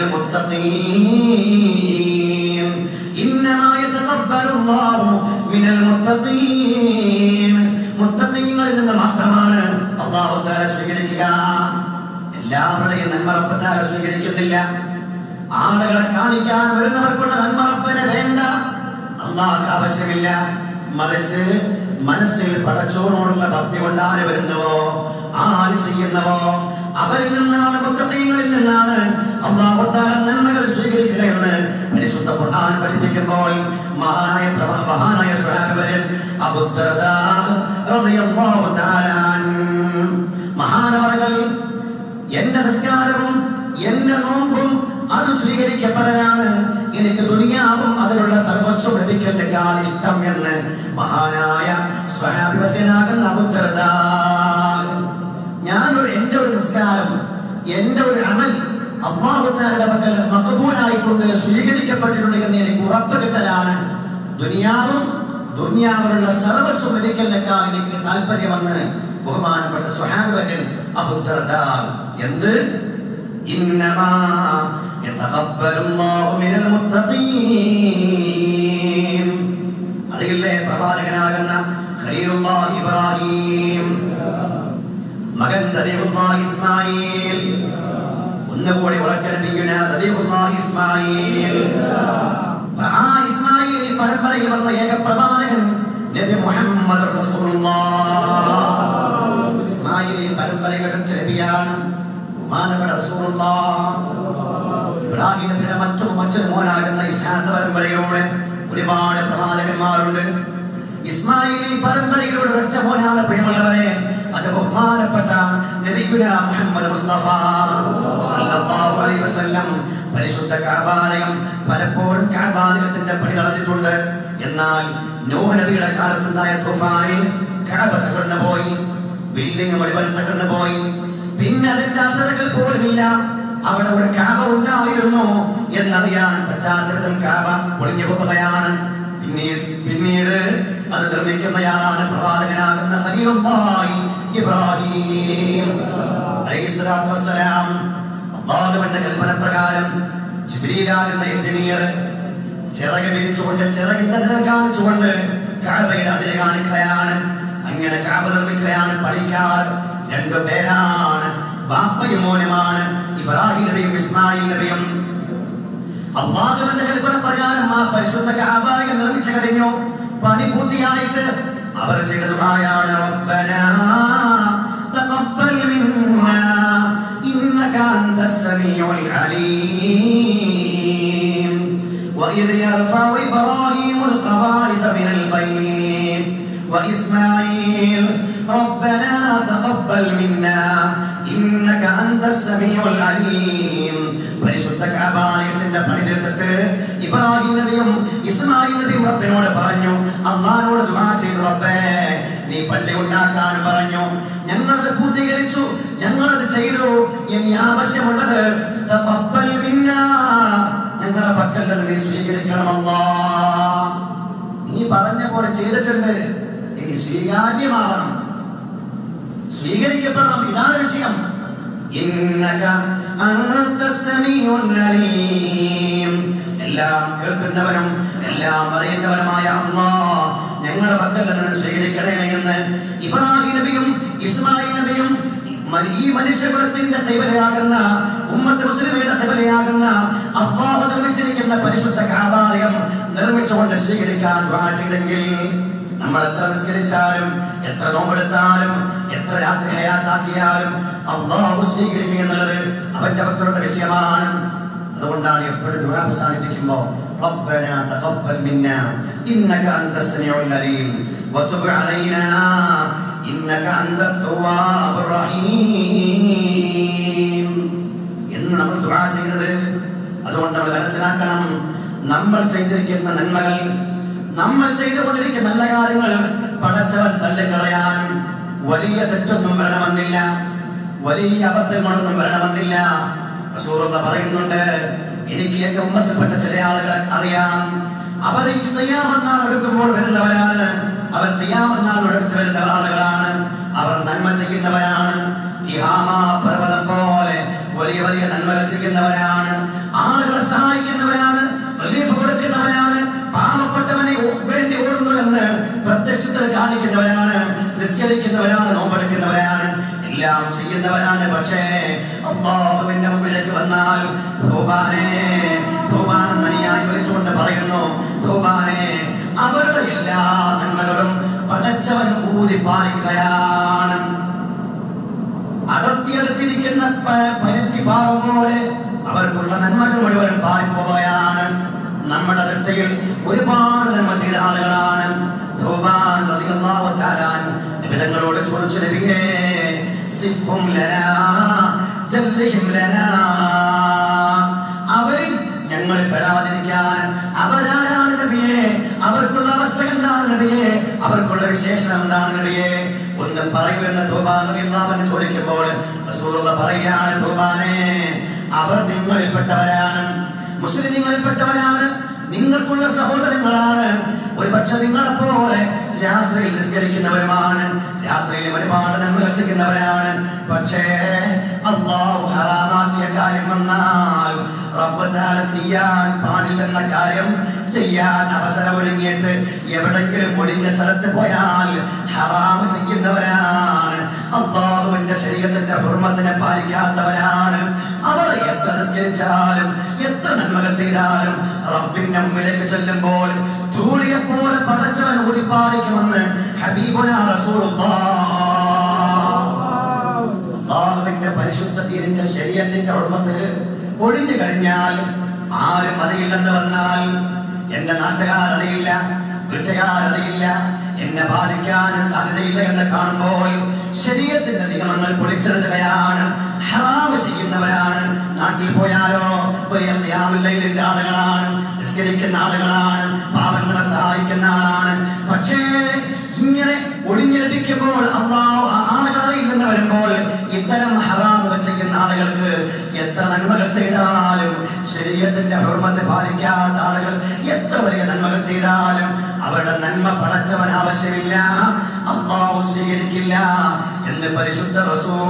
മുത്തഖീൻ ഇന്നമായ തഖബ്ബലുല്ലാഹു മിനൽ മുത്തഖീൻ മുത്തഖീങ്ങളിൽ നിന്ന് മാത്രമാണ് അള്ളാഹു തആല സ്വീകരിക്കുക എല്ലാവരുടെയും നന്മ റബ്ബത്താല സ്വീകരിക്കുന്നില്ല ആളുകളെ കാണിക്കാൻ വരുന്നവർക്കുള്ള നന്മറപ്പന വേണ്ട അള്ളാഹ് ആവശ്യമില്ല മറിച്ച് മനസ്സിൽ പടച്ചോനോടുള്ള ഭക്തി കൊണ്ടാണ് വരുന്നുവോ ആര് ചെയ്യുന്നവോ അവരിൽ നിന്നാണ് മുത്തീങ്ങളിൽ നിന്നാണ് അള്ളാഹു താല നന്മകൾ സ്വീകരിക്കുകയെന്ന് പരിശുദ്ധ ഖുർആൻ പഠിപ്പിക്കുമ്പോൾ മഹാനായ പ്രഭ- മഹാനായ സ്വഹാബിവര്യൻ അബൂ ദർദാ റളിയല്ലാഹു തആല അൻഹു മഹാനവറുകൾ എന്റെ നിസ്കാരവും എന്റെ നോമ്പും അത് സ്വീകരിക്കപ്പെടാനാണ് എനിക്ക് ദുനിയാവും അതിലുള്ള സർവസ്വം ലഭിക്കലിനേക്കാൾ ഇഷ്ടം എന്ന് മഹാനായ സ്വഹാബിവര്യനാകുന്ന അബുദ്ധർദാ ഞാനൊരു എന്റെ ഒരു നിസ്കാരം എന്റെ ഒരു അമൽ അള്ളാഹുത്താരുടെ പക്കൽ മക്കബൂലായിക്കൊണ്ട് സ്വീകരിക്കപ്പെട്ടിട്ടുണ്ട് എന്ന് എനിക്ക് ഉറപ്പ് കിട്ടലാണ് ദുനിയാവും ദുനിയാവിലുള്ള സർവസ്വം ലഭിക്കലിനേക്കാൾ എനിക്ക് താല്പര്യമെന്ന് ബഹുമാനപ്പെട്ട സ്വഹാബിവര്യൻ അബുദ്ധർദാൽ എന്ത് إنما يتقبل الله من المتقين അറിയില്ലേ പ്രവാചകനാകുന്ന ഖലീലുല്ലാഹി ഇബ്രാഹിം മകൻ ദബീഹുല്ലാഹി ഇസ്മായിൽ ഒന്നുകൂടി ഉറക്കെ നബിയുന ദബീഹുല്ലാഹി ഇസ്മായിൽ ആ ഇസ്മായിൽ പരമ്പരയിൽ വന്ന ഏക പ്രവാചകൻ നബി മുഹമ്മദ് റസൂലുള്ളാഹ് ഇസ്മായിൽ പരമ്പരയുടെ നബിയാണ് ബഹുമാനപ്പെട്ട റസൂലുള്ളാഹ് ഇബ്രാഹിം നബിയുടെ മറ്റൊരു മറ്റൊരു മോനാകുന്ന ഇസ്ഹാഖ് പരമ്പരയിലൂടെ ഒരുപാട് പ്രവാചകന്മാരുണ്ട് ഇസ്മായിലി പരമ്പരയിലൂടെ ഒറ്റ മോനാണ് പ്രിയമുള്ളവരെ അത് ബഹുമാനപ്പെട്ട നബിഗുന മുഹമ്മദ് മുസ്തഫ സല്ലല്ലാഹു അലൈഹി വസല്ലം പരിശുദ്ധ കഅബാലയം പലപ്പോഴും കഅബാലയത്തിന്റെ പണി നടന്നിട്ടുണ്ട് എന്നാൽ നൂഹ് നബിയുടെ കാലത്തുണ്ടായ തുഫാനിൽ കഅബ തകർന്നു പോയി ബിൽഡിംഗ് മുഴുവൻ തകർന്നു പോയി പിന്നെ അതിന്റെ അത്തരകൾ പോലുമില്ല അവിടെ ഒരു കാബ ഉണ്ടായിരുന്നു എന്നറിയാൻ പറ്റാത്തവിധം കാബ പൊളിഞ്ഞു പോവുകയാണ് പിന്നീട് പിന്നീട് അത് നിർമ്മിക്കുന്നയാളാണ് പ്രവാചകനാകുന്ന ഖലീലുള്ളാഹി ഇബ്രാഹിം അലൈഹിസ്സലാത്തു വസ്സലാം അള്ളാഹുവിന്റെ കൽപ്പന പ്രകാരം ജിബ്രീലാകുന്ന എഞ്ചിനീയർ ചിറക് വിരിച്ചുകൊണ്ട് ചിറകിന്റെ നിഴൽ കാണിച്ചുകൊണ്ട് കാബയുടെ അതിരെ കാണിക്കുകയാണ് അങ്ങനെ കാബ നിർമ്മിക്കുകയാണ് പണിക്കാർ രണ്ടു പേരാണ് ബാപ്പയും മോനുമാണ് ഇബ്രാഹിം നബിയും ഇസ്മായിൽ നബിയും അള്ളാഹുവിന്റെ കൽപ്പന പ്രകാരം ആ പരിശുദ്ധ കാബാലയം നിർമ്മിച്ചു കഴിഞ്ഞു പണി പൂർത്തിയായിട്ട് അവർ ചെയ്ത ദുആയാണ് റബ്ബനാ തഖബ്ബൽ മിന്നാ ഇന്നക അൻതസ് സമീഉൽ അലീം وإذ يرفع إبراهيم القواعد من البيت وإسماعيل ربنا تقبل منا إنك أنت السميع العليم പരിശുദ്ധ കഅബാലയത്തിന്റെ പണി തീർത്തിട്ട് ഇബ്രാഹിം നബിയും ഇസ്മായിൽ നബിയും റബ്ബിനോട് പറഞ്ഞു അള്ളാഹിനോട് ദുആ ചെയ്തു റബ്ബേ നീ പള്ളി ഉണ്ടാക്കാൻ പറഞ്ഞു ഞങ്ങളത് പൂർത്തീകരിച്ചു ഞങ്ങളത് ചെയ്തു ഇനി ആവശ്യമുള്ളത് തഖബ്ബൽ മിന്നാ ഞങ്ങളുടെ പക്കൽ നിന്ന് നീ സ്വീകരിക്കണമല്ലാ നീ പറഞ്ഞ പോലെ ചെയ്തിട്ടുണ്ട് ഇനി സ്വീകാര്യമാവണം സ്വീകരിക്കപ്പെടണം ഇതാണ് വിഷയം ഇന്നക അൻത സമീഉൽ അലീം എല്ലാം കേൾക്കുന്നവനും എല്ലാം അറിയുന്നവനുമായ അല്ലാഹ് ഞങ്ങളുടെ പക്കൽ നിന്ന് സ്വീകരിക്കണമേ എന്ന് ഇബ്രാഹിം നബിയും ഇസ്മായിൽ നബിയും മ- ഈ മനുഷ്യകുലത്തിന്റെ തൈവലയാകുന്ന ഉമ്മത്ത് മുസ്ലിമയുടെ തൈവലയാകുന്ന അള്ളാഹു നിർമ്മിച്ചിരിക്കുന്ന പരിശുദ്ധ കാബാലയം നിർമ്മിച്ചുകൊണ്ട് സ്വീകരിക്കാൻ ദുആ ചെയ്തെങ്കിൽ നമ്മൾ എത്ര നിസ്കരിച്ചാലും എത്ര നോമ്പെടുത്താലും എത്ര രാത്രി ഹയാത്താക്കിയാലും അള്ളാഹു സ്വീകരിക്കുക എന്നുള്ളത് അവന്റെ മക്കളുടെ വിഷയമാണ് അതുകൊണ്ടാണ് എപ്പോഴും ദുആ അവസാനിപ്പിക്കുമ്പോൾ ربنا تقبل منا إنك أنت السميع العليم وتب علينا إنك أنت التواب الرحيم എന്ന് നമ്മൾ ദുആ ചെയ്യുന്നത് അതുകൊണ്ട് നമ്മൾ മനസ്സിലാക്കണം നമ്മൾ ചെയ്തിരിക്കുന്ന നന്മകൾ നമ്മൾ ചെയ്തുകൊണ്ടിരിക്കുന്ന നല്ല കാര്യങ്ങൾ പടച്ചവൻ തള്ളിക്കളയാൻ വലിയ തെറ്റൊന്നും വരണമെന്നില്ല വലിയ അബദ്ധങ്ങളൊന്നും വരണമെന്നില്ല റസൂറുള്ള പറയുന്നുണ്ട് എനിക്ക് എന്റെ ഉമ്മത്തിൽപ്പെട്ട ചില ആളുകളെ അറിയാം അവർ ഈ തയ്യാമെന്നാൾ എടുക്കുമ്പോൾ വരുന്നവരാണ് അവർ തയ്യാമെന്നാൾ എടുത്ത് വരുന്ന ആളുകളാണ് അവർ നന്മ ചെയ്യുന്നവരാണ് തിഹാമ പർവ്വതം പോലെ വലിയ വലിയ നന്മകൾ ചെയ്യുന്നവരാണ് ആളുകളെ സഹായിക്കുന്നവരാണ് റിലീഫ് കൊടുക്കുന്നവരാണ് പാവപ്പെട്ടവനെ ഓ- വേണ്ടി ഓടുന്നുവെന്ന് പ്രത്യക്ഷത്തിൽ കാണിക്കുന്നവരാണ് നിസ്കരിക്കുന്നവരാണ് നോമ്പെടുക്കുന്നവരാണ് എല്ലാം ചെയ്യുന്നവരാണ് പക്ഷേ അള്ളാഹുവിന്റെ മുമ്പിലേക്ക് വന്നാൽ ധൂബാനെ ധൂബാൻ മണിയായി വിളിച്ചുകൊണ്ട് പറയുന്നു ധൂബാനെ അവരുടെ എല്ലാ നന്മകളും പടച്ചവൻ ഊതി പാലിക്കുകയാണ് അടർത്തിയെടുത്തിരിക്കുന്ന പ- പരുത്തി പാവം പോലെ അവർക്കുള്ള നന്മകൾ മുഴുവൻ പാലിപ്പോവുകയാണ് നമ്മുടെ അടുത്തയിൽ ഒരുപാട് നന്മ ചെയ്ത ആളുകളാണ് ഥൗബാൻ റളിയല്ലാഹു തആല അൻഹു നിബിധങ്ങളോട് ചോദിച്ചു നബിയേ സിഫും ലനാ ജല്ലിഹിം ലനാ അവരിൽ ഞങ്ങൾ പെടാതിരിക്കാൻ അവരാരാണ് നബിയെ അവർക്കുള്ള അവസ്ഥ എന്താണ് നബിയെ അവർക്കുള്ള വിശേഷണം എന്താണ് നബിയെ ഒന്ന് പറയുമെന്ന് ധൂബാൻ ചോദിക്കുമ്പോൾ റസൂലുള്ള പറയാണ് ധൂബാനെ അവർ നിങ്ങളിൽപ്പെട്ടവരാണ് മുസ്ലിങ്ങളിൽപ്പെട്ടവരാണ് നിങ്ങൾക്കുള്ള സഹോദരങ്ങളാണ് ഒരു പക്ഷെ നിങ്ങളെപ്പോലെ രാത്രിയിൽ നിസ്കരിക്കുന്നവരുമാണ് രാത്രിയിൽ ഒരുപാട് നന്മകൾ ചെയ്യുന്നവരാണ് പക്ഷേ അള്ളാഹു ഹറാമാക്കിയ കാര്യം വന്നാൽ റബ്ബ് തആല ചെയ്യാൻ പാടില്ലെന്ന കാര്യം ചെയ്യാൻ അവസരം ഒഴുങ്ങിയിട്ട് എവിടെങ്കിലും ഒഴിഞ്ഞ സ്ഥലത്ത് പോയാൽ ഹറാം ചെയ്യുന്നവരാണ് അള്ളാഹുവിന്റെ ശരീരത്തിന്റെ ഹുർമത്തിനെ പാലിക്കാത്തവരാണ് അവർ എത്ര നിസ്കരിച്ചാലും എത്ര നന്മകൾ ചെയ്താലും റബ്ബിന്റെ മുമ്പിലേക്ക് ചെല്ലുമ്പോൾ ധൂളിയെ പോലെ പടച്ചവൻ ഓടിപ്പാലിക്കുമെന്ന് ഹബീബുന റസൂലുള്ളാഹ് അള്ളാഹുവിന്റെ പരിശുദ്ധ തീരിന്റെ ശരീരത്തിന്റെ ഉടമത്ത് ഒഴിഞ്ഞു കഴിഞ്ഞാൽ ആരും അറിയില്ലെന്ന് വന്നാൽ എന്റെ നാട്ടുകാർ അറിയില്ല വീട്ടുകാർ അറിയില്ല എന്നെ ബാധിക്കാൻ സാധ്യതയില്ല എന്ന് കാണുമ്പോൾ ശരീരത്തിന്റെ നിയമങ്ങൾ പൊളിച്ചെടുക്കുകയാണ് ഹറാമ് ചെയ്യുന്നവരാണ് നാട്ടിൽ പോയാലോ വലിയ ഖിയാമുല്ലൈലിന്റെ ആളുകളാണ് നിസ്കരിക്കുന്ന ആളുകളാണ് പാവങ്ങളെ സഹായിക്കുന്ന ആളാണ് പക്ഷേ ഇങ്ങനെ ഒഴിഞ്ഞു ലഭിക്കുമ്പോൾ അള്ളാഹു ആ ആളുകൾ അറിയില്ലെന്ന് വരുമ്പോൾ ഇത്തരം ഹറാമുകൾ ചെയ്യുന്ന ആളുകൾക്ക് എത്ര നന്മകൾ ചെയ്താലും ശരീരത്തിന്റെ ഹുർമത്തെ പാലിക്കാത്ത ആളുകൾ എത്ര വലിയ നന്മകൾ ചെയ്താലും അവരുടെ നന്മ പടച്ചവൻ ആവശ്യമില്ല അള്ളാഹു സ്വീകരിക്കില്ല എന്ന് പരിശുദ്ധ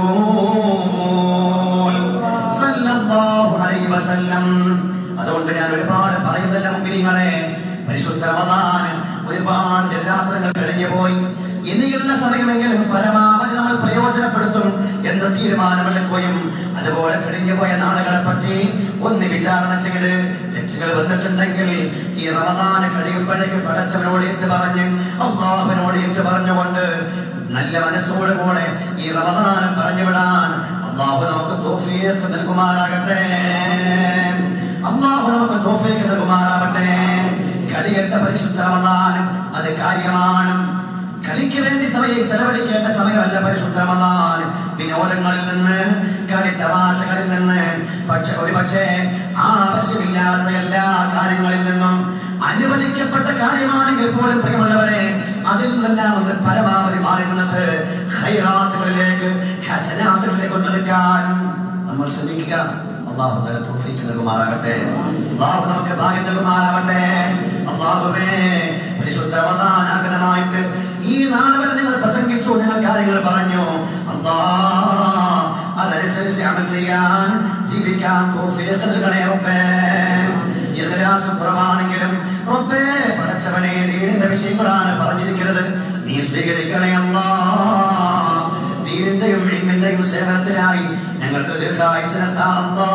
റസൂൽ സല്ലല്ലാഹു അലൈഹി വസല്ലം അതുകൊണ്ട് ഞാൻ ഒരുപാട് പറയുന്നില്ല മുമ്പിനിങ്ങളെ പരിശുദ്ധ റമദാൻ ഒരുപാട് രാത്രങ്ങൾ കഴിഞ്ഞു പോയി ഇനിയുള്ള സമയമെങ്കിലും പരമാവധി നമ്മൾ പ്രയോജനപ്പെടുത്തും എന്ന തീരുമാനമെടുക്കുകയും അതുപോലെ കഴിഞ്ഞു പോയ നാളുകളെ പറ്റി ഒന്ന് വിചാരണ ചെയ്ത് തെറ്റുകൾ വന്നിട്ടുണ്ടെങ്കിൽ ഈ റമദാൻ കഴിയുമ്പോഴേക്ക് പടച്ചവനോട് ഏറ്റു പറഞ്ഞ് അള്ളാഹുവിനോട് ഏറ്റു പറഞ്ഞുകൊണ്ട് നല്ല മനസ്സോടുകൂടെ ഈ റമദാനം പറഞ്ഞു വിടാൻ അള്ളാഹു നമുക്ക് തോഫിയൊക്കെ നൽകുമാറാകട്ടെ അള്ളാഹു നമുക്ക് തോഫിയൊക്കെ നൽകുമാറാകട്ടെ കളികളുടെ പരിശുദ്ധ റമദാനം അത് കാര്യമാണ് കളിക്ക് വേണ്ടി സമയം ചെലവഴിക്കേണ്ട സമയമല്ല പരിശുദ്ധ റമദാൻ വിനോദങ്ങളിൽ നിന്ന് കളി തമാശകളിൽ നിന്ന് പക്ഷെ ഒരു പക്ഷേ ആവശ്യമില്ലാത്ത എല്ലാ കാര്യങ്ങളിൽ നിന്നും അനുവദിക്കപ്പെട്ട കാര്യമാണെങ്കിൽ പോലും പ്രിയമുള്ളവരെ അതിൽ നിന്നെല്ലാം ഒന്ന് പരമാവധി മാറി നിന്നിട്ട് ഹൈറാത്തുകളിലേക്ക് ഹസനാത്തുകളിലേക്ക് കൊണ്ടെടുക്കാൻ നമ്മൾ ശ്രമിക്കുക അള്ളാഹു തല തൗഫീഖ് നൽകുമാറാകട്ടെ അള്ളാഹു നമുക്ക് ഭാഗ്യം നൽകുമാറാകട്ടെ അള്ളാഹുവേ പരിശുദ്ധ റമദാനാഗതമായിട്ട് ഈ നാളെ വരെ നിങ്ങൾ പ്രസംഗിച്ചു നിങ്ങൾ കാര്യങ്ങൾ പറഞ്ഞു അല്ലാ അതനുസരിച്ച് അമൽ ചെയ്യാൻ ജീവിക്കാൻ തൗഫീഖ് നൽകണേ റബ്ബേ ഇഖ്ലാസ് കുറവാണെങ്കിലും റബ്ബേ പടച്ചവനെ ദീനിന്റെ വിഷയങ്ങളാണ് പറഞ്ഞിരിക്കുന്നത് നീ സ്വീകരിക്കണേ അല്ലാ ദീനിന്റെയും ഇൽമിന്റെയും സേവനത്തിനായി ഞങ്ങൾക്ക് ദീർഘായുസ് നൽകാം അല്ലാ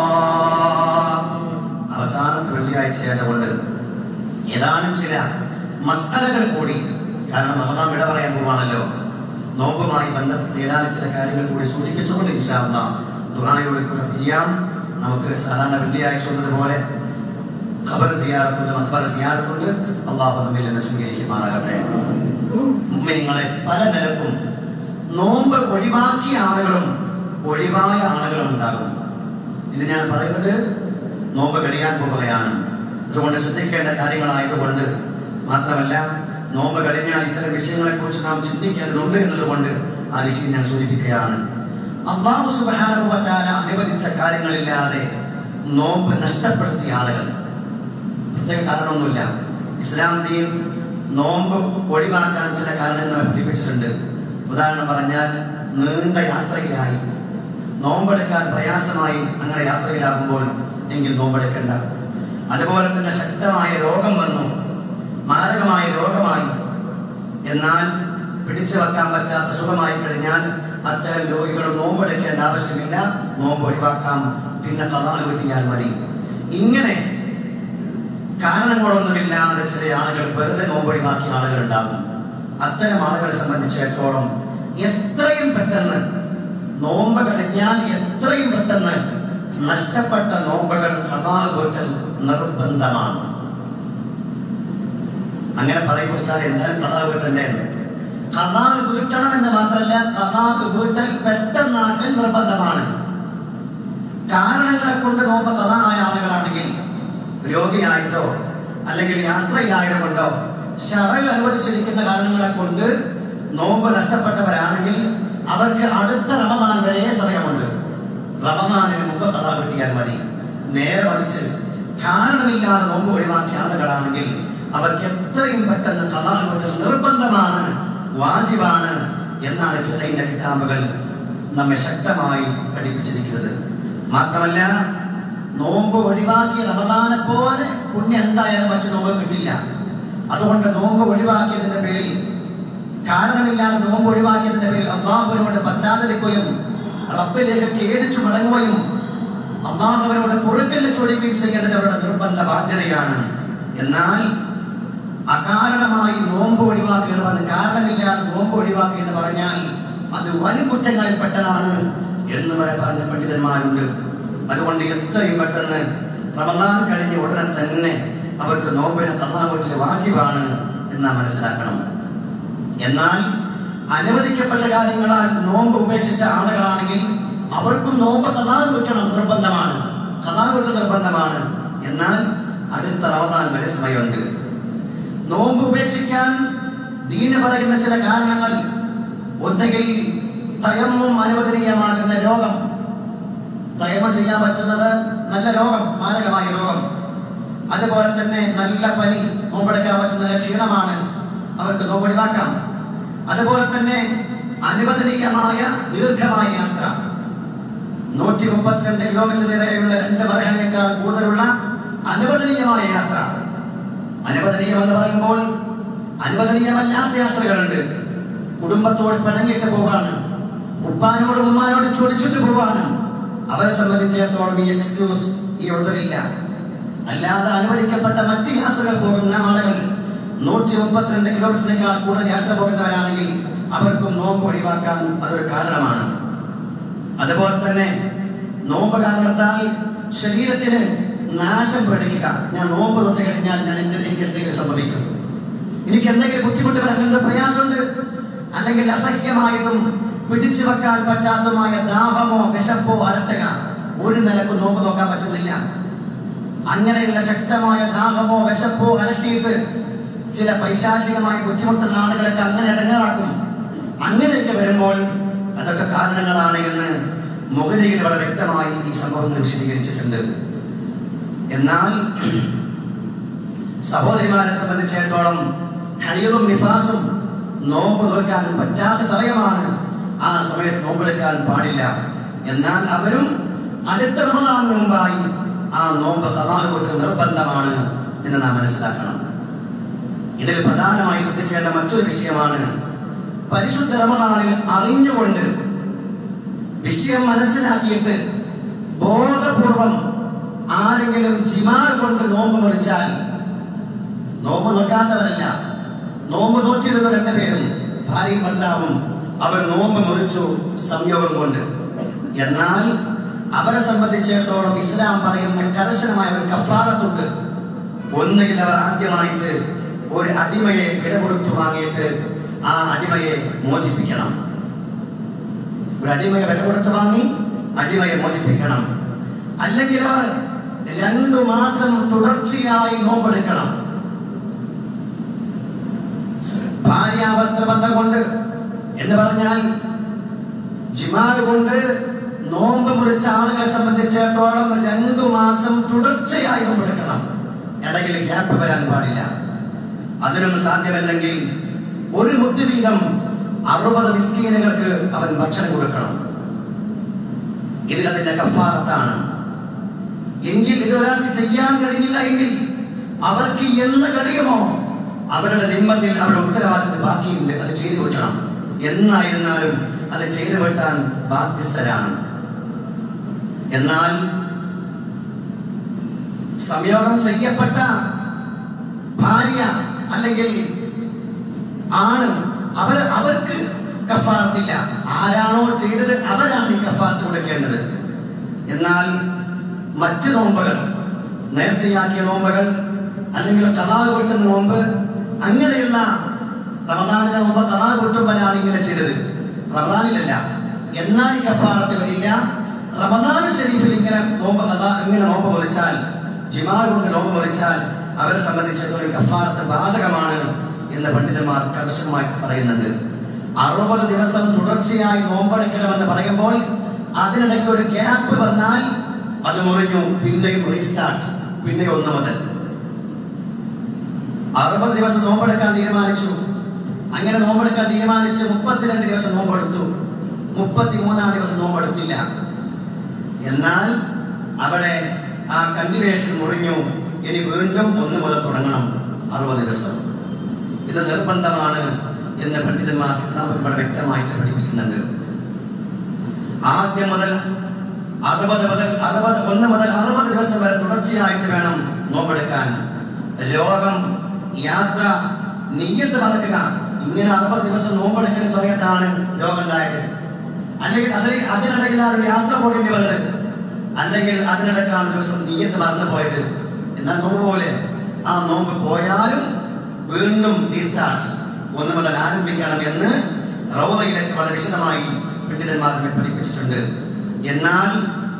അവസാനത്തെ വെള്ളിയാഴ്ച ആയതുകൊണ്ട് ഏതാനും ചില മസാലകൾ കൂടി കാരണം റമദാൻ വിട പറയാൻ പോവാണല്ലോ നോമ്പുമായി ബന്ധപ്പെട്ട് ഏതാനും ചില കാര്യങ്ങൾ കൂടി സൂചിപ്പിച്ചുകൊണ്ട് ഇൻഷാല്ല ദുഹായോട് കൂടെ പിരിയാം നമുക്ക് സാധാരണ വെള്ളിയാഴ്ച ഉള്ളതുപോലെ ഖബർ സിയാറത്തുണ്ട് മഖബർ സിയാറത്തുണ്ട് അള്ളാഹു തമ്മിൽ എന്നെ സ്വീകരിക്കുമാറാകട്ടെ മുഅ്മിനീങ്ങളെ പല നിലക്കും നോമ്പ് ഒഴിവാക്കിയ ആളുകളും ഒഴിവായ ആളുകളും ഉണ്ടാകും ഇത് ഞാൻ പറയുന്നത് നോമ്പ് കഴിയാൻ പോവുകയാണ് അതുകൊണ്ട് ശ്രദ്ധിക്കേണ്ട കാര്യങ്ങളായതുകൊണ്ട് മാത്രമല്ല നോമ്പ് കഴിഞ്ഞാൽ ഇത്തരം വിഷയങ്ങളെ കുറിച്ച് നാം ചിന്തിക്കേണ്ടതുണ്ട് എന്നതുകൊണ്ട് ആ വിഷയം ഞാൻ സൂചിപ്പിക്കുകയാണ് അള്ളാഹു സുബ്ഹാനഹു വ തആല അനുവദിച്ച കാര്യങ്ങളില്ലാതെ നോമ്പ് നഷ്ടപ്പെടുത്തിയ ആളുകൾ പ്രത്യേക കാരണമൊന്നുമില്ല ഇസ്ലാം ദീൻ നോമ്പ് ഒഴിവാക്കാൻ ചില കാരണങ്ങൾ പഠിപ്പിച്ചിട്ടുണ്ട് ഉദാഹരണം പറഞ്ഞാൽ നീണ്ട യാത്രയിലായി നോമ്പെടുക്കാൻ പ്രയാസമായി അങ്ങനെ യാത്രയിലാകുമ്പോൾ എങ്കിൽ നോമ്പെടുക്കണ്ട അതുപോലെ തന്നെ ശക്തമായ രോഗം വന്നു മാരകമായ രോഗമായി എന്നാൽ പിടിച്ചു വെക്കാൻ പറ്റാത്ത സുഖമായി കഴിഞ്ഞാൽ അത്തരം രോഗികൾ നോമ്പെടുക്കേണ്ട ആവശ്യമില്ല നോമ്പ് ഒഴിവാക്കാം പിന്നെ കഥാ വീട്ടിയാൽ മതി ഇങ്ങനെ കാരണങ്ങളൊന്നുമില്ലാതെ ചില ആളുകൾ വെറുതെ നോമ്പ് ഒഴിവാക്കിയ ആളുകൾ ഉണ്ടാകും അത്തരം ആളുകളെ സംബന്ധിച്ചിടത്തോളം എത്രയും പെട്ടെന്ന് നോമ്പ് കഴിഞ്ഞാൽ എത്രയും പെട്ടെന്ന് നഷ്ടപ്പെട്ട നോമ്പുകൾ കഥാ വീട്ടൽ നിർബന്ധമാണ് അങ്ങനെ പറയുമ്പോൾ സാർ എന്തായാലും കഥാ വീട്ടണ്ടേ കഥാ വീട്ടണം എന്ന് മാത്രമല്ല കഥാ വീട്ടൽ പെട്ടെന്നാക്കൽ നിർബന്ധമാണ് കാരണങ്ങളെ കൊണ്ട് നോമ്പ് കഥ ആയ ആളുകളാണെങ്കിൽ രോഗിയായിട്ടോ അല്ലെങ്കിൽ യാത്രയിലായതുകൊണ്ടോ ശറൽ അനുവദിച്ചിരിക്കുന്ന കാരണങ്ങളെ കൊണ്ട് നോമ്പ് നഷ്ടപ്പെട്ടവരാണെങ്കിൽ അവർക്ക് അടുത്ത റമദാൻ വരെ സമയമുണ്ട് റമദാനിന് മുമ്പ് കഥ കിട്ടിയാൽ മതി നേരെ മറിച്ച് കാരണമില്ലാതെ നോമ്പ് ഒഴിവാക്കിയ ആളുകളാണെങ്കിൽ അവർക്ക് എത്രയും പെട്ടെന്ന് കഥ കിട്ടൽ നിർബന്ധമാണ് വാജിബാണ് എന്നാണ് ഫിദൈന്റെ കിതാബുകൾ നമ്മെ ശക്തമായി പഠിപ്പിച്ചിരിക്കുന്നത് മാത്രമല്ല നോമ്പ് ഒഴിവാക്കിയ റമദാനെ പോലെ പുണ്യം എന്തായാലും മറ്റു നോമ്പ് കിട്ടില്ല അതുകൊണ്ട് നോമ്പ് ഒഴിവാക്കിയതിന്റെ പേരിൽ കാരണമില്ലാതെ നോമ്പ് ഒഴിവാക്കിയതിന്റെ പേരിൽ അള്ളാഹുവിനോട് പശ്ചാത്തലിക്കുകയും റബ്ബിലേക്ക് ഖേദിച്ചു മടങ്ങുകയും അള്ളാഹുവിനോട് പൊറുക്കല് ചൊല്ലുകയും ചെയ്യേണ്ടത് അവരുടെ നിർബന്ധ ബാധ്യതയാണ് എന്നാൽ അകാരണമായി നോമ്പ് ഒഴിവാക്കുക എന്ന് പറഞ്ഞ് കാരണമില്ലാതെ നോമ്പ് ഒഴിവാക്കുക എന്ന് പറഞ്ഞാൽ അത് വൻ കുറ്റങ്ങളിൽ പെട്ടതാണ് എന്ന് വരെ പറഞ്ഞ പണ്ഡിതന്മാരുണ്ട് അതുകൊണ്ട് എത്രയും പെട്ടെന്ന് റമദാൻ കഴിഞ്ഞ ഉടനെ തന്നെ അവർക്ക് നോമ്പിന് തന്നാവട്ടിൽ വാജിബാണ് എന്ന് മനസ്സിലാക്കണം എന്നാൽ അനുവദിക്കപ്പെട്ട കാര്യങ്ങളാൽ നോമ്പ് ഉപേക്ഷിച്ച ആളുകളാണെങ്കിൽ അവർക്കും നോമ്പ് കഥാ വീട്ടണം നിർബന്ധമാണ് കഥാ വീട്ടൽ നിർബന്ധമാണ് എന്നാൽ അടുത്ത റമദാൻ വരെ സമയമുണ്ട് നോമ്പ് ഉപേക്ഷിക്കാൻ ദീന് പറയുന്ന ചില കാരണങ്ങൾ ഒന്നുകിൽ തയമ്മും അനുവദനീയമാകുന്ന രോഗം തയമം ചെയ്യാൻ പറ്റുന്നത് നല്ല രോഗം മാരകമായ രോഗം അതുപോലെ തന്നെ നല്ല പനി നോമ്പെടുക്കാൻ പറ്റുന്ന ക്ഷീണമാണ് അവർക്ക് നോമ്പൊഴിവാക്കാം അതുപോലെ തന്നെ അനുവദനീയമായ ദീർഘമായ യാത്ര നൂറ്റി മുപ്പത്തിരണ്ട് കിലോമീറ്റർ വരെയുള്ള രണ്ട് മരങ്ങളേക്കാൾ കൂടുതലുള്ള അനുവദനീയമായ യാത്ര അനുവദനീയം എന്ന് പറയുമ്പോൾ അനുവദനീയമല്ലാത്ത യാത്രകളുണ്ട് കുടുംബത്തോട് പിണങ്ങിയിട്ട് പോവാണ് ഉപ്പാനോടും ഉമ്മാനോടും ചൊടിച്ചിട്ട് പോവാണ് അവരെ സംബന്ധിച്ചിടത്തോളം ഈ എക്സ്ക്യൂസ് ഈ ഒഴിവില്ല അല്ലാതെ അനുവദിക്കപ്പെട്ട മറ്റ് യാത്രകൾ പോകുന്ന ആളുകൾ നൂറ്റി മുപ്പത്തിരണ്ട് കിലോമീറ്ററിനേക്കാൾ കൂടുതൽ യാത്ര പോകുന്നവരാണെങ്കിൽ അവർക്കും നോമ്പ് ഒഴിവാക്കാൻ അതൊരു കാരണമാണ് അതുപോലെ തന്നെ നോമ്പ് കാരണത്താൽ ശരീരത്തിന് നാശം പഠിക്കുക ഞാൻ നോമ്പ് തൊട്ട് കഴിഞ്ഞാൽ ഞാൻ എന്ത് എനിക്ക് എന്തെങ്കിലും സംഭവിക്കും എനിക്ക് എന്തെങ്കിലും ബുദ്ധിമുട്ട് വരാനുള്ള പ്രയാസമുണ്ട് അല്ലെങ്കിൽ അസഹ്യമായതും പിടിച്ചു വെക്കാൻ പറ്റാത്തതുമായ ദാഹമോ വിശപ്പോ അലട്ടുക ഒരു നിലക്കും നോമ്പ് നോക്കാൻ പറ്റുന്നില്ല അങ്ങനെയുള്ള ശക്തമായ ദാഹമോ വിശപ്പോ അലട്ടിയിട്ട് ചില പൈശാചികമായ ബുദ്ധിമുട്ടുള്ള ആളുകളൊക്കെ അങ്ങനെ ഇടങ്ങാറാക്കും അങ്ങനെയൊക്കെ വരുമ്പോൾ അതൊക്കെ കാരണങ്ങളാണ് എന്ന് മുഖനിയിൽ വളരെ വ്യക്തമായി ഈ സംഭവങ്ങൾ വിശദീകരിച്ചിട്ടുണ്ട് എന്നാൽ സഹോദരിമാരെ സംബന്ധിച്ചിടത്തോളം ഹൈറും നിഫാസും നോമ്പ് നോക്കാൻ പറ്റാത്ത സമയമാണ് ആ സമയത്ത് നോമ്പെടുക്കാൻ പാടില്ല എന്നാൽ അവരും അടുത്ത റമദാനിന് മുമ്പായി ആ നോമ്പ് കഥാവ് കൊണ്ട് നിർബന്ധമാണ് എന്ന് നാം മനസ്സിലാക്കണം ഇതിൽ പ്രധാനമായി ശ്രദ്ധിക്കേണ്ട മറ്റൊരു വിഷയമാണ് പരിശുദ്ധ റമദാനിൽ അറിഞ്ഞുകൊണ്ട് വിഷയം മനസ്സിലാക്കിയിട്ട് ബോധപൂർവം ആരെങ്കിലും ജിമാർ കൊണ്ട് നോമ്പ് മുറിച്ചാൽ നോമ്പ് നോക്കാത്തവരല്ല നോമ്പ് നോറ്റിരുന്ന രണ്ടുപേരും ഭാര്യയും ഭർത്താവും അവർ നോമ്പ് മുറിച്ചു സംയോഗം കൊണ്ട് എന്നാൽ അവരെ സംബന്ധിച്ചിടത്തോളം ഇസ്ലാം പറയുന്ന കർശനമായ ഒരു കഫാറത്തുണ്ട് ഒന്നുകിൽ അവർ ആദ്യമായിട്ട് ഒരു അടിമയെ വില കൊടുത്തു വാങ്ങിയിട്ട് ആ അടിമയെ മോചിപ്പിക്കണം ഒരു അടിമയെ വില കൊടുത്തു വാങ്ങി അടിമയെ മോചിപ്പിക്കണം അല്ലെങ്കിൽ അവർ രണ്ടു മാസം തുടർച്ചയായി നോമ്പെടുക്കണം ഭാര്യാഭർത്തൃ ബന്ധം കൊണ്ട് എന്ന് പറഞ്ഞാൽ ജിമാൽ കൊണ്ട് നോമ്പ് മുറിച്ച ആളുകളെ സംബന്ധിച്ചിടത്തോളം രണ്ടു മാസം തുടർച്ചയായി നോമ്പെടുക്കണം ഇടയിൽ ഗ്യാപ്പ് വരാൻ പാടില്ല അതിനും സാധ്യമല്ലെങ്കിൽ ഒരു മുദ്ദ് വീതം അറുപത് മിസ്കീനുകൾക്ക് അവൻ ഭക്ഷണം കൊടുക്കണം ഇത് അതിന്റെ കഫാറത്താണ് എങ്കിൽ ഇതൊരാൾക്ക് ചെയ്യാൻ കഴിയില്ല എങ്കിൽ അവർക്ക് എന്ന് കഴിയുമോ അവരുടെ നിമ്മത്തിൽ അവരുടെ ഉത്തരവാദിത്തം ബാക്കിയുണ്ട് അത് ചെയ്തു കൊടുക്കണം എന്നായിരുന്നാലും അത് ചെയ്തു വെട്ടാൻ ബാധ്യസ്ഥരാണ് എന്നാൽ സംയോഗം ചെയ്യപ്പെട്ട ഭാര്യ അല്ലെങ്കിൽ ആണ് അവർ അവർക്ക് കഫാറത്തില്ല ആരാണോ ചെയ്തത് അവരാണ് ഈ കഫാറത്ത് കൊടുക്കേണ്ടത് എന്നാൽ മറ്റ് നോമ്പുകൾ നേർച്ചയാക്കിയ നോമ്പുകൾ അല്ലെങ്കിൽ കലാവ് വെട്ടുന്ന നോമ്പ് അങ്ങനെയുള്ള റമദാനിലെ നോമ്പ് കലാവ് വെട്ടുമ്പോഴാണ് ഇങ്ങനെ ചെയ്തത് റമദാനിലല്ല എന്നാൽ ഈ കഫാറത്ത് വരില്ല റമദാൻ ഷരീഫിൽ ഇങ്ങനെ നോമ്പ് കഥാ ഇങ്ങനെ നോമ്പ് മുറിച്ചാൽ ജിമാ കൊണ്ട് നോമ്പ് മുറിച്ചാൽ അവരെ സംബന്ധിച്ചിടത്തോളം കഫാറത്ത് ബാധകമാണ് എന്ന് പണ്ഡിതന്മാർ കർശനമായിട്ട് പറയുന്നുണ്ട് അറുപത് ദിവസം തുടർച്ചയായി നോമ്പെടുക്കണമെന്ന് പറയുമ്പോൾ അതിനിടയ്ക്ക് ഒരു ഗ്യാപ്പ് വന്നാൽ അത് മുറിഞ്ഞു പിന്നെയും റീസ്റ്റാർട്ട് പിന്നെ ഒന്ന് മുതൽ അറുപത് ദിവസം നോമ്പെടുക്കാൻ തീരുമാനിച്ചു അങ്ങനെ നോമ്പെടുക്കാൻ തീരുമാനിച്ച് മുപ്പത്തിരണ്ട് ദിവസം നോമ്പെടുത്തു മുപ്പത്തിമൂന്നാം ദിവസം നോമ്പെടുത്തില്ല എന്നാൽ അവിടെ ആ കണ്ടിന്യൂവേഷൻ മുറിഞ്ഞു ഇനി വീണ്ടും ഒന്ന് മുതൽ തുടങ്ങണം അറുപത് ദിവസം ഇത് നിർബന്ധമാണ് എന്ന് പണ്ഡിതന്മാർ കിതാബിൽ ഇവിടെ വ്യക്തമായിട്ട് പഠിപ്പിക്കുന്നുണ്ട് ആദ്യം മുതൽ അറുപത് മുതൽ അറുപത് ഒന്ന് മുതൽ അറുപത് ദിവസം വരെ തുടർച്ചയായിട്ട് വേണം നോമ്പെടുക്കാൻ രോഗം യാത്ര നീയത്ത് മറക്കുക ഇങ്ങനെ അറുപത് ദിവസം നോമ്പെടുക്കുന്ന സമയത്താണ് രോഗം ഉണ്ടായത് അല്ലെങ്കിൽ അതിൽ അതിനിടയിലാണ് ഒരു യാത്ര പോകേണ്ടി വന്നത് അല്ലെങ്കിൽ അതിനിടയ്ക്കാണ് ദിവസം നീയത്ത് മറന്നു പോയത് എന്നാൽ നോമ്പ് പോലെ ആ നോമ്പ് പോയാലും വീണ്ടും റീസ്റ്റാർട്ട് ഒന്ന് മുതൽ ആരംഭിക്കണം എന്ന് റൗദയിലേക്ക് വളരെ വിശദമായി പണ്ഡിതന്മാർ നമ്മെ പഠിപ്പിച്ചിട്ടുണ്ട് എന്നാൽ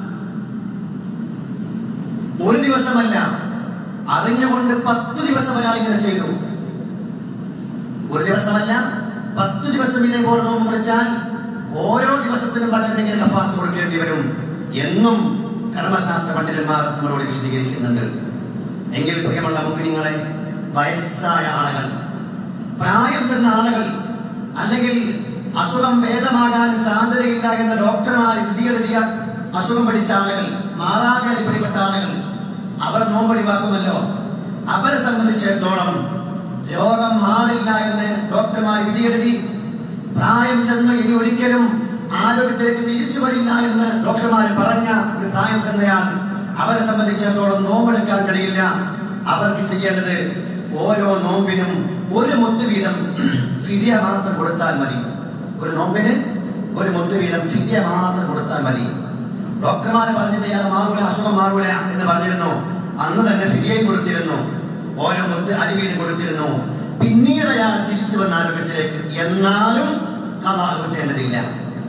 ഒരു ദിവസമല്ല അറിഞ്ഞുകൊണ്ട് പത്ത് ദിവസം ഒരാൾ ഇങ്ങനെ ചെയ്തു ഒരു ദിവസമല്ല പത്ത് ദിവസം ഇതേപോലെ നോമ്പ് മുറിച്ചാൽ ഓരോ ദിവസത്തിനും പലരും ഇങ്ങനെ കഫാത്ത് കൊടുക്കേണ്ടി വരും എന്നും കർമ്മശാസ്ത്ര പണ്ഡിതന്മാർ നമ്മളോട് വിശദീകരിക്കുന്നുണ്ട് എങ്കിൽ പ്രിയമുള്ള മുഗ്നിങ്ങളെ വയസ്സായ ആളുകൾ പ്രായം ചെന്ന ആളുകൾ അല്ലെങ്കിൽ അസുഖം ഭേദമാകാൻ സാധ്യതയില്ല എന്ന ഡോക്ടർമാർ വിധിയെഴുതിയ അസുഖം പഠിച്ച ആളുകൾ മാറാകാൻ പിടിപെട്ട ആളുകൾ അവർ നോമ്പൊഴിവാക്കുമല്ലോ അവരെ സംബന്ധിച്ചിടത്തോളം രോഗം മാറില്ല എന്ന് ഡോക്ടർമാർ വിധിയെഴുതി പ്രായം ചെന്ന് ഇനി ഒരിക്കലും ആരോഗ്യത്തിലേക്ക് തിരിച്ചു വരില്ല എന്ന് ഡോക്ടർമാർ പറഞ്ഞ ഒരു പ്രായം ചെന്നയാൾ അവരെ സംബന്ധിച്ചിടത്തോളം നോമ്പെടുക്കാൻ കഴിയില്ല അവർക്ക് ചെയ്യേണ്ടത് ഓരോ നോമ്പിനും ഒരു മുത്ത് വീതം ഫിദിയ മാത്രം കൊടുത്താൽ മതി ഒരു നോമ്പിന് ഒരു മുത്ത് വീതം ഫിദിയ മാത്രം കൊടുത്താൽ മതി ഡോക്ടർമാരെ പറഞ്ഞിട്ട് ഇയാൾ മാറൂല അസുഖം മാറൂല എന്ന് പറഞ്ഞിരുന്നു അന്ന് തന്നെ ഫിദിയയും കൊടുത്തിരുന്നു ഓരോ മുത്ത് അരിവീതം കൊടുത്തിരുന്നു പിന്നീട് അയാൾ തിരിച്ചു വന്ന ആരോഗ്യത്തിലേക്ക് എന്നാലും കഥ കിട്ടേണ്ടതില്ല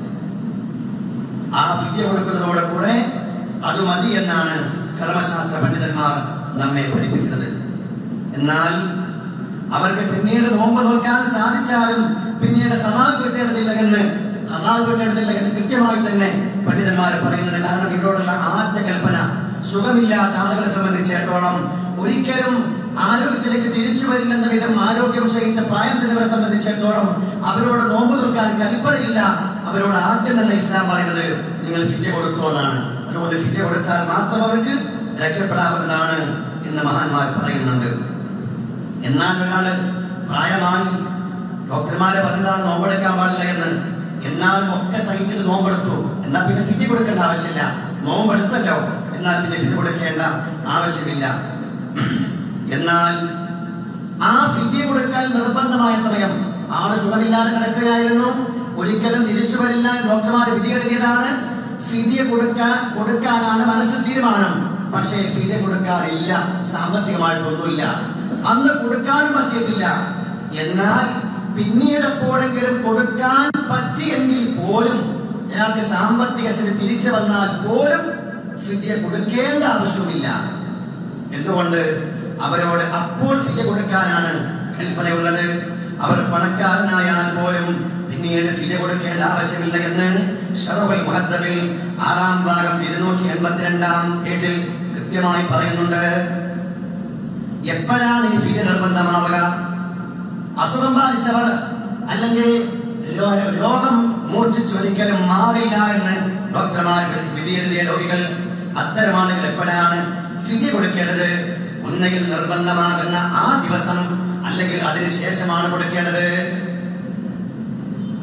ആ ഫിദിയ കൊടുക്കുന്നതോടെ കൂടെ അത് മതി എന്നാണ് കർമ്മശാസ്ത്ര പണ്ഡിതന്മാർ നമ്മെ പഠിപ്പിക്കുന്നത് എന്നാൽ അവർക്ക് പിന്നീട് നോമ്പ് നോക്കാൻ സാധിച്ചാലും പിന്നീട് കഥാവ് കിട്ടേണ്ടതില്ല എന്ന് കഥാവ് കിട്ടേണ്ടതില്ല എന്ന് കൃത്യമായി തന്നെ പണ്ഡിതന്മാർ പറയുന്നത് കാരണം ഇവരോടുള്ള ആദ്യ കൽപ്പന സുഖമില്ലാത്ത ആളുകളെ സംബന്ധിച്ചിടത്തോളം ഒരിക്കലും ആരോഗ്യത്തിലേക്ക് തിരിച്ചു വരില്ലെന്ന വിധം ആരോഗ്യം ക്ഷയിച്ച പ്രായം ചെന്നവരെ സംബന്ധിച്ചിടത്തോളം അവരോട് നോമ്പ് നോക്കാൻ കൽപ്പനയില്ല അവരോട് ആദ്യം തന്നെ ഇസ്ലാം പറയുന്നത് നിങ്ങൾ ഫിറ്റ് കൊടുത്തു എന്നാണ് അതുകൊണ്ട് ഫിറ്റ് കൊടുത്താൽ മാത്രം അവർക്ക് രക്ഷപ്പെടാവുന്നതാണ് എന്ന് മഹാന്മാർ പറയുന്നുണ്ട് എന്നാൽ ഒരാള് പ്രായമായി ഡോക്ടർമാരെ പറഞ്ഞതാണ് നോമ്പെടുക്കാൻ പാടില്ല എന്ന് എന്നാലും ഒക്കെ സഹിച്ചിട്ട് നോമ്പെടുത്തു എന്നാൽ പിന്നെ ഫിറ്റ് കൊടുക്കേണ്ട ആവശ്യമില്ല നോമ്പെടുത്തല്ലോ എന്നാൽ പിന്നെ ഫിറ്റ് കൊടുക്കേണ്ട ആവശ്യമില്ല എന്നാൽ ആ ഫിദ്യ കൊടുക്കാൻ നിർബന്ധമായ സമയം ആള് സുഖമില്ലാതെ കിടക്കുകയായിരുന്നു ഒരിക്കലും തിരിച്ചു വരില്ല എന്ന് ഡോക്ടർമാർ വിധി എഴുതിയതാണ് ഫിദിയ കൊടുക്കാൻ കൊടുക്കാനാണ് മനസ്സിൽ തീരുമാനം പക്ഷേ ഫിദിയ കൊടുക്കാറില്ല സാമ്പത്തികമായിട്ടൊന്നുമില്ല അന്ന് കൊടുക്കാനും പറ്റിയിട്ടില്ല എന്നാൽ പിന്നീട് എപ്പോഴെങ്കിലും കൊടുക്കാൻ പറ്റിയെങ്കിൽ പോലും അയാൾക്ക് സാമ്പത്തിക സ്ഥിതി തിരിച്ചു വന്നാൽ പോലും ഫിദിയ കൊടുക്കേണ്ട ആവശ്യമില്ല എന്തുകൊണ്ട് അവരോട് അപ്പോൾ ഫിദ കൊടുക്കാനാണ് കൽപ്പനയുള്ളത് അവർ പണക്കാരനായാൽ പോലും പിന്നീട് ഫിദ കൊടുക്കേണ്ട ആവശ്യമില്ല എന്ന് ഷറഫൽ മുഹദ്ദബിൽ ആറാം ഭാഗം ഇരുന്നൂറ്റി എൺപത്തിരണ്ടാം പേജിൽ കൃത്യമായി പറയുന്നുണ്ട് എപ്പോഴാണ് ഈ ഫിദ നിർബന്ധമാവുക അസുഖം ബാധിച്ചവർ അല്ലെങ്കിൽ രോ- രോഗം മൂർച്ഛിച്ചൊരിക്കലും മാറില്ല എന്ന് ഡോക്ടർമാർ വിധി എഴുതിയ രോഗികൾ അത്തരം ആളുകൾ എപ്പോഴാണ് ഫിദ കൊടുക്കേണ്ടത് ഒന്നുകിൽ നിർബന്ധമാകുന്ന ആ ദിവസം അല്ലെങ്കിൽ അതിനുശേഷമാണ് കൊടുക്കേണ്ടത്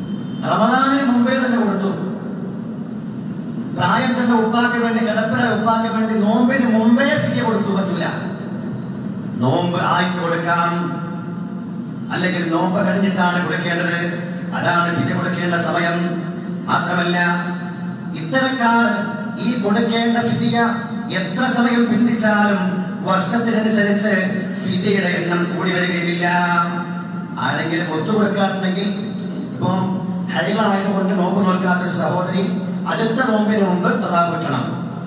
റമദാനിന് മുമ്പേ തന്നെ കൊടുത്തു പ്രായം ചെന്ന ഉപ്പാക്ക് വേണ്ടി കിടപ്പിന ഉപ്പാക്ക് വേണ്ടി നോമ്പിന് മുമ്പേ ഫിയ കൊടുത്തു പറ്റൂല നോമ്പ് ആയിട്ട് കൊടുക്കാം അല്ലെങ്കിൽ നോമ്പ് കഴിഞ്ഞിട്ടാണ് കൊടുക്കേണ്ടത് അതാണ് ഫിയ കൊടുക്കേണ്ട സമയം മാത്രമല്ല ഇത്തരക്കാർ ഈ കൊടുക്കേണ്ട ഫിദിയ എത്ര സമയം പിന്തിച്ചാലും വർഷത്തിനനുസരിച്ച് ഫിദിയുടെ എണ്ണം കൂടി വരികയില്ല ആരെങ്കിലും ഒത്തു കൊടുക്കാറുണ്ടെങ്കിൽ ഇപ്പം ഹരിളായതുകൊണ്ട് നോമ്പ് നോക്കാത്തൊരു സഹോദരി അടുത്ത നോമ്പിന് മുമ്പ് കഥാ കിട്ടണം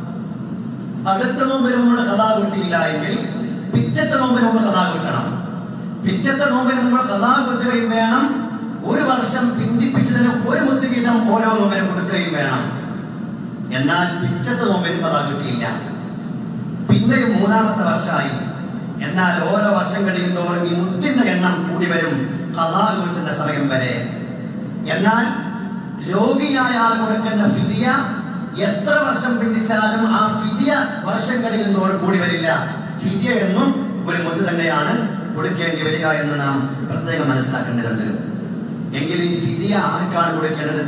അടുത്ത നോമ്പിന് മുമ്പ് കഥാ കിട്ടിയില്ല എങ്കിൽ പിറ്റത്തെ നോമ്പിന് മുമ്പ് കഥാ കിട്ടണം പിറ്റത്തെ നോമ്പിന് മുമ്പ് കഥാ കിട്ടുകയും വേണം ഒരു വർഷം പിന്തിപ്പിച്ചതിന് ഒരു മുത്ത് വീതം ഓരോ നോമ്പിനും കൊടുക്കുകയും വേണം എന്നാൽ പിറ്റത്തെ നോമ്പിന് കഥാ കിട്ടിയില്ല പിന്നെയും മൂന്നാമത്തെ വർഷമായി എന്നാൽ ഓരോ വർഷം കഴിയുന്തോറും ഈ മുത്തിന്റെ എണ്ണം കൂടി വരും കഥാ കിട്ടുന്ന സമയം വരെ എന്നാൽ രോഗിയായ ആൾ കൊടുക്കുന്ന ഫിദിയ എത്ര വർഷം പിന്തിച്ചാലും ആ ഫിദിയ വർഷം കഴിയുന്നതോടും കൂടി വരില്ല ഫിദിയ എന്നും ഒരു മുത്ത് തന്നെയാണ് കൊടുക്കേണ്ടി വരിക എന്ന് നാം പ്രത്യേകം മനസ്സിലാക്കേണ്ടതുണ്ട് എങ്കിൽ ഈ ഫിദിയ ആർക്കാണ് കൊടുക്കേണ്ടത്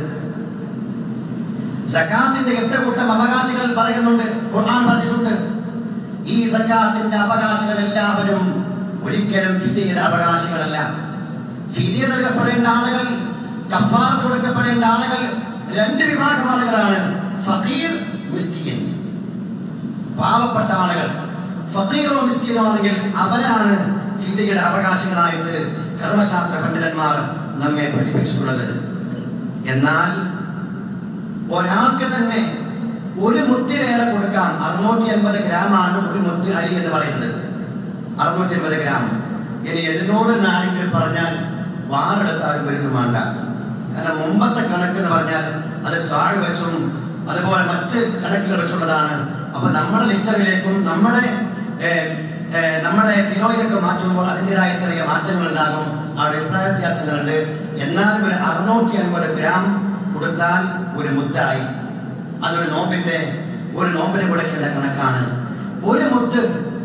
സക്കാത്തിന്റെ എട്ട് കൂട്ടം അവകാശികൾ പറയുന്നുണ്ട് ഖുർആൻ പറഞ്ഞിട്ടുണ്ട് ഈ സക്കാത്തിന്റെ അവകാശികൾ എല്ലാവരും ഒരിക്കലും ഫിദിയുടെ അവകാശികളല്ല ഫിദിയ നൽകപ്പെടേണ്ട ആളുകൾ കഫാർ കൊടുക്കപ്പെടേണ്ട ആളുകൾ രണ്ട് വിഭാഗം ആളുകളാണ് ഫക്കീർ മിസ്കിൻ പാവപ്പെട്ട ആളുകൾ ഫക്കീറോ മിസ്കിനോ ആണെങ്കിൽ അവരാണ് ഫിദിയുടെ അവകാശികളായിട്ട് കർമ്മശാസ്ത്ര പണ്ഡിതന്മാർ നമ്മെ പഠിപ്പിച്ചിട്ടുള്ളത് എന്നാൽ ഒരാൾക്ക് തന്നെ ഒരു മുത്തിലേറെ കൊടുക്കാൻ അറുന്നൂറ്റി അൻപത് ഗ്രാമാണ് ഒരു മുത്ത് അരി എന്ന് പറയുന്നത് അറുന്നൂറ്റി അൻപത് ഗ്രാം ഇനി എഴുന്നൂറ് നാരെങ്കിൽ പറഞ്ഞാൽ വാറെടുത്താലും വരുന്നു വേണ്ട കാരണം മുമ്പത്തെ കണക്ക് എന്ന് പറഞ്ഞാൽ അത് സാഴ് വെച്ചും അതുപോലെ മറ്റ് കണക്കുകൾ വെച്ചുള്ളതാണ് അപ്പൊ നമ്മുടെ ലിറ്ററിലേക്കും നമ്മുടെ ഏർ, ഏർ, നമ്മുടെ കിലോയിലൊക്കെ മാറ്റുമ്പോൾ അതിൻ്റെതായ ചെറിയ മാറ്റങ്ങൾ ഉണ്ടാകും അവിടെ അഭിപ്രായ വ്യത്യാസങ്ങളുണ്ട് എന്നാലും ഒരു അറുന്നൂറ്റി അൻപത് ഗ്രാം കൊടുത്താൽ ഒരു മുത്തായി അതൊരു നോമ്പിന്റെ ഒരു നോമ്പിന് കൊടുക്കേണ്ട കണക്കാണ് ഒരു മുത്ത്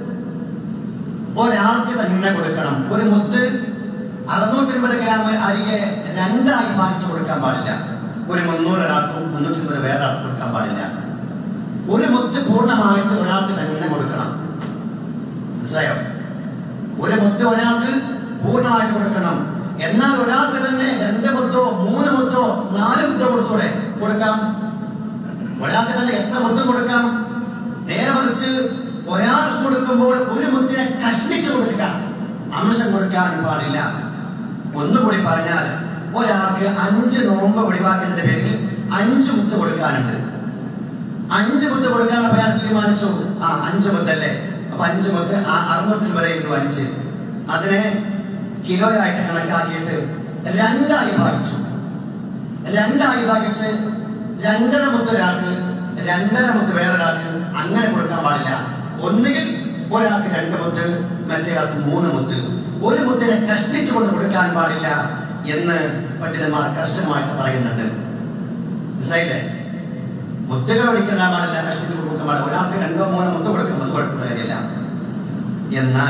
ഒരാൾക്ക് തന്നെ കൊടുക്കണം ഒരു മുത്ത് അറുന്നൂറ്റി അൻപത് ഗ്രാം അരിയെ രണ്ടായി വാങ്ങിച്ചു കൊടുക്കാൻ പാടില്ല ഒരു മുന്നൂറ് ഒരാൾക്കും മുന്നൂറ്റി അൻപത് വേറെ ആൾക്ക് കൊടുക്കാൻ പാടില്ല ഒരു മുത്ത് പൂർണ്ണമായിട്ട് ഒരാൾക്ക് തന്നെ കൊടുക്കണം മനസ്സിലായോ ഒരു മുത്ത് ഒരാൾക്ക് പൂർണ്ണമായിട്ട് കൊടുക്കണം എന്നാൽ ഒരാൾക്ക് തന്നെ രണ്ട് മുത്തോ മൂന്ന് മുത്തോ നാല് മുത്തോ കൊടുത്തൂടെ കൊടുക്കാം ഒരാൾക്ക് തന്നെ എത്ര മുത്തം കൊടുക്കാം നേരെ മറിച്ച് ഒരാൾ കൊടുക്കുമ്പോൾ ഒരു മുത്തിനെ കഷ്ണിച്ചു കൊടുക്കുക അംശം കൊടുക്കാൻ പാടില്ല ഒന്നുകൂടി പറഞ്ഞാൽ ഒരാൾക്ക് അഞ്ച് നോമ്പ് ഒഴിവാക്കുന്നതിന്റെ പേരിൽ അഞ്ച് മുത്ത് കൊടുക്കാനുണ്ട് അഞ്ച് മുത്ത് കൊടുക്കാനുള്ള അയാൾ തീരുമാനിച്ചു ആ അഞ്ച് മുത്തല്ലേ അപ്പൊ അഞ്ച് മുത്ത് ആ അറുന്നൂറ്റി വരെ ഇട്ടു അഞ്ച് അതിനെ കിലോയായിട്ട് കണക്കാക്കിയിട്ട് രണ്ടായി ഭാഗിച്ചു രണ്ടായി ഭാഗിച്ച് രണ്ടര മുത്ത് ഒരാൾക്ക് രണ്ടര മുത്ത് വേറൊരാൾക്ക് അങ്ങനെ കൊടുക്കാൻ പാടില്ല ഒന്നുകിൽ ഒരാൾക്ക് രണ്ട് മുത്ത് മറ്റേയാൾക്ക് മൂന്ന് മുത്ത് ഒരു മുത്തിനെ കഷ്ടിച്ചുകൊണ്ട് കൊടുക്കാൻ പാടില്ല എന്ന് പണ്ഡിതന്മാർ കർശനമായിട്ട് പറയുന്നുണ്ട് മനസ്സിലായില്ലേ മുത്തുകൾ ഒഴിക്കാൻ പാടില്ല കഷ്ടിച്ചു കൊടുക്കാൻ പാടില്ല ഒരാൾക്ക് രണ്ടോ മൂന്നോ മുത്ത് കൊടുക്കാൻ അത് കുഴപ്പമുള്ള കാര്യമില്ല എന്നാൽ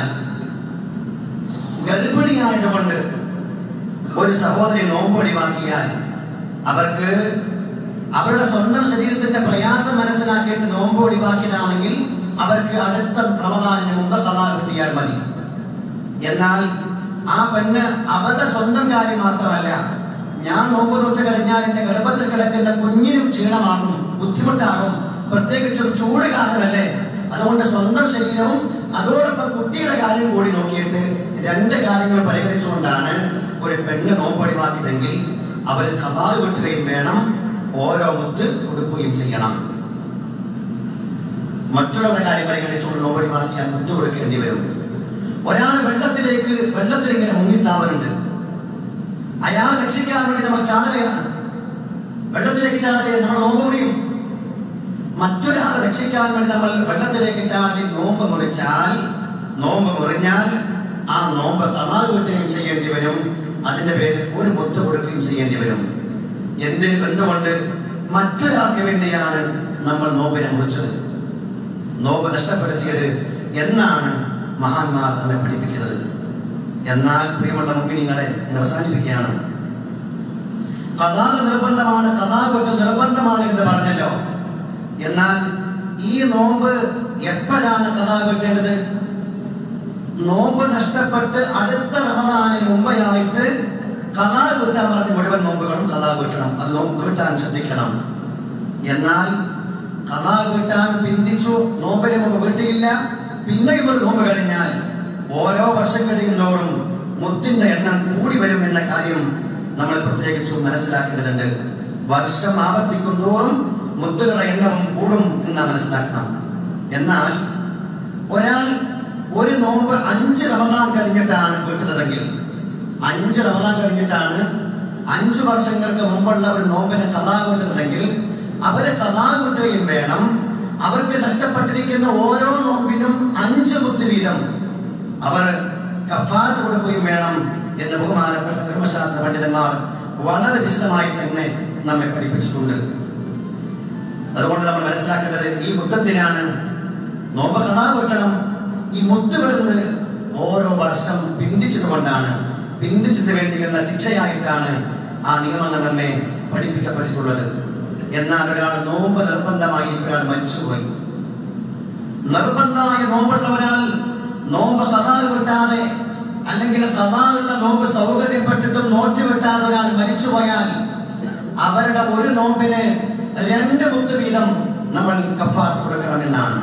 ഗർഭിണിയായതുകൊണ്ട് ഒരു സഹോദരി നോമ്പ് ഒഴിവാക്കിയാൽ അവർക്ക് അവരുടെ സ്വന്തം ശരീരത്തിന്റെ പ്രയാസം മനസ്സിലാക്കിയിട്ട് നോമ്പ് ഒഴിവാക്കിയതാണെങ്കിൽ അവർക്ക് അടുത്ത റമദാനിന് മുമ്പ് കലാ കിട്ടിയാൽ മതി എന്നാൽ ആ പെണ്ണ് അവരുടെ സ്വന്തം കാര്യം മാത്രമല്ല ഞാൻ നോമ്പ് തൊട്ട് കഴിഞ്ഞാൽ എന്റെ ഗർഭത്തിൽ കിടക്കുന്ന കുഞ്ഞിനും ക്ഷീണമാകും ബുദ്ധിമുട്ടാകും പ്രത്യേകിച്ചും ചൂട് കാലമല്ലേ അതുകൊണ്ട് സ്വന്തം ശരീരവും അതോടൊപ്പം കുട്ടിയുടെ കാര്യം കൂടി നോക്കിയിട്ട് രണ്ട് കാര്യങ്ങൾ പരിഗണിച്ചുകൊണ്ടാണ് ഒരു പെണ്ണ് നോമ്പ് ഒഴിവാക്കിയതെങ്കിൽ അവർ കഥാ കിട്ടുകയും വേണം ഓരോ മുത്ത് കൊടുക്കുകയും ചെയ്യണം മറ്റുള്ളവരുടെ കാര്യം പരിഗണിച്ചുകൊണ്ട് നോമ്പ് ഒഴിവാക്കിയാൽ മുത്ത് കൊടുക്കേണ്ടി വരും ഒരാൾ വെള്ളത്തിലേക്ക് വെള്ളത്തിൽ ഇങ്ങനെ മുങ്ങിത്താവലുണ്ട് അയാൾ രക്ഷിക്കാൻ വേണ്ടി നമ്മൾ ചാടുകയാണ് വെള്ളത്തിലേക്ക് ചാടുകയാണ് നമ്മൾ നോമ്പ് മുറിയും മറ്റൊരാളെ രക്ഷിക്കാൻ വേണ്ടി നമ്മൾ വെള്ളത്തിലേക്ക് ചാടി നോമ്പ് മുറിച്ചാൽ നോമ്പ് മുറിഞ്ഞാൽ ആ നോമ്പ് തമാൽ കിട്ടുകയും ചെയ്യേണ്ടി വരും അതിന്റെ പേരിൽ ഒരു മുത്ത് കൊടുക്കുകയും ചെയ്യേണ്ടി വരും എന്തിന് എന്തുകൊണ്ട് മറ്റൊരാൾക്ക് വേണ്ടിയാണ് നമ്മൾ നോമ്പിനെ മുറിച്ചത് നോമ്പ് നഷ്ടപ്പെടുത്തിയത് എന്നാണ് മഹാന്മാർ നമ്മെ പഠിപ്പിക്കുന്നത് എന്നാൽ പ്രിയമുള്ള മുമ്പിനിങ്ങളെ ഞാൻ അവസാനിപ്പിക്കുകയാണ് കഥാക് നിർബന്ധമാണ് കഥാകൊട്ട് നിർബന്ധമാണ് എന്ന് പറഞ്ഞല്ലോ എന്നാൽ ഈ നോമ്പ് എപ്പോഴാണ് കഥാ വെട്ടേണ്ടത് നോമ്പ് നഷ്ടപ്പെട്ട് അടുത്ത റമദാനിന് മുമ്പായിട്ട് കഥാ വീട്ടാൻ പറഞ്ഞ മുഴുവൻ നോമ്പുകളും കഥാ വീട്ടണം അത് നോമ്പ് വീട്ടാൻ ശ്രദ്ധിക്കണം എന്നാൽ കഥാ വീട്ടാൻ പിന്തിച്ചു നോമ്പിന് മുമ്പ് വീട്ടിയില്ല പിന്നെയും ഒരു നോമ്പ് കഴിഞ്ഞാൽ ഓരോ വർഷം കഴിയുന്നതോറും മുത്തിന്റെ എണ്ണം കൂടി വരും എന്ന കാര്യം നമ്മൾ പ്രത്യേകിച്ചും മനസ്സിലാക്കേണ്ടതുണ്ട് വർഷം ആവർത്തിക്കുന്തോറും മുത്തുകളുടെ എണ്ണവും കൂടും എന്ന് മനസ്സിലാക്കണം എന്നാൽ ഒരാൾ ഒരു നോമ്പ് അഞ്ച് റമദാൻ കഴിഞ്ഞിട്ടാണ് വീട്ടുന്നതെങ്കിൽ അഞ്ച് റമദാൻ കഴിഞ്ഞിട്ടാണ് അഞ്ചു വർഷങ്ങൾക്ക് മുമ്പുള്ള ഒരു നോമ്പിനെ കഥാ വീട്ടുന്നതെങ്കിൽ അവരെ കഥാ വീട്ടുകയും വേണം അവർക്ക് നഷ്ടപ്പെട്ടിരിക്കുന്ന ഓരോ നോമ്പിനും അഞ്ച് മുത്ത് വീതം അവർ കഫാത്ത് കൊടുക്കുകയും വേണം എന്ന് ബഹുമാനപ്പെട്ട ധർമ്മശാസ്ത്ര പണ്ഡിതന്മാർ വളരെ വിശദമായി തന്നെ നമ്മെ പഠിപ്പിച്ചിട്ടുണ്ട് അതുകൊണ്ട് നമ്മൾ മനസ്സിലാക്കേണ്ടത് ഈ മുത്തത്തിനാണ് നോമ്പ് കഥാ വെട്ടണം ഈ മുത്ത് വരുന്നത് ഓരോ വർഷം പിന്തിച്ചത് കൊണ്ടാണ് പിന്തിച്ചതിന് വേണ്ടിയുള്ള ശിക്ഷയായിട്ടാണ് ആ നിയമങ്ങൾ നമ്മെ പഠിപ്പിക്കപ്പെട്ടിട്ടുള്ളത് എന്നാൽ ഒരാൾ നോമ്പ് നിർബന്ധമായി ഒരാൾ മരിച്ചുപോയി നിർബന്ധമായ നോമ്പുള്ള ഒരാൾ നോമ്പ് കഥാ വിട്ടാതെ അല്ലെങ്കിൽ കഥാവുള്ള നോമ്പ് സൗകര്യപ്പെട്ടിട്ടും നോറ്റ് വിട്ടാതെ ഒരാൾ മരിച്ചുപോയാൽ അവരുടെ ഒരു നോമ്പിന് രണ്ട് മുത്ത് വീതം നമ്മൾ കഫാത്ത് കൊടുക്കണമെന്നാണ്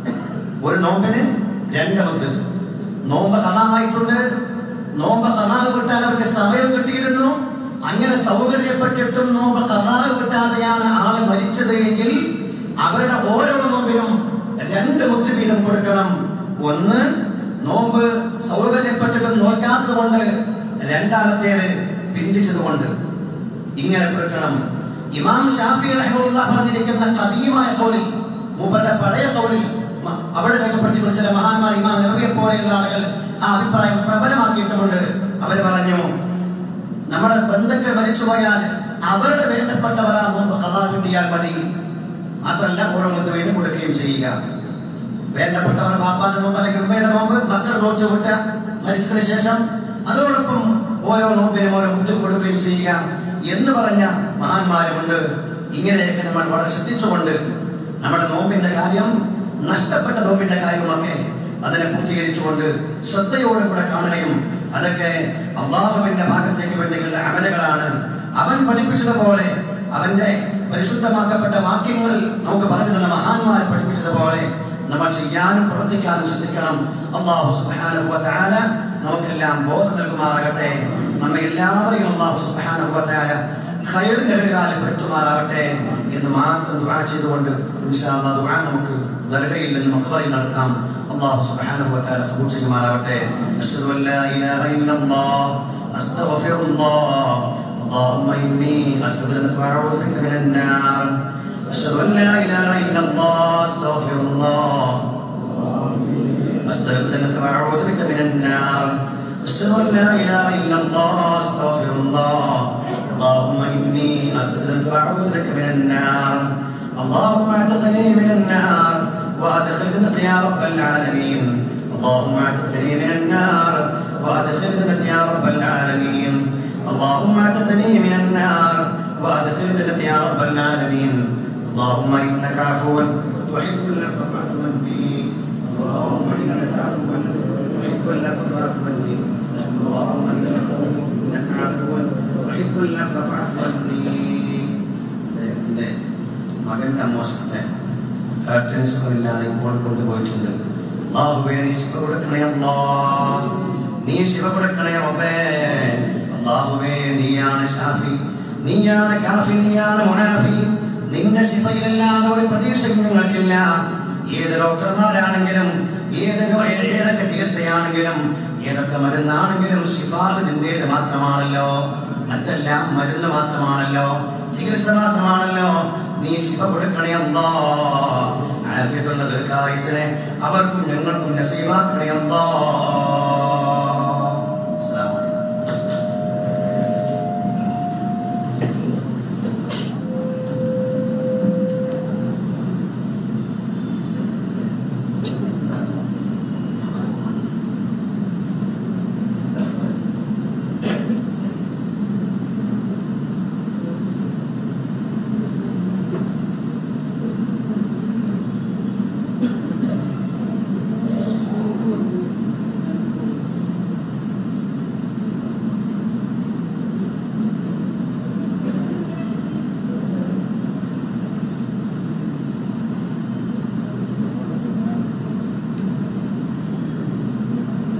ഒരു നോമ്പിന് രണ്ട് മുത്ത് നോമ്പ് കഥാവായിട്ടുണ്ട് നോമ്പ് കഥാ വിട്ടാൽ അവർക്ക് സമയം കിട്ടിയിരുന്നു അങ്ങനെ സൗകര്യപ്പെട്ടിട്ടും നോമ്പ് കഥാ വിട്ടാതെയാണ് ആള് മരിച്ചത് എങ്കിൽ അവരുടെ ഓരോ നോമ്പിനും രണ്ട് മുത്ത് വീതം കൊടുക്കണം ഒന്ന് നോമ്പ് സൗകര്യപ്പെട്ടിട്ടും നോക്കാത്തത് കൊണ്ട് രണ്ടാമത്തേത് പിന്തിച്ചത് കൊണ്ട് ഇങ്ങനെ കൊടുക്കണം ഇമാം ഷാഫി റഹ്മുള്ള പറഞ്ഞിരിക്കുന്ന കദീമായ കൗലിൽ മൂപ്പരുടെ പഴയ കൗലിൽ മ- അവിടെ രേഖപ്പെടുത്തിയിട്ടുള്ള ചില മഹാന്മാർ ഇമാം നബിയെ പോലെയുള്ള ആളുകൾ ആ അഭിപ്രായം പ്രബലമാക്കിയിട്ടുമുണ്ട് അവർ പറഞ്ഞു നമ്മുടെ ബന്ധുക്കൾ മരിച്ചുപോയാൽ അവരുടെ വേണ്ടപ്പെട്ടവർ ആ മുമ്പ് കഥാ കിട്ടിയാൽ മതി മാത്രമല്ല ഓരോ മുത്ത് വീണ്ടും കൊടുക്കുകയും ചെയ്യുക വേണ്ടപ്പെട്ടവർ പാപ്പാന്റെ നോമ്പ് അല്ലെങ്കിൽ ഉമ്മയുടെ നോമ്പ് മക്കൾ നോച്ചു വിട്ട മരിച്ചതിന് ശേഷം അതോടൊപ്പം ഓരോ നോമ്പിനും ഓരോ മുത്ത് കൊടുക്കുകയും ചെയ്യുക എന്ന് പറഞ്ഞ മഹാന്മാരുമുണ്ട് ഇങ്ങനെയൊക്കെ നമ്മൾ വളരെ ശ്രദ്ധിച്ചുകൊണ്ട് നമ്മുടെ നോമ്പിന്റെ കാര്യം നഷ്ടപ്പെട്ട നോമ്പിന്റെ കാര്യമൊക്കെ അതിനെ പൂർത്തീകരിച്ചുകൊണ്ട് ശ്രദ്ധയോടെ കൂടെ കാണുകയും അതൊക്കെ അള്ളാഹുവിന്റെ ഭാഗത്തേക്ക് വേണ്ടിയുള്ള അമലകളാണ് അവൻ പഠിപ്പിച്ചതുപോലെ അവന്റെ പരിശുദ്ധമാക്കപ്പെട്ട വാക്യങ്ങൾ നമുക്ക് പറഞ്ഞു തന്ന മഹാന്മാർ പഠിപ്പിച്ചതുപോലെ നമ്മൾ ചെയ്യാനും പ്രവർത്തിക്കാനും ശ്രദ്ധിക്കണം അള്ളാഹു സുബ്ഹാനഹു വ തആല നമുക്കെല്ലാം ബോധം നൽകുമാറാകട്ടെ നമ്മെ എല്ലാവരെയും അള്ളാഹു സുബ്ഹാനഹു വ തആല ഖൈറിന്റെ ഒരു കാലപ്പെടുത്തുമാറാകട്ടെ എന്ന് മാത്രം ദുആ ചെയ്തുകൊണ്ട് ഇൻഷാ അല്ലാഹ് ദുആ നമുക്ക് ദർഗയിൽ നിന്ന് മഖബറിൽ നടത്താം അള്ളാഹു സുബ്ഹാനഹു വ തആല ഖബൂൽ ചെയ്യുമാറാകട്ടെ അഷ്ഹദു അൻ ലാ ഇലാഹ ഇല്ലല്ലാഹ് അസ്തഗ്ഫിറുല്ലാഹ് اللهم إني أستغفرك وأعوذ بك من النار أشهد أن لا إله إلا الله أستغفر الله أستغفرك وأعوذ بك من النار أشهد أن لا إله إلا الله أستغفر الله اللهم إني أستغفرك وأعوذ بك من النار اللهم اعتقني من النار وأدخل جنتك يا رب العالمين اللهم اعتقني من النار وأدخل جنتك يا رب العالمين اللهم اعتقني من النار وأدخل جنتك يا رب العالمين اللهم إنك عفو تحب العفو فاعف عني اللهم إنك عفو تحب العفو فاعف عني اللهم إنك عفو تحب العفو فاعف عني അദ്ദേഹത്തിന്റെ മകന്റെ മോശത്തെ ഹാർട്ടിന് സുഖമില്ലാതെ ഇപ്പോൾ കൊണ്ടുപോയിട്ടുണ്ട് അള്ളാഹുവേ നീ ശിവ കൊടുക്കണേ അല്ലാ നീ ശിവ കൊടുക്കണേ റബ്ബേ അള്ളാഹുവേ നീയാണ് ഷാഫി നീയാണ് കാഫി നീയാണ് മുനാഫി നിന്റെ ശിഫയിലല്ലാതെ ഒരു പ്രതീക്ഷയും ഞങ്ങൾക്കില്ല ഏത് ഡോക്ടർമാരാണെങ്കിലും ഏത് ഏതൊക്കെ ചികിത്സയാണെങ്കിലും ഏതൊക്കെ മരുന്നാണെങ്കിലും ശിഫാഹ് നിന്റേത് മാത്രമാണല്ലോ മറ്റെല്ലാം മരുന്ന് മാത്രമാണല്ലോ ചികിത്സ മാത്രമാണല്ലോ നീ ശിവ കൊടുക്കണേ അല്ലാ ആഫിയത്തുള്ള ദീർഘായുസിനെ അവർക്കും ഞങ്ങൾക്കും നസീബാക്കണേ അല്ലാ